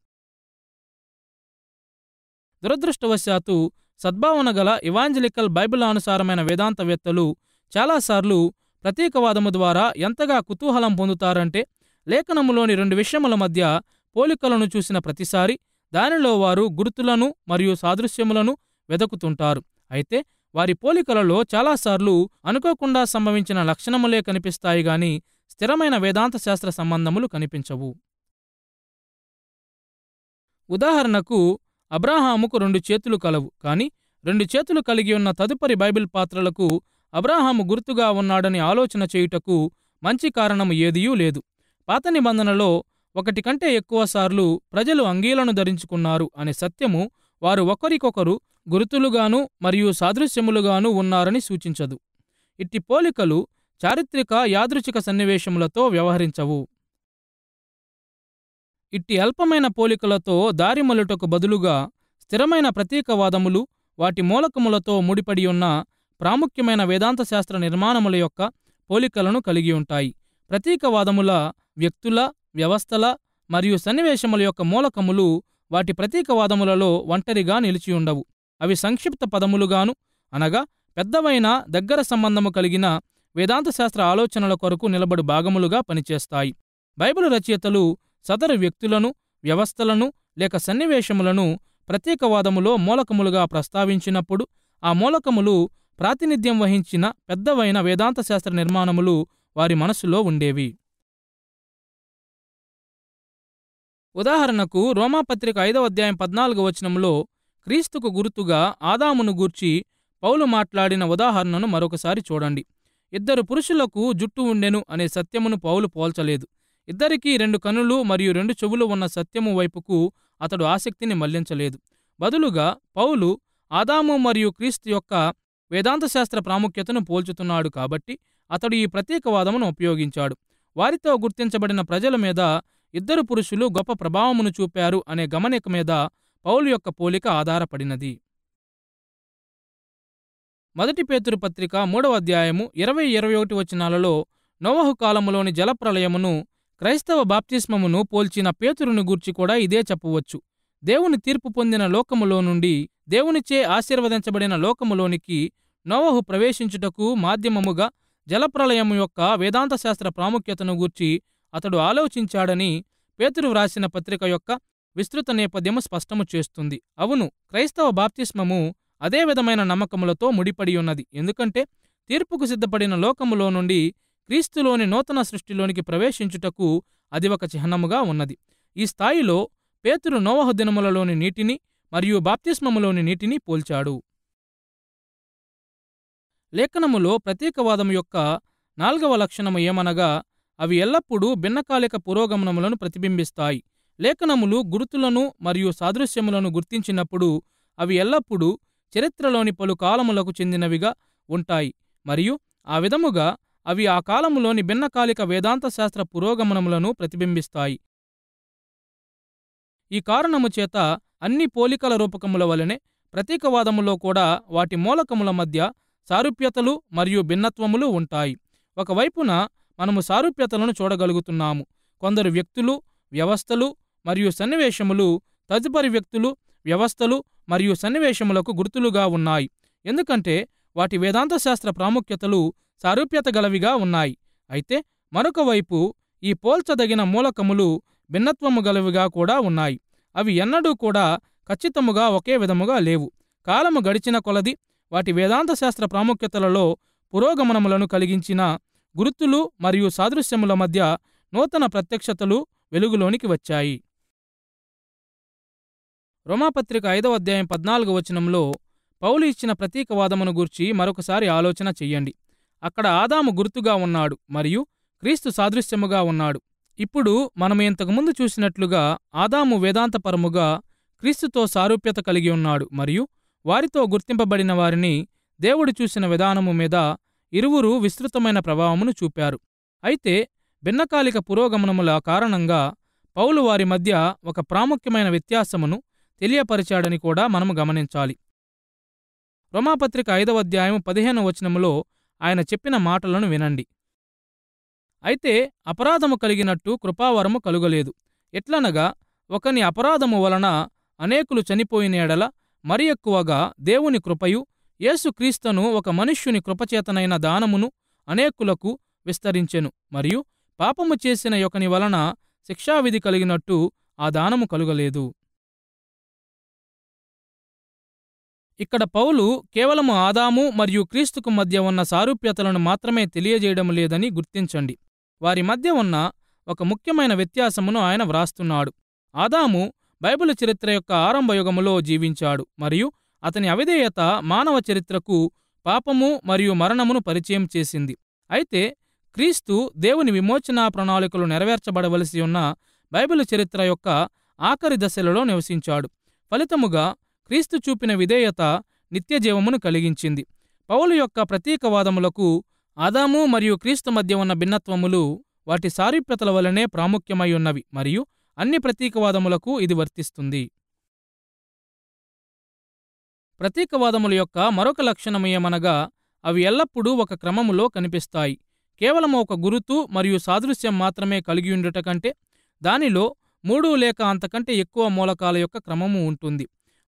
దురదృష్టవశాత్తు సద్భావన గల ఇవాంజలికల్ బైబిలానుసారమైన వేదాంతవేత్తలు చాలాసార్లు ప్రతీకవాదము ద్వారా ఎంతగా కుతూహలం పొందుతారంటే లేఖనములోని రెండు విషయముల మధ్య పోలికలను చూసిన ప్రతిసారి దానిలో వారు గుర్తులను మరియు సాదృశ్యములను వెదకుతుంటారు అయితే వారి పోలికలలో చాలాసార్లు అనుకోకుండా సంభవించిన లక్షణములే కనిపిస్తాయి గాని స్థిరమైన వేదాంత శాస్త్ర సంబంధములు కనిపించవు ఉదాహరణకు అబ్రాహాముకు రెండు చేతులు కలవు కాని రెండు చేతులు కలిగి ఉన్న తదుపరి బైబిల్ పాత్రలకు అబ్రాహాము గుర్తుగా ఉన్నాడని ఆలోచన చేయుటకు మంచి కారణము ఏదియూ లేదు పాత నిబంధనలో ఒకటి కంటే ఎక్కువసార్లు ప్రజలు అంగీలను ధరించుకున్నారు అనే సత్యము వారు ఒకరికొకరు గుర్తులుగాను మరియు సాదృశ్యములుగాను ఉన్నారని సూచించదు ఇట్టి పోలికలు చారిత్రక యాదృచ్ఛిక సన్నివేశములతో వ్యవహరించవు ఇట్టి అల్పమైన పోలికలతో దారిమలుటకు బదులుగా స్థిరమైన ప్రతీకవాదములు వాటి మూలకములతో ముడిపడి ఉన్న ప్రాముఖ్యమైన వేదాంత శాస్త్ర నిర్మాణముల యొక్క పోలికలను కలిగి ఉంటాయి ప్రతీకవాదముల వ్యక్తుల వ్యవస్థల మరియు సన్నివేశముల యొక్క మూలకములు వాటి ప్రతీకవాదములలో ఒంటరిగా నిలిచి ఉండవు అవి సంక్షిప్త పదములుగాను అనగా పెద్దవైన దగ్గర సంబంధము కలిగిన వేదాంత శాస్త్ర ఆలోచనల కొరకు నిలబడు భాగములుగా పనిచేస్తాయి బైబిల్ రచయితలు సదరు వ్యక్తులను వ్యవస్థలను లేక సన్నివేశములను ప్రత్యేకవాదములో మూలకములుగా ప్రస్తావించినప్పుడు ఆ మూలకములు ప్రాతినిధ్యం వహించిన పెద్దవైన వేదాంత శాస్త్ర నిర్మాణములు వారి మనసులో ఉండేవి ఉదాహరణకు రోమాపత్రిక ఐదవ అధ్యాయం పద్నాలుగు వచనంలో క్రీస్తుకు గుర్తుగా ఆదామును గూర్చి పౌలు మాట్లాడిన ఉదాహరణను మరొకసారి చూడండి ఇద్దరు పురుషులకు జుట్టు ఉండెను అనే సత్యమును పౌలు పోల్చలేదు ఇద్దరికీ రెండు కనులు మరియు రెండు చెవులు ఉన్న సత్యము వైపుకు అతడు ఆసక్తిని మళ్లించలేదు బదులుగా పౌలు ఆదాము మరియు క్రీస్తు యొక్క వేదాంత శాస్త్ర ప్రాముఖ్యతను పోల్చుతున్నాడు కాబట్టి అతడు ఈ ప్రత్యేకవాదమును ఉపయోగించాడు వారితో గుర్తించబడిన ప్రజల మీద ఇద్దరు పురుషులు గొప్ప ప్రభావమును చూపారు అనే గమనిక మీద పౌలు యొక్క పోలిక ఆధారపడినది మొదటి పేతురు పత్రిక మూడవ అధ్యాయము ఇరవై ఇరవై ఒకటి వచనాలలో నోవహు కాలములోని జలప్రలయమును క్రైస్తవ బాప్తిస్మమును పోల్చిన పేతురును గూర్చి కూడా ఇదే చెప్పవచ్చు దేవుని తీర్పు పొందిన లోకములో నుండి దేవునిచే ఆశీర్వదించబడిన లోకములోనికి నోవహు ప్రవేశించుటకు మాధ్యమముగా జలప్రలయము యొక్క వేదాంత శాస్త్ర ప్రాముఖ్యతను గూర్చి అతడు ఆలోచించాడని పేతురు వ్రాసిన పత్రిక యొక్క విస్తృత నేపథ్యము స్పష్టము చేస్తుంది అవును క్రైస్తవ బాప్తిస్మము అదే విధమైన నమ్మకములతో ముడిపడి ఉన్నది ఎందుకంటే తీర్పుకు సిద్ధపడిన లోకములో నుండి క్రీస్తులోని నూతన సృష్టిలోనికి ప్రవేశించుటకు అది ఒక చిహ్నముగా ఉన్నది ఈ స్థాయిలో పేతురు నోవహు దినములలోని నీటిని మరియు బాప్తిస్మములోని నీటిని పోల్చాడు లేఖనములో ప్రతీకవాదము యొక్క నాల్గవ లక్షణము ఏమనగా అవి ఎల్లప్పుడూ భిన్నకాలిక పురోగమనములను ప్రతిబింబిస్తాయి లేఖనములు గుర్తులను మరియు సాదృశ్యములను గుర్తించినప్పుడు అవి ఎల్లప్పుడూ చరిత్రలోని పలు కాలములకు చెందినవిగా ఉంటాయి మరియు ఆ విధముగా అవి ఆ కాలములోని భిన్నకాలిక వేదాంత శాస్త్ర పురోగమనములను ప్రతిబింబిస్తాయి ఈ కారణము చేత అన్ని పోలికల రూపకముల వలనే ప్రతీకవాదములో కూడా వాటి మూలకముల మధ్య సారూప్యతలు మరియు భిన్నత్వములు ఉంటాయి ఒకవైపున మనము సారూప్యతలను చూడగలుగుతున్నాము కొందరు వ్యక్తులు వ్యవస్థలు మరియు సన్నివేశములు తదుపరి వ్యక్తులు వ్యవస్థలు మరియు సన్నివేశములకు గుర్తులుగా ఉన్నాయి ఎందుకంటే వాటి వేదాంత శాస్త్ర ప్రాముఖ్యతలు సారూప్యత గలవిగా ఉన్నాయి అయితే మరొక వైపు ఈ పోల్చదగిన మూలకములు భిన్నత్వము గలవిగా కూడా ఉన్నాయి అవి ఎన్నడూ కూడా ఖచ్చితముగా ఒకే విధముగా లేవు కాలము గడిచిన కొలది వాటి వేదాంత శాస్త్ర ప్రాముఖ్యతలలో పురోగమనములను కలిగించిన గుర్తులు మరియు సాదృశ్యముల మధ్య నూతన ప్రత్యక్షతలు వెలుగులోనికి వచ్చాయి రోమాపత్రిక ఐదవ అధ్యాయం పద్నాలుగు వచనంలో పౌలు ఇచ్చిన ప్రతీకవాదమును గూర్చి మరొకసారి ఆలోచన చెయ్యండి అక్కడ ఆదాము గుర్తుగా ఉన్నాడు మరియు క్రీస్తు సాదృశ్యముగా ఉన్నాడు ఇప్పుడు మనం ఇంతకుముందు చూసినట్లుగా ఆదాము వేదాంతపరముగా క్రీస్తుతో సారూప్యత కలిగి ఉన్నాడు మరియు వారితో గుర్తింపబడిన వారిని దేవుడు చూసిన విధానము మీద ఇరువురు విస్తృతమైన ప్రభావమును చూపారు అయితే భిన్నకాలిక పురోగమనముల కారణంగా పౌలు వారి మధ్య ఒక ప్రాముఖ్యమైన వ్యత్యాసమును తెలియపరిచాడని కూడా మనము గమనించాలి రోమాపత్రిక ఐదవ అధ్యాయం పదిహేను వచనములో ఆయన చెప్పిన మాటలను వినండి అయితే అపరాధము కలిగినట్టు కృపావరము కలుగలేదు ఎట్లనగా ఒకని అపరాధము వలన అనేకులు చనిపోయిన ఎడల మరి ఎక్కువగా దేవుని కృపయు యేసుక్రీస్తును ఒక మనుష్యుని కృపచేతనైన దానమును అనేకులకు విస్తరించెను మరియు పాపము చేసిన యొకని వలన శిక్షావిధి కలిగినట్టు ఆ దానము కలుగలేదు ఇక్కడ పౌలు కేవలము ఆదాము మరియు క్రీస్తుకు మధ్య ఉన్న సారూప్యతలను మాత్రమే తెలియజేయడం లేదని గుర్తించండి వారి మధ్య ఉన్న ఒక ముఖ్యమైన వ్యత్యాసమును ఆయన వ్రాస్తున్నాడు ఆదాము బైబిల్ చరిత్ర యొక్క ఆరంభ యుగములో జీవించాడు మరియు అతని అవిధేయత మానవ చరిత్రకు పాపము మరియు మరణమును పరిచయం చేసింది అయితే క్రీస్తు దేవుని విమోచనా ప్రణాళికలు నెరవేర్చబడవలసి ఉన్న బైబిల్ చరిత్ర యొక్క ఆఖరి దశలలో నివసించాడు ఫలితముగా క్రీస్తు చూపిన విధేయత నిత్యజీవమును కలిగించింది పౌలు యొక్క ప్రతీకవాదములకు ఆదాము మరియు క్రీస్తు మధ్య ఉన్న భిన్నత్వములు వాటి సారూప్యతల వలనే ప్రాముఖ్యమై ఉన్నవి మరియు అన్ని ప్రతీకవాదములకు ఇది వర్తిస్తుంది ప్రతీకవాదముల యొక్క మరొక లక్షణము ఏమనగా అవి ఎల్లప్పుడూ ఒక క్రమములో కనిపిస్తాయి కేవలం ఒక గురుతు మరియు సాదృశ్యం మాత్రమే కలిగి ఉండుట కంటే దానిలో మూడు లేక అంతకంటే ఎక్కువ మూలకాల యొక్క క్రమము ఉంటుంది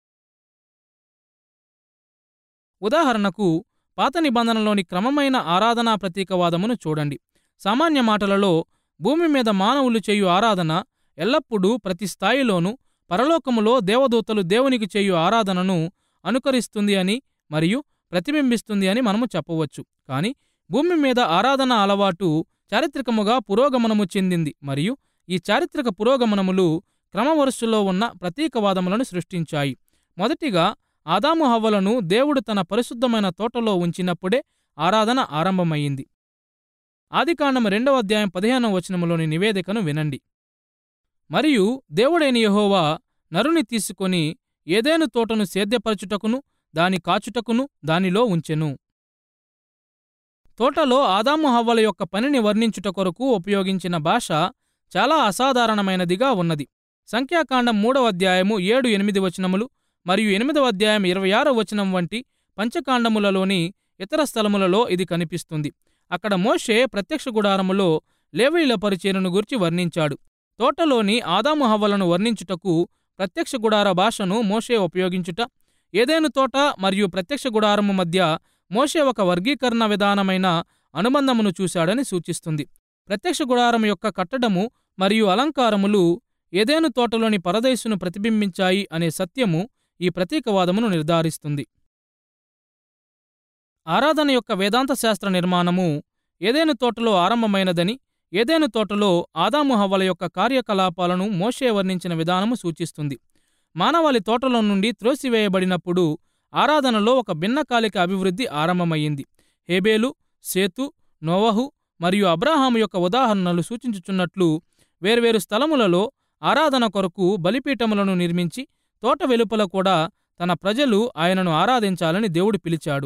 ఉదాహరణకు పాత నిబంధనలోని క్రమమైన ఆరాధనా ప్రతీకవాదమును చూడండి సామాన్య మాటలలో భూమి మీద మానవులు చేయు ఆరాధన ఎల్లప్పుడూ ప్రతి స్థాయిలోనూ పరలోకములో దేవదూతలు దేవునికి చేయు ఆరాధనను అనుకరిస్తుంది అని మరియు ప్రతిబింబిస్తుంది అని మనము చెప్పవచ్చు కాని భూమి మీద ఆరాధన అలవాటు చారిత్రకముగా పురోగమనము చెందింది మరియు ఈ చారిత్రక పురోగమనములు క్రమవరుసలో ఉన్న ప్రతీకవాదములను సృష్టించాయి మొదటిగా ఆదాము హవ్వలను దేవుడు తన పరిశుద్ధమైన తోటలో ఉంచినప్పుడే ఆరాధన ఆరంభమయ్యింది ఆదికాండం రెండవ అధ్యాయం పదిహేనవ వచనములోని నివేదికను వినండి మరియు దేవుడైన యెహోవా నరుని తీసుకొని ఏదేను తోటను సేద్యపరచుటకును దాని కాచుటకును దానిలో ఉంచెను తోటలో ఆదాము హవ్వల యొక్క పనిని వర్ణించుట కొరకు ఉపయోగించిన భాష చాలా అసాధారణమైనదిగా ఉన్నది సంఖ్యాకాండం మూడవ అధ్యాయము ఏడు ఎనిమిది వచనములు మరియు ఎనిమిదవ అధ్యాయం ఇరవై ఆరో వచనం వంటి పంచకాండములలోని ఇతర స్థలములలో ఇది కనిపిస్తుంది అక్కడ మోషే ప్రత్యక్ష గుడారములో లేవీల పరిచయను గురించి వర్ణించాడు తోటలోని ఆదాము హవ్వలను వర్ణించుటకు ప్రత్యక్ష గుడార భాషను మోషే ఉపయోగించుట ఏదేను తోట మరియు ప్రత్యక్ష గుడారము మధ్య మోషే ఒక వర్గీకరణ విధానమైన అనుబంధమును చూశాడని సూచిస్తుంది ప్రత్యక్ష గుడారం యొక్క కట్టడము మరియు అలంకారములు ఏదేను తోటలోని పరదేశును ప్రతిబింబించాయి అనే సత్యము ఈ ప్రతీకవాదమును నిర్ధారిస్తుంది ఆరాధన యొక్క వేదాంత శాస్త్ర నిర్మాణము ఏదేను తోటలో ఆరంభమైనదని ఏదేను తోటలో ఆదాము హవ్వల యొక్క కార్యకలాపాలను మోషే వర్ణించిన విధానము సూచిస్తుంది మానవాళి తోటలో నుండి త్రోసివేయబడినప్పుడు ఆరాధనలో ఒక భిన్నకాలిక అభివృద్ధి ఆరంభమయ్యింది హేబేలు సేతు నోవహు మరియు అబ్రాహాము యొక్క ఉదాహరణలు సూచించుచున్నట్లు వేర్వేరు స్థలములలో ఆరాధన కొరకు బలిపీఠములను నిర్మించి తోట వెలుపల కూడా తన ప్రజలు ఆయనను ఆరాధించాలని దేవుడు పిలిచాడు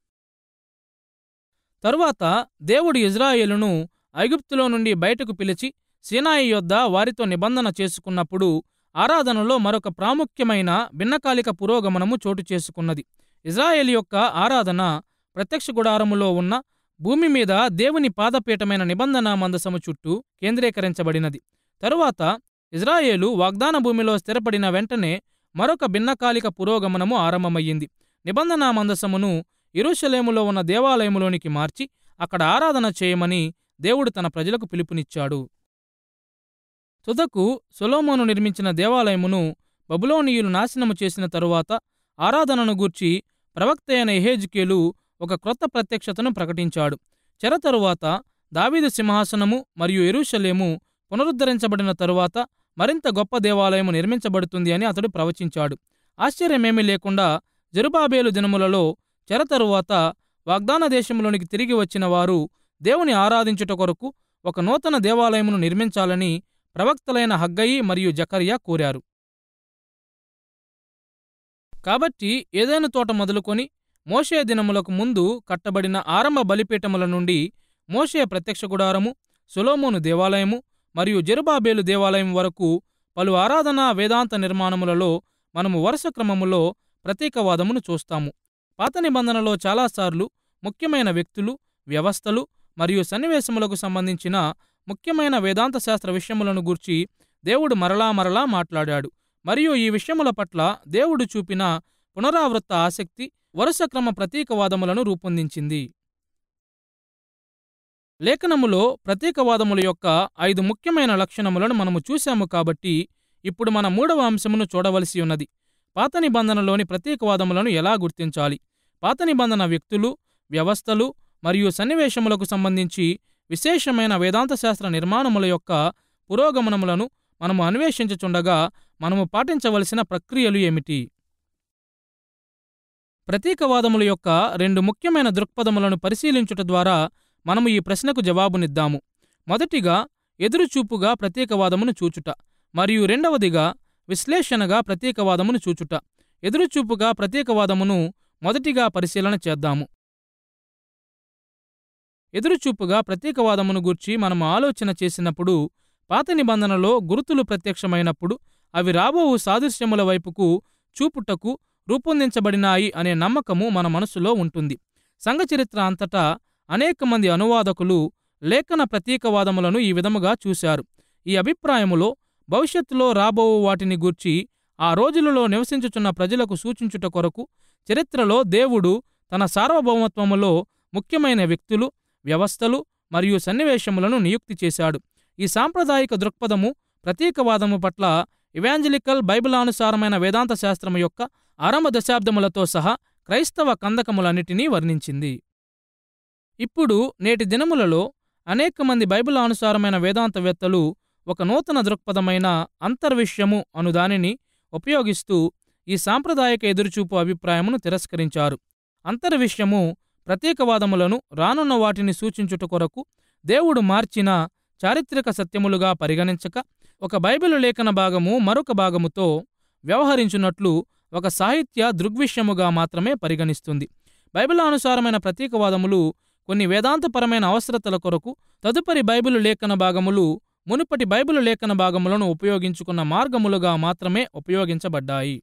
తరువాత దేవుడు ఇజ్రాయేలును ఐగుప్తులో నుండి బయటకు పిలిచి సీనాయి యొద్ద వారితో నిబంధన చేసుకున్నప్పుడు ఆరాధనలో మరొక ప్రాముఖ్యమైన భిన్నకాలిక పురోగమనము చోటు చేసుకున్నది ఇజ్రాయేల్ యొక్క ఆరాధన ప్రత్యక్ష గుడారములో ఉన్న భూమి మీద దేవుని పాదపీఠమైన నిబంధన మందసము చుట్టూ కేంద్రీకరించబడినది తరువాత ఇజ్రాయేలు వాగ్దాన భూమిలో స్థిరపడిన వెంటనే మరొక భిన్నకాలిక పురోగమనము ఆరంభమయ్యింది నిబంధన మందసమును ఇరుషలేములో ఉన్న దేవాలయములోనికి మార్చి అక్కడ ఆరాధన చేయమని దేవుడు తన ప్రజలకు పిలుపునిచ్చాడు తుదకు సొలోమోను నిర్మించిన దేవాలయమును బబులోనీయులు నాశనము చేసిన తరువాత ఆరాధనను గూర్చి ప్రవక్త అయిన ఎహేజ్కేలు ఒక క్రొత్త ప్రత్యక్షతను ప్రకటించాడు చెర తరువాత దావీదు సింహాసనము మరియు ఎరుషలేము పునరుద్ధరించబడిన తరువాత మరింత గొప్ప దేవాలయం నిర్మించబడుతుంది అని అతడు ప్రవచించాడు ఆశ్చర్యమేమీ లేకుండా జెరుబాబేలు దినములలో చెర తరువాత వాగ్దాన దేశంలోనికి తిరిగి వచ్చిన వారు దేవుని ఆరాధించుట కొరకు ఒక నూతన దేవాలయమును నిర్మించాలని ప్రవక్తలైన హగ్గయి మరియు జకరియా కోరారు కాబట్టి ఏదైనా తోట మొదలుకొని మోషే దినములకు ముందు కట్టబడిన ఆరంభ బలిపీఠముల నుండి మోషే ప్రత్యక్ష గుడారము సొలోమోను దేవాలయము మరియు జెరుబాబేలు దేవాలయం వరకు పలు ఆరాధనా వేదాంత నిర్మాణములలో మనము వరుస క్రమములో ప్రతీకవాదమును చూస్తాము పాత నిబంధనలో చాలాసార్లు ముఖ్యమైన వ్యక్తులు వ్యవస్థలు మరియు సన్నివేశములకు సంబంధించిన ముఖ్యమైన వేదాంత శాస్త్ర విషయములను గూర్చి దేవుడు మరలా మరలా మాట్లాడాడు మరియు ఈ విషయముల పట్ల దేవుడు చూపిన పునరావృత్త ఆసక్తి వరుస క్రమ ప్రతీకవాదములను రూపొందించింది లేఖనములో ప్రతీకవాదముల యొక్క ఐదు ముఖ్యమైన లక్షణములను మనము చూశాము కాబట్టి ఇప్పుడు మన మూడవ అంశమును చూడవలసి ఉన్నది పాత నిబంధనలోని ప్రతీకవాదములను ఎలా గుర్తించాలి పాత నిబంధన వ్యక్తులు వ్యవస్థలు మరియు సన్నివేశములకు సంబంధించి విశేషమైన వేదాంత శాస్త్ర నిర్మాణముల యొక్క పురోగమనములను మనము అన్వేషించుచుండగా మనము పాటించవలసిన ప్రక్రియలు ఏమిటి ప్రతీకవాదముల యొక్క రెండు ముఖ్యమైన దృక్పథములను పరిశీలించుట ద్వారా మనము ఈ ప్రశ్నకు జవాబునిద్దాము మొదటిగా ఎదురుచూపుగా ప్రతీకవాదమును చూచుట మరియు రెండవదిగా విశ్లేషణగా ప్రతీకవాదమును చూచుట ఎదురుచూపుగా ప్రతీకవాదమును మొదటిగా పరిశీలన చేద్దాము ఎదురుచూపుగా ప్రతీకవాదమును గూర్చి మనము ఆలోచన చేసినప్పుడు పాత నిబంధనలో గుర్తులు ప్రత్యక్షమైనప్పుడు అవి రాబోవు సాదృశ్యముల వైపుకు చూపుటకు రూపొందించబడినాయి అనే నమ్మకము మన మనసులో ఉంటుంది సంఘచరిత్ర అంతటా అనేక మంది అనువాదకులు లేఖన ప్రతీకవాదములను ఈ విధముగా చూశారు ఈ అభిప్రాయములో భవిష్యత్తులో రాబోవు వాటిని గూర్చి ఆ రోజులలో నివసించుచున్న ప్రజలకు సూచించుట కొరకు చరిత్రలో దేవుడు తన సార్వభౌమత్వములో ముఖ్యమైన వ్యక్తులు వ్యవస్థలు మరియు సన్నివేశములను నియుక్తి చేశాడు ఈ సాంప్రదాయిక దృక్పథము ప్రతీకవాదము పట్ల ఇవాంజలికల్ బైబిలానుసారమైన వేదాంత శాస్త్రము యొక్క ఆరంభ దశాబ్దములతో సహా క్రైస్తవ కందకములన్నిటినీ వర్ణించింది ఇప్పుడు నేటి దినములలో అనేక మంది బైబిల్ అనుసారమైన వేదాంతవేత్తలు ఒక నూతన దృక్పథమైన అంతర్విషయము అను దానిని ఉపయోగిస్తూ ఈ సాంప్రదాయక ఎదురుచూపు అభిప్రాయమును తిరస్కరించారు అంతర్విషయము ప్రతీకవాదములను రానున్న వాటిని సూచించుట కొరకు దేవుడు మార్చిన చారిత్రక సత్యములుగా పరిగణించక ఒక బైబిలు లేఖన భాగము మరొక భాగముతో వ్యవహరించున్నట్లు ఒక సాహిత్య దృగ్విషయముగా మాత్రమే పరిగణిస్తుంది బైబిలానుసారమైన ప్రతీకవాదములు కొన్ని వేదాంతపరమైన అవసరతల కొరకు తదుపరి బైబిలు లేఖన భాగములు మునుపటి బైబిలు లేఖన భాగములను ఉపయోగించుకున్న మార్గములుగా మాత్రమే ఉపయోగించబడ్డాయి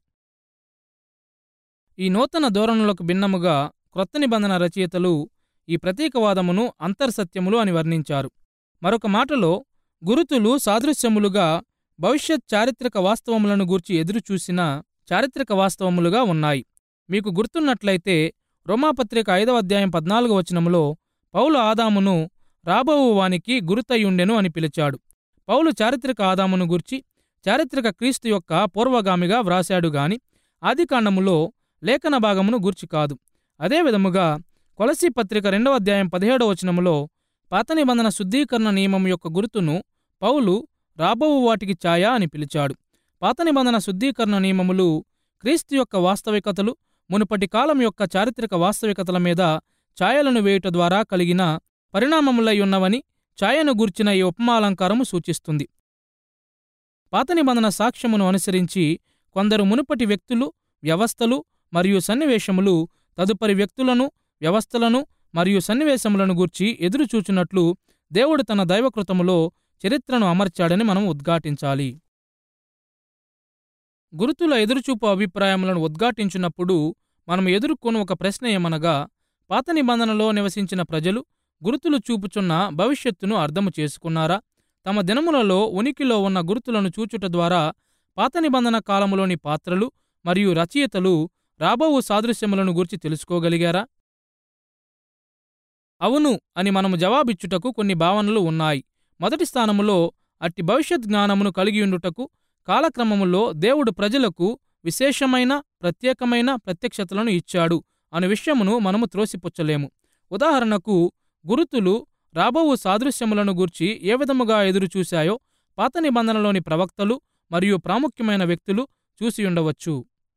ఈ నూతన ధోరణులకు భిన్నముగా క్రొత్త నిబంధన రచయితలు ఈ ప్రతీకవాదమును అంతర్సత్యములు అని వర్ణించారు మరొక మాటలో గురుతులు సాదృశ్యములుగా భవిష్యత్ చారిత్రక వాస్తవములను గూర్చి ఎదురుచూసిన చారిత్రక వాస్తవములుగా ఉన్నాయి మీకు గుర్తున్నట్లయితే రోమాపత్రిక ఐదవ అధ్యాయం పద్నాలుగవ వచనములో పౌలు ఆదామును రాబోవు వానికి గురుతయుండెను అని పిలిచాడు పౌలు చారిత్రక ఆదామును గూర్చి చారిత్రక క్రీస్తు యొక్క పూర్వగామిగా వ్రాశాడు గాని ఆదికాండములో లేఖన భాగమును గూర్చి కాదు అదేవిధముగా కొలసి పత్రిక రెండవ అధ్యాయం పదిహేడవ వచనములో పాత నిబంధన శుద్ధీకరణ నియమం యొక్క గుర్తును పౌలు రాబోవు వాటికి ఛాయ అని పిలిచాడు పాత నిబంధన శుద్ధీకరణ నియమములు క్రీస్తు యొక్క వాస్తవికతలు మునుపటి కాలం యొక్క చారిత్రక వాస్తవికతల మీద ఛాయలను వేయుట ద్వారా కలిగిన పరిణామములై ఉన్నవని ఛాయను గూర్చిన ఈ ఉపమాలంకారము సూచిస్తుంది పాత నిబంధన సాక్ష్యమును అనుసరించి కొందరు మునుపటి వ్యక్తులు వ్యవస్థలు మరియు సన్నివేశములు తదుపరి వ్యక్తులను వ్యవస్థలను మరియు సన్నివేశములను గూర్చి ఎదురుచూచున్నట్లు దేవుడు తన దైవకృతములో చరిత్రను అమర్చాడని మనం ఉద్ఘాటించాలి గురుతుల ఎదురుచూపు అభిప్రాయములను ఉద్ఘాటించినప్పుడు మనం ఎదుర్కొన్న ఒక ప్రశ్న ఏమనగా పాత నిబంధనలో నివసించిన ప్రజలు గురుతులు చూపుచున్న భవిష్యత్తును అర్థము చేసుకున్నారా తమ దినములలో ఉనికిలో ఉన్న గురుతులను చూచుట ద్వారా పాత నిబంధన కాలములోని పాత్రలు మరియు రచయితలు రాబోవు సాదృశ్యములను గురించి తెలుసుకోగలిగారా అవును అని మనము జవాబిచ్చుటకు కొన్ని భావనలు ఉన్నాయి మొదటి స్థానములో అట్టి భవిష్యత్ జ్ఞానమును కలిగియుండుటకు కాలక్రమములో దేవుడు ప్రజలకు విశేషమైన ప్రత్యేకమైన ప్రత్యక్షతలను ఇచ్చాడు అనే విషయమును మనము త్రోసిపుచ్చలేము ఉదాహరణకు గురుతులు రాబోవు సాదృశ్యములను గూర్చి ఏ విధముగా ఎదురుచూశాయో పాత నిబంధనలోని ప్రవక్తలు మరియు ప్రాముఖ్యమైన వ్యక్తులు చూసి ఉండవచ్చు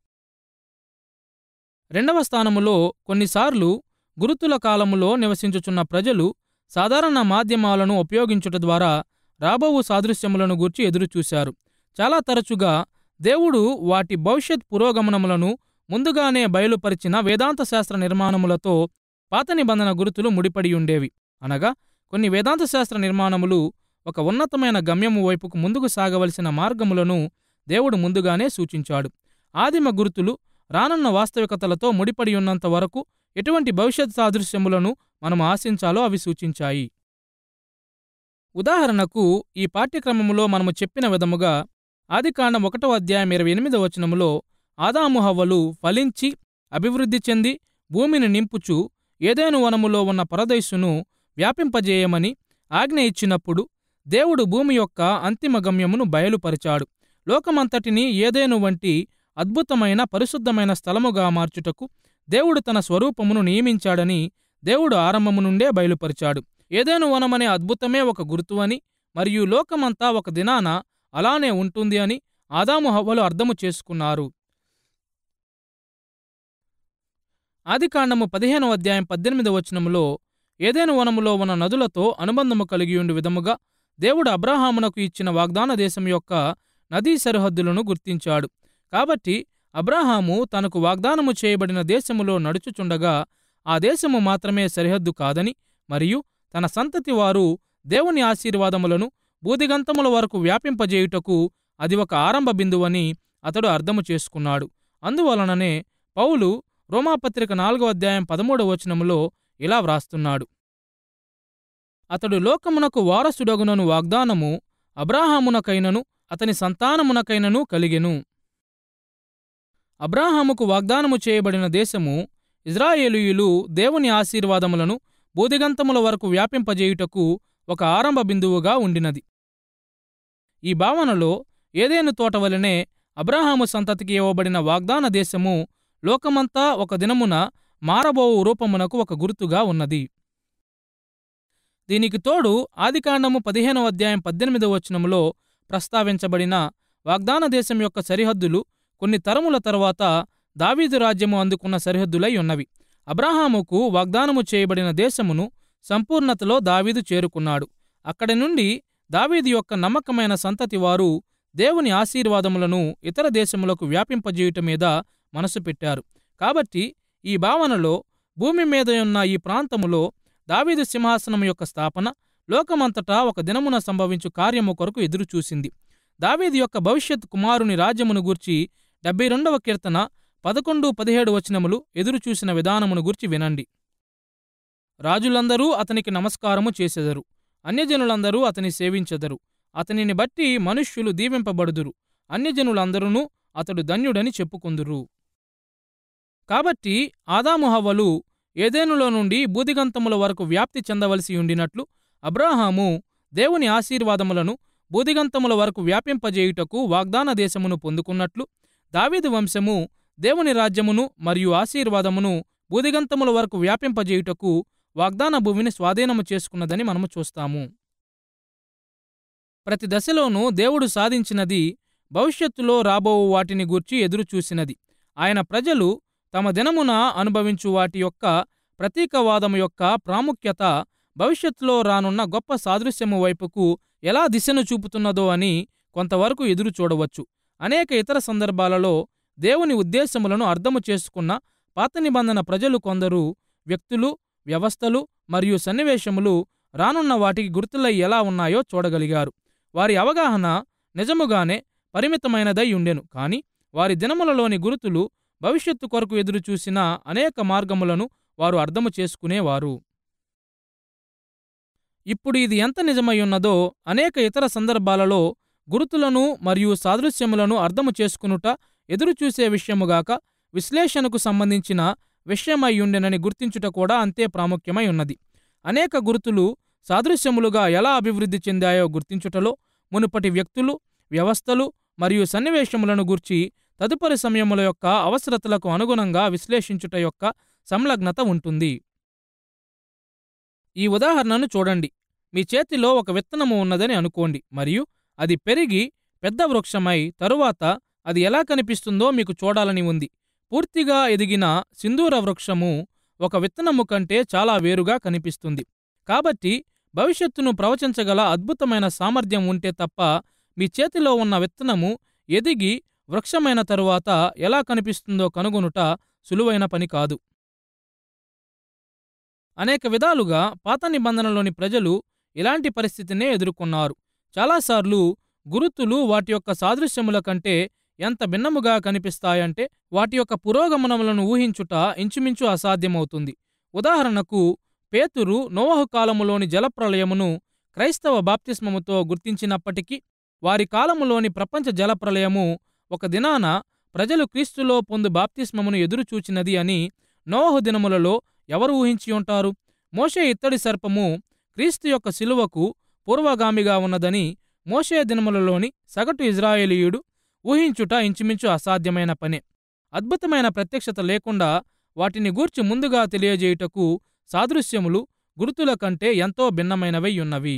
రెండవ స్థానములో కొన్నిసార్లు గురుతుల కాలములో నివసించుచున్న ప్రజలు సాధారణ మాధ్యమాలను ఉపయోగించుట ద్వారా రాబోవు సాదృశ్యములను గూర్చి ఎదురుచూశారు చాలా తరచుగా దేవుడు వాటి భవిష్యత్ పురోగమనములను ముందుగానే బయలుపరిచిన వేదాంత శాస్త్ర నిర్మాణములతో పాత నిబంధన గురుతులు ముడిపడి ఉండేవి అనగా కొన్ని వేదాంత శాస్త్ర నిర్మాణములు ఒక ఉన్నతమైన గమ్యము వైపుకు ముందుకు సాగవలసిన మార్గములను దేవుడు ముందుగానే సూచించాడు ఆదిమ గుర్తులు రానున్న వాస్తవికతలతో ముడిపడి ఉన్నంత వరకు ఎటువంటి భవిష్యత్ సాదృశ్యములను మనం ఆశించాలో అవి సూచించాయి ఉదాహరణకు ఈ పాఠ్యక్రమములో మనము చెప్పిన విధముగా ఆదికాండం ఒకటో అధ్యాయం ఇరవై ఎనిమిదవ వచనములో ఆదాము హవ్వలు ఫలించి అభివృద్ధి చెంది భూమిని నింపుచు ఏదేను వనములో ఉన్న పరదైసును వ్యాపింపజేయమని ఆజ్ఞ ఇచ్చినప్పుడు దేవుడు భూమి యొక్క అంతిమ గమ్యమును బయలుపరిచాడు లోకమంతటిని ఏదేను వంటి అద్భుతమైన పరిశుద్ధమైన స్థలముగా మార్చుటకు దేవుడు తన స్వరూపమును నియమించాడని దేవుడు ఆరంభము నుండే బయలుపరిచాడు ఏదేను వనమనే అద్భుతమే ఒక గుర్తు అని మరియు లోకమంతా ఒక దినాన అలానే ఉంటుంది అని ఆదాము హవ్వలు అర్థము చేసుకున్నారు ఆదికాండము పదిహేనవ అధ్యాయం పద్దెనిమిదవ వచనములో ఏదేను వనములో ఉన్న నదులతో అనుబంధము కలిగి ఉండు విధముగా దేవుడు అబ్రహామునకు ఇచ్చిన వాగ్దాన దేశం యొక్క నదీ సరిహద్దులను గుర్తించాడు కాబట్టి అబ్రహాము తనకు వాగ్దానము చేయబడిన దేశములో నడుచుచుండగా ఆ దేశము మాత్రమే సరిహద్దు కాదని మరియు తన సంతతి వారు దేవుని ఆశీర్వాదములను బూదిగంతముల వరకు వ్యాపింపజేయుటకు అది ఒక ఆరంభ బిందువని అతడు అర్థము చేసుకున్నాడు అందువలననే పౌలు రోమాపత్రిక నాలుగో అధ్యాయం పదమూడవ వచనములో ఇలా వ్రాస్తున్నాడు అతడు లోకమునకు వారసుడగునను వాగ్దానము అబ్రాహామునకైనను అతని సంతానమునకైనను కలిగెను అబ్రాహాముకు వాగ్దానము చేయబడిన దేశము ఇజ్రాయేలీయులు దేవుని ఆశీర్వాదములను బోధిగంతముల వరకు వ్యాపింపజేయుటకు ఒక ఆరంభ బిందువుగా ఉండినది ఈ భావనలో ఏదేను తోట వలనే అబ్రాహాము సంతతికి ఇవ్వబడిన వాగ్దాన దేశము లోకమంతా ఒక దినమున మారబోవు రూపమునకు ఒక గుర్తుగా ఉన్నది దీనికి తోడు ఆదికాండము పదిహేనవ అధ్యాయం పద్దెనిమిదవ వచనములో ప్రస్తావించబడిన వాగ్దాన దేశం యొక్క సరిహద్దులు కొన్ని తరముల తరువాత దావీదు రాజ్యము అందుకున్న సరిహద్దులై ఉన్నవి అబ్రాహాముకు వాగ్దానము చేయబడిన దేశమును సంపూర్ణతలో దావీదు చేరుకున్నాడు అక్కడి నుండి దావీదు యొక్క నమ్మకమైన సంతతి వారు దేవుని ఆశీర్వాదములను ఇతర దేశములకు వ్యాపింపజేయుట మీద మనసు పెట్టారు కాబట్టి ఈ భావనలో భూమి మీద ఉన్న ఈ ప్రాంతములో దావీదు సింహాసనం యొక్క స్థాపన లోకమంతటా ఒక దినమున సంభవించు కార్యము కొరకు ఎదురుచూసింది దావీదు యొక్క భవిష్యత్ కుమారుని రాజ్యమును గూర్చి డెబ్బై రెండవ కీర్తన పదకొండు పదిహేడు వచనములు ఎదురుచూసిన విధానమును గూర్చి వినండి రాజులందరూ అతనికి నమస్కారము చేసెదరు అన్యజనులందరూ అతని సేవించెదరు అతనిని బట్టి మనుష్యులు దీవింపబడుదురు అన్యజనులందరూ అతడు ధన్యుడని చెప్పుకుందురు కాబట్టి ఆదాము హవ్వలు ఏదేనులో నుండి బూదిగంతముల వరకు వ్యాప్తి చెందవలసి ఉండినట్లు అబ్రాహాము దేవుని ఆశీర్వాదములను బూదిగంతముల వరకు వ్యాపింపజేయుటకు వాగ్దాన దేశమును పొందుకున్నట్లు దావీదు వంశము దేవుని రాజ్యమును మరియు ఆశీర్వాదమును బూదిగంతముల వరకు వ్యాపింపజేయుటకు వాగ్దాన భూమిని స్వాధీనము చేసుకున్నదని మనము చూస్తాము ప్రతి దశలోనూ దేవుడు సాధించినది భవిష్యత్తులో రాబోవు వాటిని గూర్చి ఎదురుచూసినది ఆయన ప్రజలు తమ దినమున అనుభవించు వాటి యొక్క ప్రతీకవాదము యొక్క ప్రాముఖ్యత భవిష్యత్తులో రానున్న గొప్ప సాదృశ్యము వైపుకు ఎలా దిశను చూపుతున్నదో అని కొంతవరకు ఎదురు చూడవచ్చు అనేక ఇతర సందర్భాలలో దేవుని ఉద్దేశములను అర్థము చేసుకున్న పాత నిబంధన ప్రజలు కొందరు వ్యక్తులు వ్యవస్థలు మరియు సన్నివేశములు రానున్న వాటికి గుర్తులై ఎలా ఉన్నాయో చూడగలిగారు వారి అవగాహన నిజముగానే పరిమితమైనదై ఉండెను కాని వారి దినములలోని గురుతులు భవిష్యత్తు కొరకు ఎదురుచూసిన అనేక మార్గములను వారు అర్థము చేసుకునేవారు ఇప్పుడు ఇది ఎంత నిజమయ్యున్నదో అనేక ఇతర సందర్భాలలో గురుతులను మరియు సాదృశ్యములను అర్థము చేసుకునుట ఎదురుచూసే విషయముగాక విశ్లేషణకు సంబంధించిన విషయమయ్యుండెనని గుర్తించుట కూడా అంతే ప్రాముఖ్యమై ఉన్నది అనేక గుర్తులు సాదృశ్యములుగా ఎలా అభివృద్ధి చెందాయో గుర్తించుటలో మునుపటి వ్యక్తులు వ్యవస్థలు మరియు సన్నివేశములను గూర్చి తదుపరి సమయముల యొక్క అవసరతలకు అనుగుణంగా విశ్లేషించుట యొక్క సంలగ్నత ఉంటుంది ఈ ఉదాహరణను చూడండి మీ చేతిలో ఒక విత్తనము ఉన్నదని అనుకోండి మరియు అది పెరిగి పెద్ద వృక్షమై తరువాత అది ఎలా కనిపిస్తుందో మీకు చూడాలని ఉంది పూర్తిగా ఎదిగిన సింధూర వృక్షము ఒక విత్తనము కంటే చాలా వేరుగా కనిపిస్తుంది కాబట్టి భవిష్యత్తును ప్రవచించగల అద్భుతమైన సామర్థ్యం ఉంటే తప్ప మీ చేతిలో ఉన్న విత్తనము ఎదిగి వృక్షమైన తరువాత ఎలా కనిపిస్తుందో కనుగొనుట సులువైన పని కాదు అనేక విధాలుగా పాత నిబంధనలోని ప్రజలు ఇలాంటి పరిస్థితినే ఎదుర్కొన్నారు చాలాసార్లు గురుతులు వాటి యొక్క సాదృశ్యముల కంటే ఎంత భిన్నముగా కనిపిస్తాయంటే వాటి యొక్క పురోగమనములను ఊహించుట ఇంచుమించు అసాధ్యమవుతుంది ఉదాహరణకు పేతురు నోవహు కాలములోని జలప్రలయమును క్రైస్తవ బాప్తిస్మముతో గుర్తించినప్పటికీ వారి కాలములోని ప్రపంచ జలప్రలయము ఒక దినాన ప్రజలు క్రీస్తులో పొందు బాప్తిస్మమును ఎదురుచూచినది అని నోవహు దినములలో ఎవరు ఊహించి ఉంటారు మోషే ఇత్తడి సర్పము క్రీస్తు యొక్క శిలువకు పూర్వగామిగా ఉన్నదని మోషే దినములలోని సగటు ఇజ్రాయేలీయుడు ఊహించుట ఇంచుమించు అసాధ్యమైన పనే అద్భుతమైన ప్రత్యక్షత లేకుండా వాటిని గూర్చి ముందుగా తెలియజేయుటకు సాదృశ్యములు గుర్తుల కంటే ఎంతో భిన్నమైనవై ఉన్నవి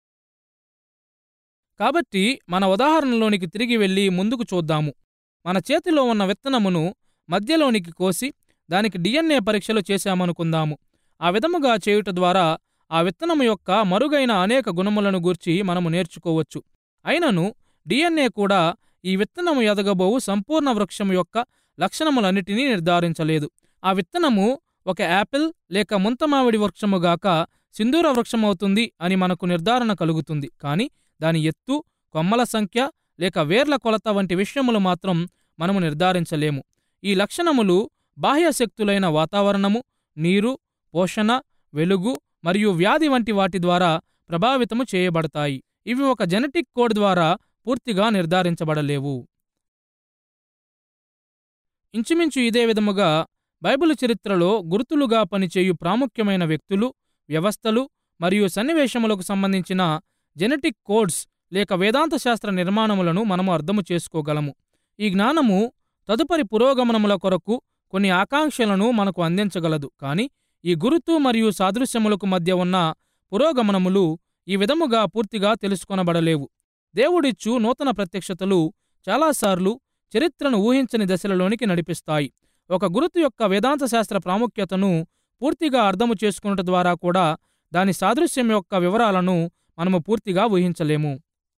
కాబట్టి మన ఉదాహరణలోనికి తిరిగి వెళ్ళి ముందుకు చూద్దాము మన చేతిలో ఉన్న విత్తనమును మధ్యలోనికి కోసి దానికి డిఎన్ఏ పరీక్షలు చేశామనుకుందాము ఆ విధముగా చేయుట ద్వారా ఆ విత్తనము యొక్క మరుగైన అనేక గుణములను గూర్చి మనము నేర్చుకోవచ్చు అయినను డిఎన్ఏ కూడా ఈ విత్తనము ఎదగబోవు సంపూర్ణ వృక్షము యొక్క లక్షణములన్నిటినీ నిర్ధారించలేదు ఆ విత్తనము ఒక యాపిల్ లేక ముంతమావిడి వృక్షముగాక సింధూర వృక్షమవుతుంది అని మనకు నిర్ధారణ కలుగుతుంది కాని దాని ఎత్తు కొమ్మల సంఖ్య లేక వేర్ల కొలత వంటి విషయములు మాత్రం మనము నిర్ధారించలేము ఈ లక్షణములు బాహ్య శక్తులైన వాతావరణము నీరు పోషణ వెలుగు మరియు వ్యాధి వంటి వాటి ద్వారా ప్రభావితము చేయబడతాయి ఇవి ఒక జెనెటిక్ కోడ్ ద్వారా పూర్తిగా నిర్ధారించబడలేవు ఇంచుమించు ఇదే విధముగా బైబిలు చరిత్రలో గుర్తులుగా పనిచేయు ప్రాముఖ్యమైన వ్యక్తులు వ్యవస్థలు మరియు సన్నివేశములకు సంబంధించిన జెనెటిక్ కోడ్స్ లేక వేదాంత శాస్త్ర నిర్మాణములను మనము అర్థము చేసుకోగలము ఈ జ్ఞానము తదుపరి పురోగమనముల కొరకు కొన్ని ఆకాంక్షలను మనకు అందించగలదు కాని ఈ గురుతు మరియు సాదృశ్యములకు మధ్య ఉన్న పురోగమనములు ఈ విధముగా పూర్తిగా తెలుసుకొనబడలేవు దేవుడిచ్చు నూతన ప్రత్యక్షతలు చాలాసార్లు చరిత్రను ఊహించని దశలలోనికి నడిపిస్తాయి ఒక గురుతు యొక్క వేదాంత శాస్త్ర ప్రాముఖ్యతను పూర్తిగా అర్థము చేసుకున్నట ద్వారా కూడా దాని సాదృశ్యం యొక్క వివరాలను మనము పూర్తిగా ఊహించలేము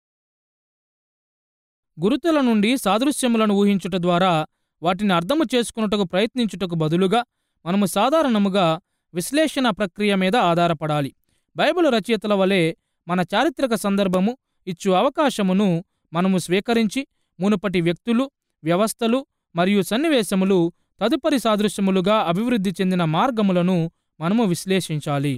గురుతుల నుండి సాదృశ్యములను ఊహించుట ద్వారా వాటిని అర్థము చేసుకున్నటకు ప్రయత్నించుటకు బదులుగా మనము సాధారణముగా విశ్లేషణ ప్రక్రియ మీద ఆధారపడాలి బైబిల్ రచయితల వలె మన చారిత్రక సందర్భము ఇచ్చు అవకాశమును మనము స్వీకరించి మునుపటి వ్యక్తులు వ్యవస్థలు మరియు సన్నివేశములు తదుపరి సాదృశ్యములుగా అభివృద్ధి చెందిన మార్గములను మనము విశ్లేషించాలి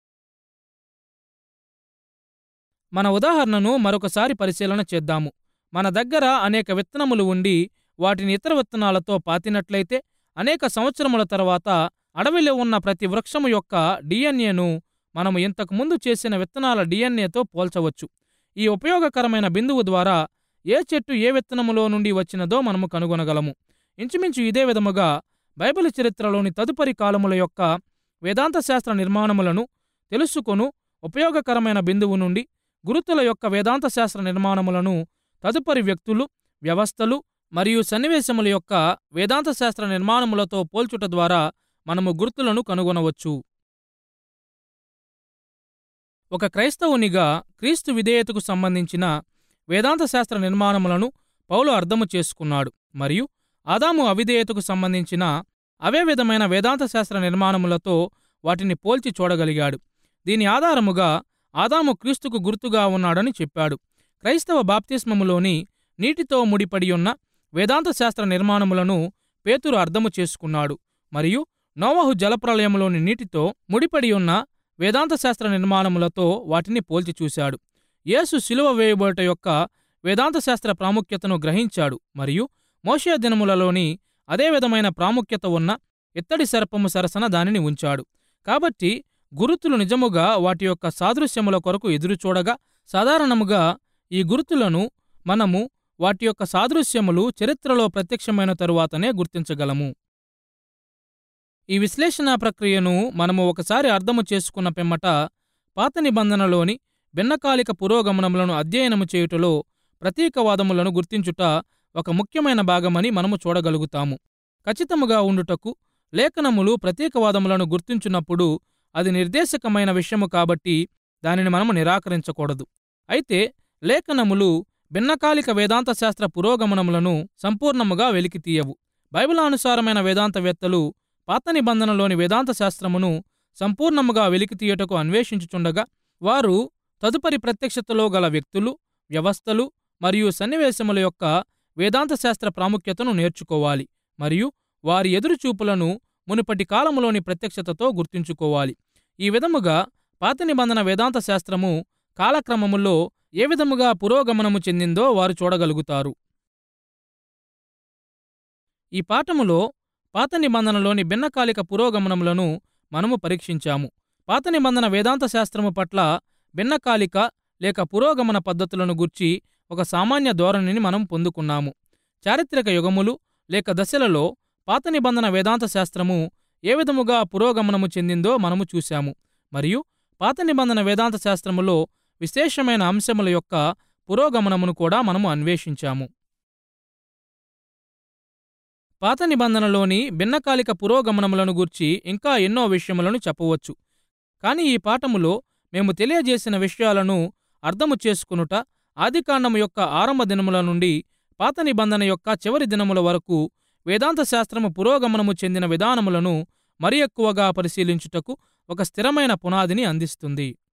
మన ఉదాహరణను మరొకసారి పరిశీలన చేద్దాము మన దగ్గర అనేక విత్తనములు ఉండి వాటిని ఇతర విత్తనాలతో పాతినట్లయితే అనేక సంవత్సరముల తర్వాత అడవిలో ఉన్న ప్రతి వృక్షము యొక్క డిఎన్ఏను మనము ఇంతకు ముందు చేసిన విత్తనాల డిఎన్ఏతో పోల్చవచ్చు ఈ ఉపయోగకరమైన బిందువు ద్వారా ఏ చెట్టు ఏ విత్తనములో నుండి వచ్చినదో మనము కనుగొనగలము ఇంచుమించు ఇదే విధముగా బైబిల్ చరిత్రలోని తదుపరి కాలముల యొక్క వేదాంత శాస్త్ర నిర్మాణములను తెలుసుకొను ఉపయోగకరమైన బిందువు నుండి గురుతుల యొక్క వేదాంత శాస్త్ర నిర్మాణములను తదుపరి వ్యక్తులు వ్యవస్థలు మరియు సన్నివేశముల యొక్క వేదాంత శాస్త్ర నిర్మాణములతో పోల్చుట ద్వారా మనము గుర్తులను కనుగొనవచ్చు ఒక క్రైస్తవునిగా క్రీస్తు విధేయతకు సంబంధించిన వేదాంత శాస్త్ర నిర్మాణములను పౌలు అర్థము చేసుకున్నాడు మరియు ఆదాము అవిధేయతకు సంబంధించిన అవే విధమైన వేదాంత శాస్త్ర నిర్మాణములతో వాటిని పోల్చి చూడగలిగాడు దీని ఆధారముగా ఆదాము క్రీస్తుకు గుర్తుగా ఉన్నాడని చెప్పాడు క్రైస్తవ బాప్తిస్మములోని నీటితో ముడిపడి ఉన్న వేదాంత శాస్త్ర నిర్మాణములను పేతురు అర్థము చేసుకున్నాడు మరియు నోవహు జలప్రలయములోని నీటితో ముడిపడి ఉన్న వేదాంత శాస్త్ర నిర్మాణములతో వాటిని పోల్చి చూశాడు యేసు శిలువ వేయబోట యొక్క వేదాంత శాస్త్ర ప్రాముఖ్యతను గ్రహించాడు మరియు మోషే దినములలోని అదే విధమైన ప్రాముఖ్యత ఉన్న ఇత్తడి సర్పము సరసన దానిని ఉంచాడు కాబట్టి గురుతులు నిజముగా వాటి యొక్క సాదృశ్యముల కొరకు ఎదురుచూడగా సాధారణముగా ఈ గుర్తులను మనము వాటి యొక్క సాదృశ్యములు చరిత్రలో ప్రత్యక్షమైన తరువాతనే గుర్తించగలము ఈ విశ్లేషణ ప్రక్రియను మనము ఒకసారి అర్థము చేసుకున్న పిమ్మట పాత నిబంధనలోని భిన్నకాలిక పురోగమనములను అధ్యయనము చేయుటలో ప్రతీకవాదములను గుర్తించుట ఒక ముఖ్యమైన భాగమని మనము చూడగలుగుతాము ఖచ్చితముగా ఉండుటకు లేఖనములు ప్రతీకవాదములను గుర్తించున్నప్పుడు అది నిర్దేశకమైన విషయము కాబట్టి దానిని మనము నిరాకరించకూడదు అయితే లేఖనములు భిన్నకాలిక వేదాంత శాస్త్ర పురోగమనములను సంపూర్ణముగా వెలికితీయవు బైబిలానుసారమైన వేదాంతవేత్తలు పాత నిబంధనలోని వేదాంత శాస్త్రమును సంపూర్ణముగా వెలికితీయుటకు అన్వేషించుచుండగా వారు తదుపరి ప్రత్యక్షతలో గల వ్యక్తులు వ్యవస్థలు మరియు సన్నివేశముల యొక్క వేదాంత శాస్త్ర ప్రాముఖ్యతను నేర్చుకోవాలి మరియు వారి ఎదురుచూపులను మునుపటి కాలములోని ప్రత్యక్షతతో గుర్తుంచుకోవాలి ఈ విధముగా పాత నిబంధన వేదాంత శాస్త్రము కాలక్రమములో ఏ విధముగా పురోగమనము చెందిందో వారు చూడగలుగుతారు ఈ పాఠములో పాత నిబంధనలోని భిన్నకాలిక పురోగమనములను మనము పరీక్షించాము పాత నిబంధన వేదాంత శాస్త్రము పట్ల భిన్నకాలిక లేక పురోగమన పద్ధతులను గుర్చి ఒక సామాన్య ధోరణిని మనం పొందుకున్నాము చారిత్రక యుగములు లేక దశలలో పాత నిబంధన వేదాంత శాస్త్రము ఏ విధముగా పురోగమనము చెందిందో మనము చూశాము మరియు పాత నిబంధన వేదాంత శాస్త్రములో విశేషమైన అంశముల యొక్క పురోగమనమును కూడా మనము అన్వేషించాము పాత నిబంధనలోని భిన్నకాలిక పురోగమనములను గూర్చి ఇంకా ఎన్నో విషయములను చెప్పవచ్చు కానీ ఈ పాఠములో మేము తెలియజేసిన విషయాలను అర్థము చేసుకునుట ఆదికాండము యొక్క ఆరంభ దినముల నుండి పాత నిబంధన యొక్క చివరి దినముల వరకు వేదాంత శాస్త్రము పురోగమనము చెందిన విధానములను మరి ఎక్కువగా పరిశీలించుటకు ఒక స్థిరమైన పునాదిని అందిస్తుంది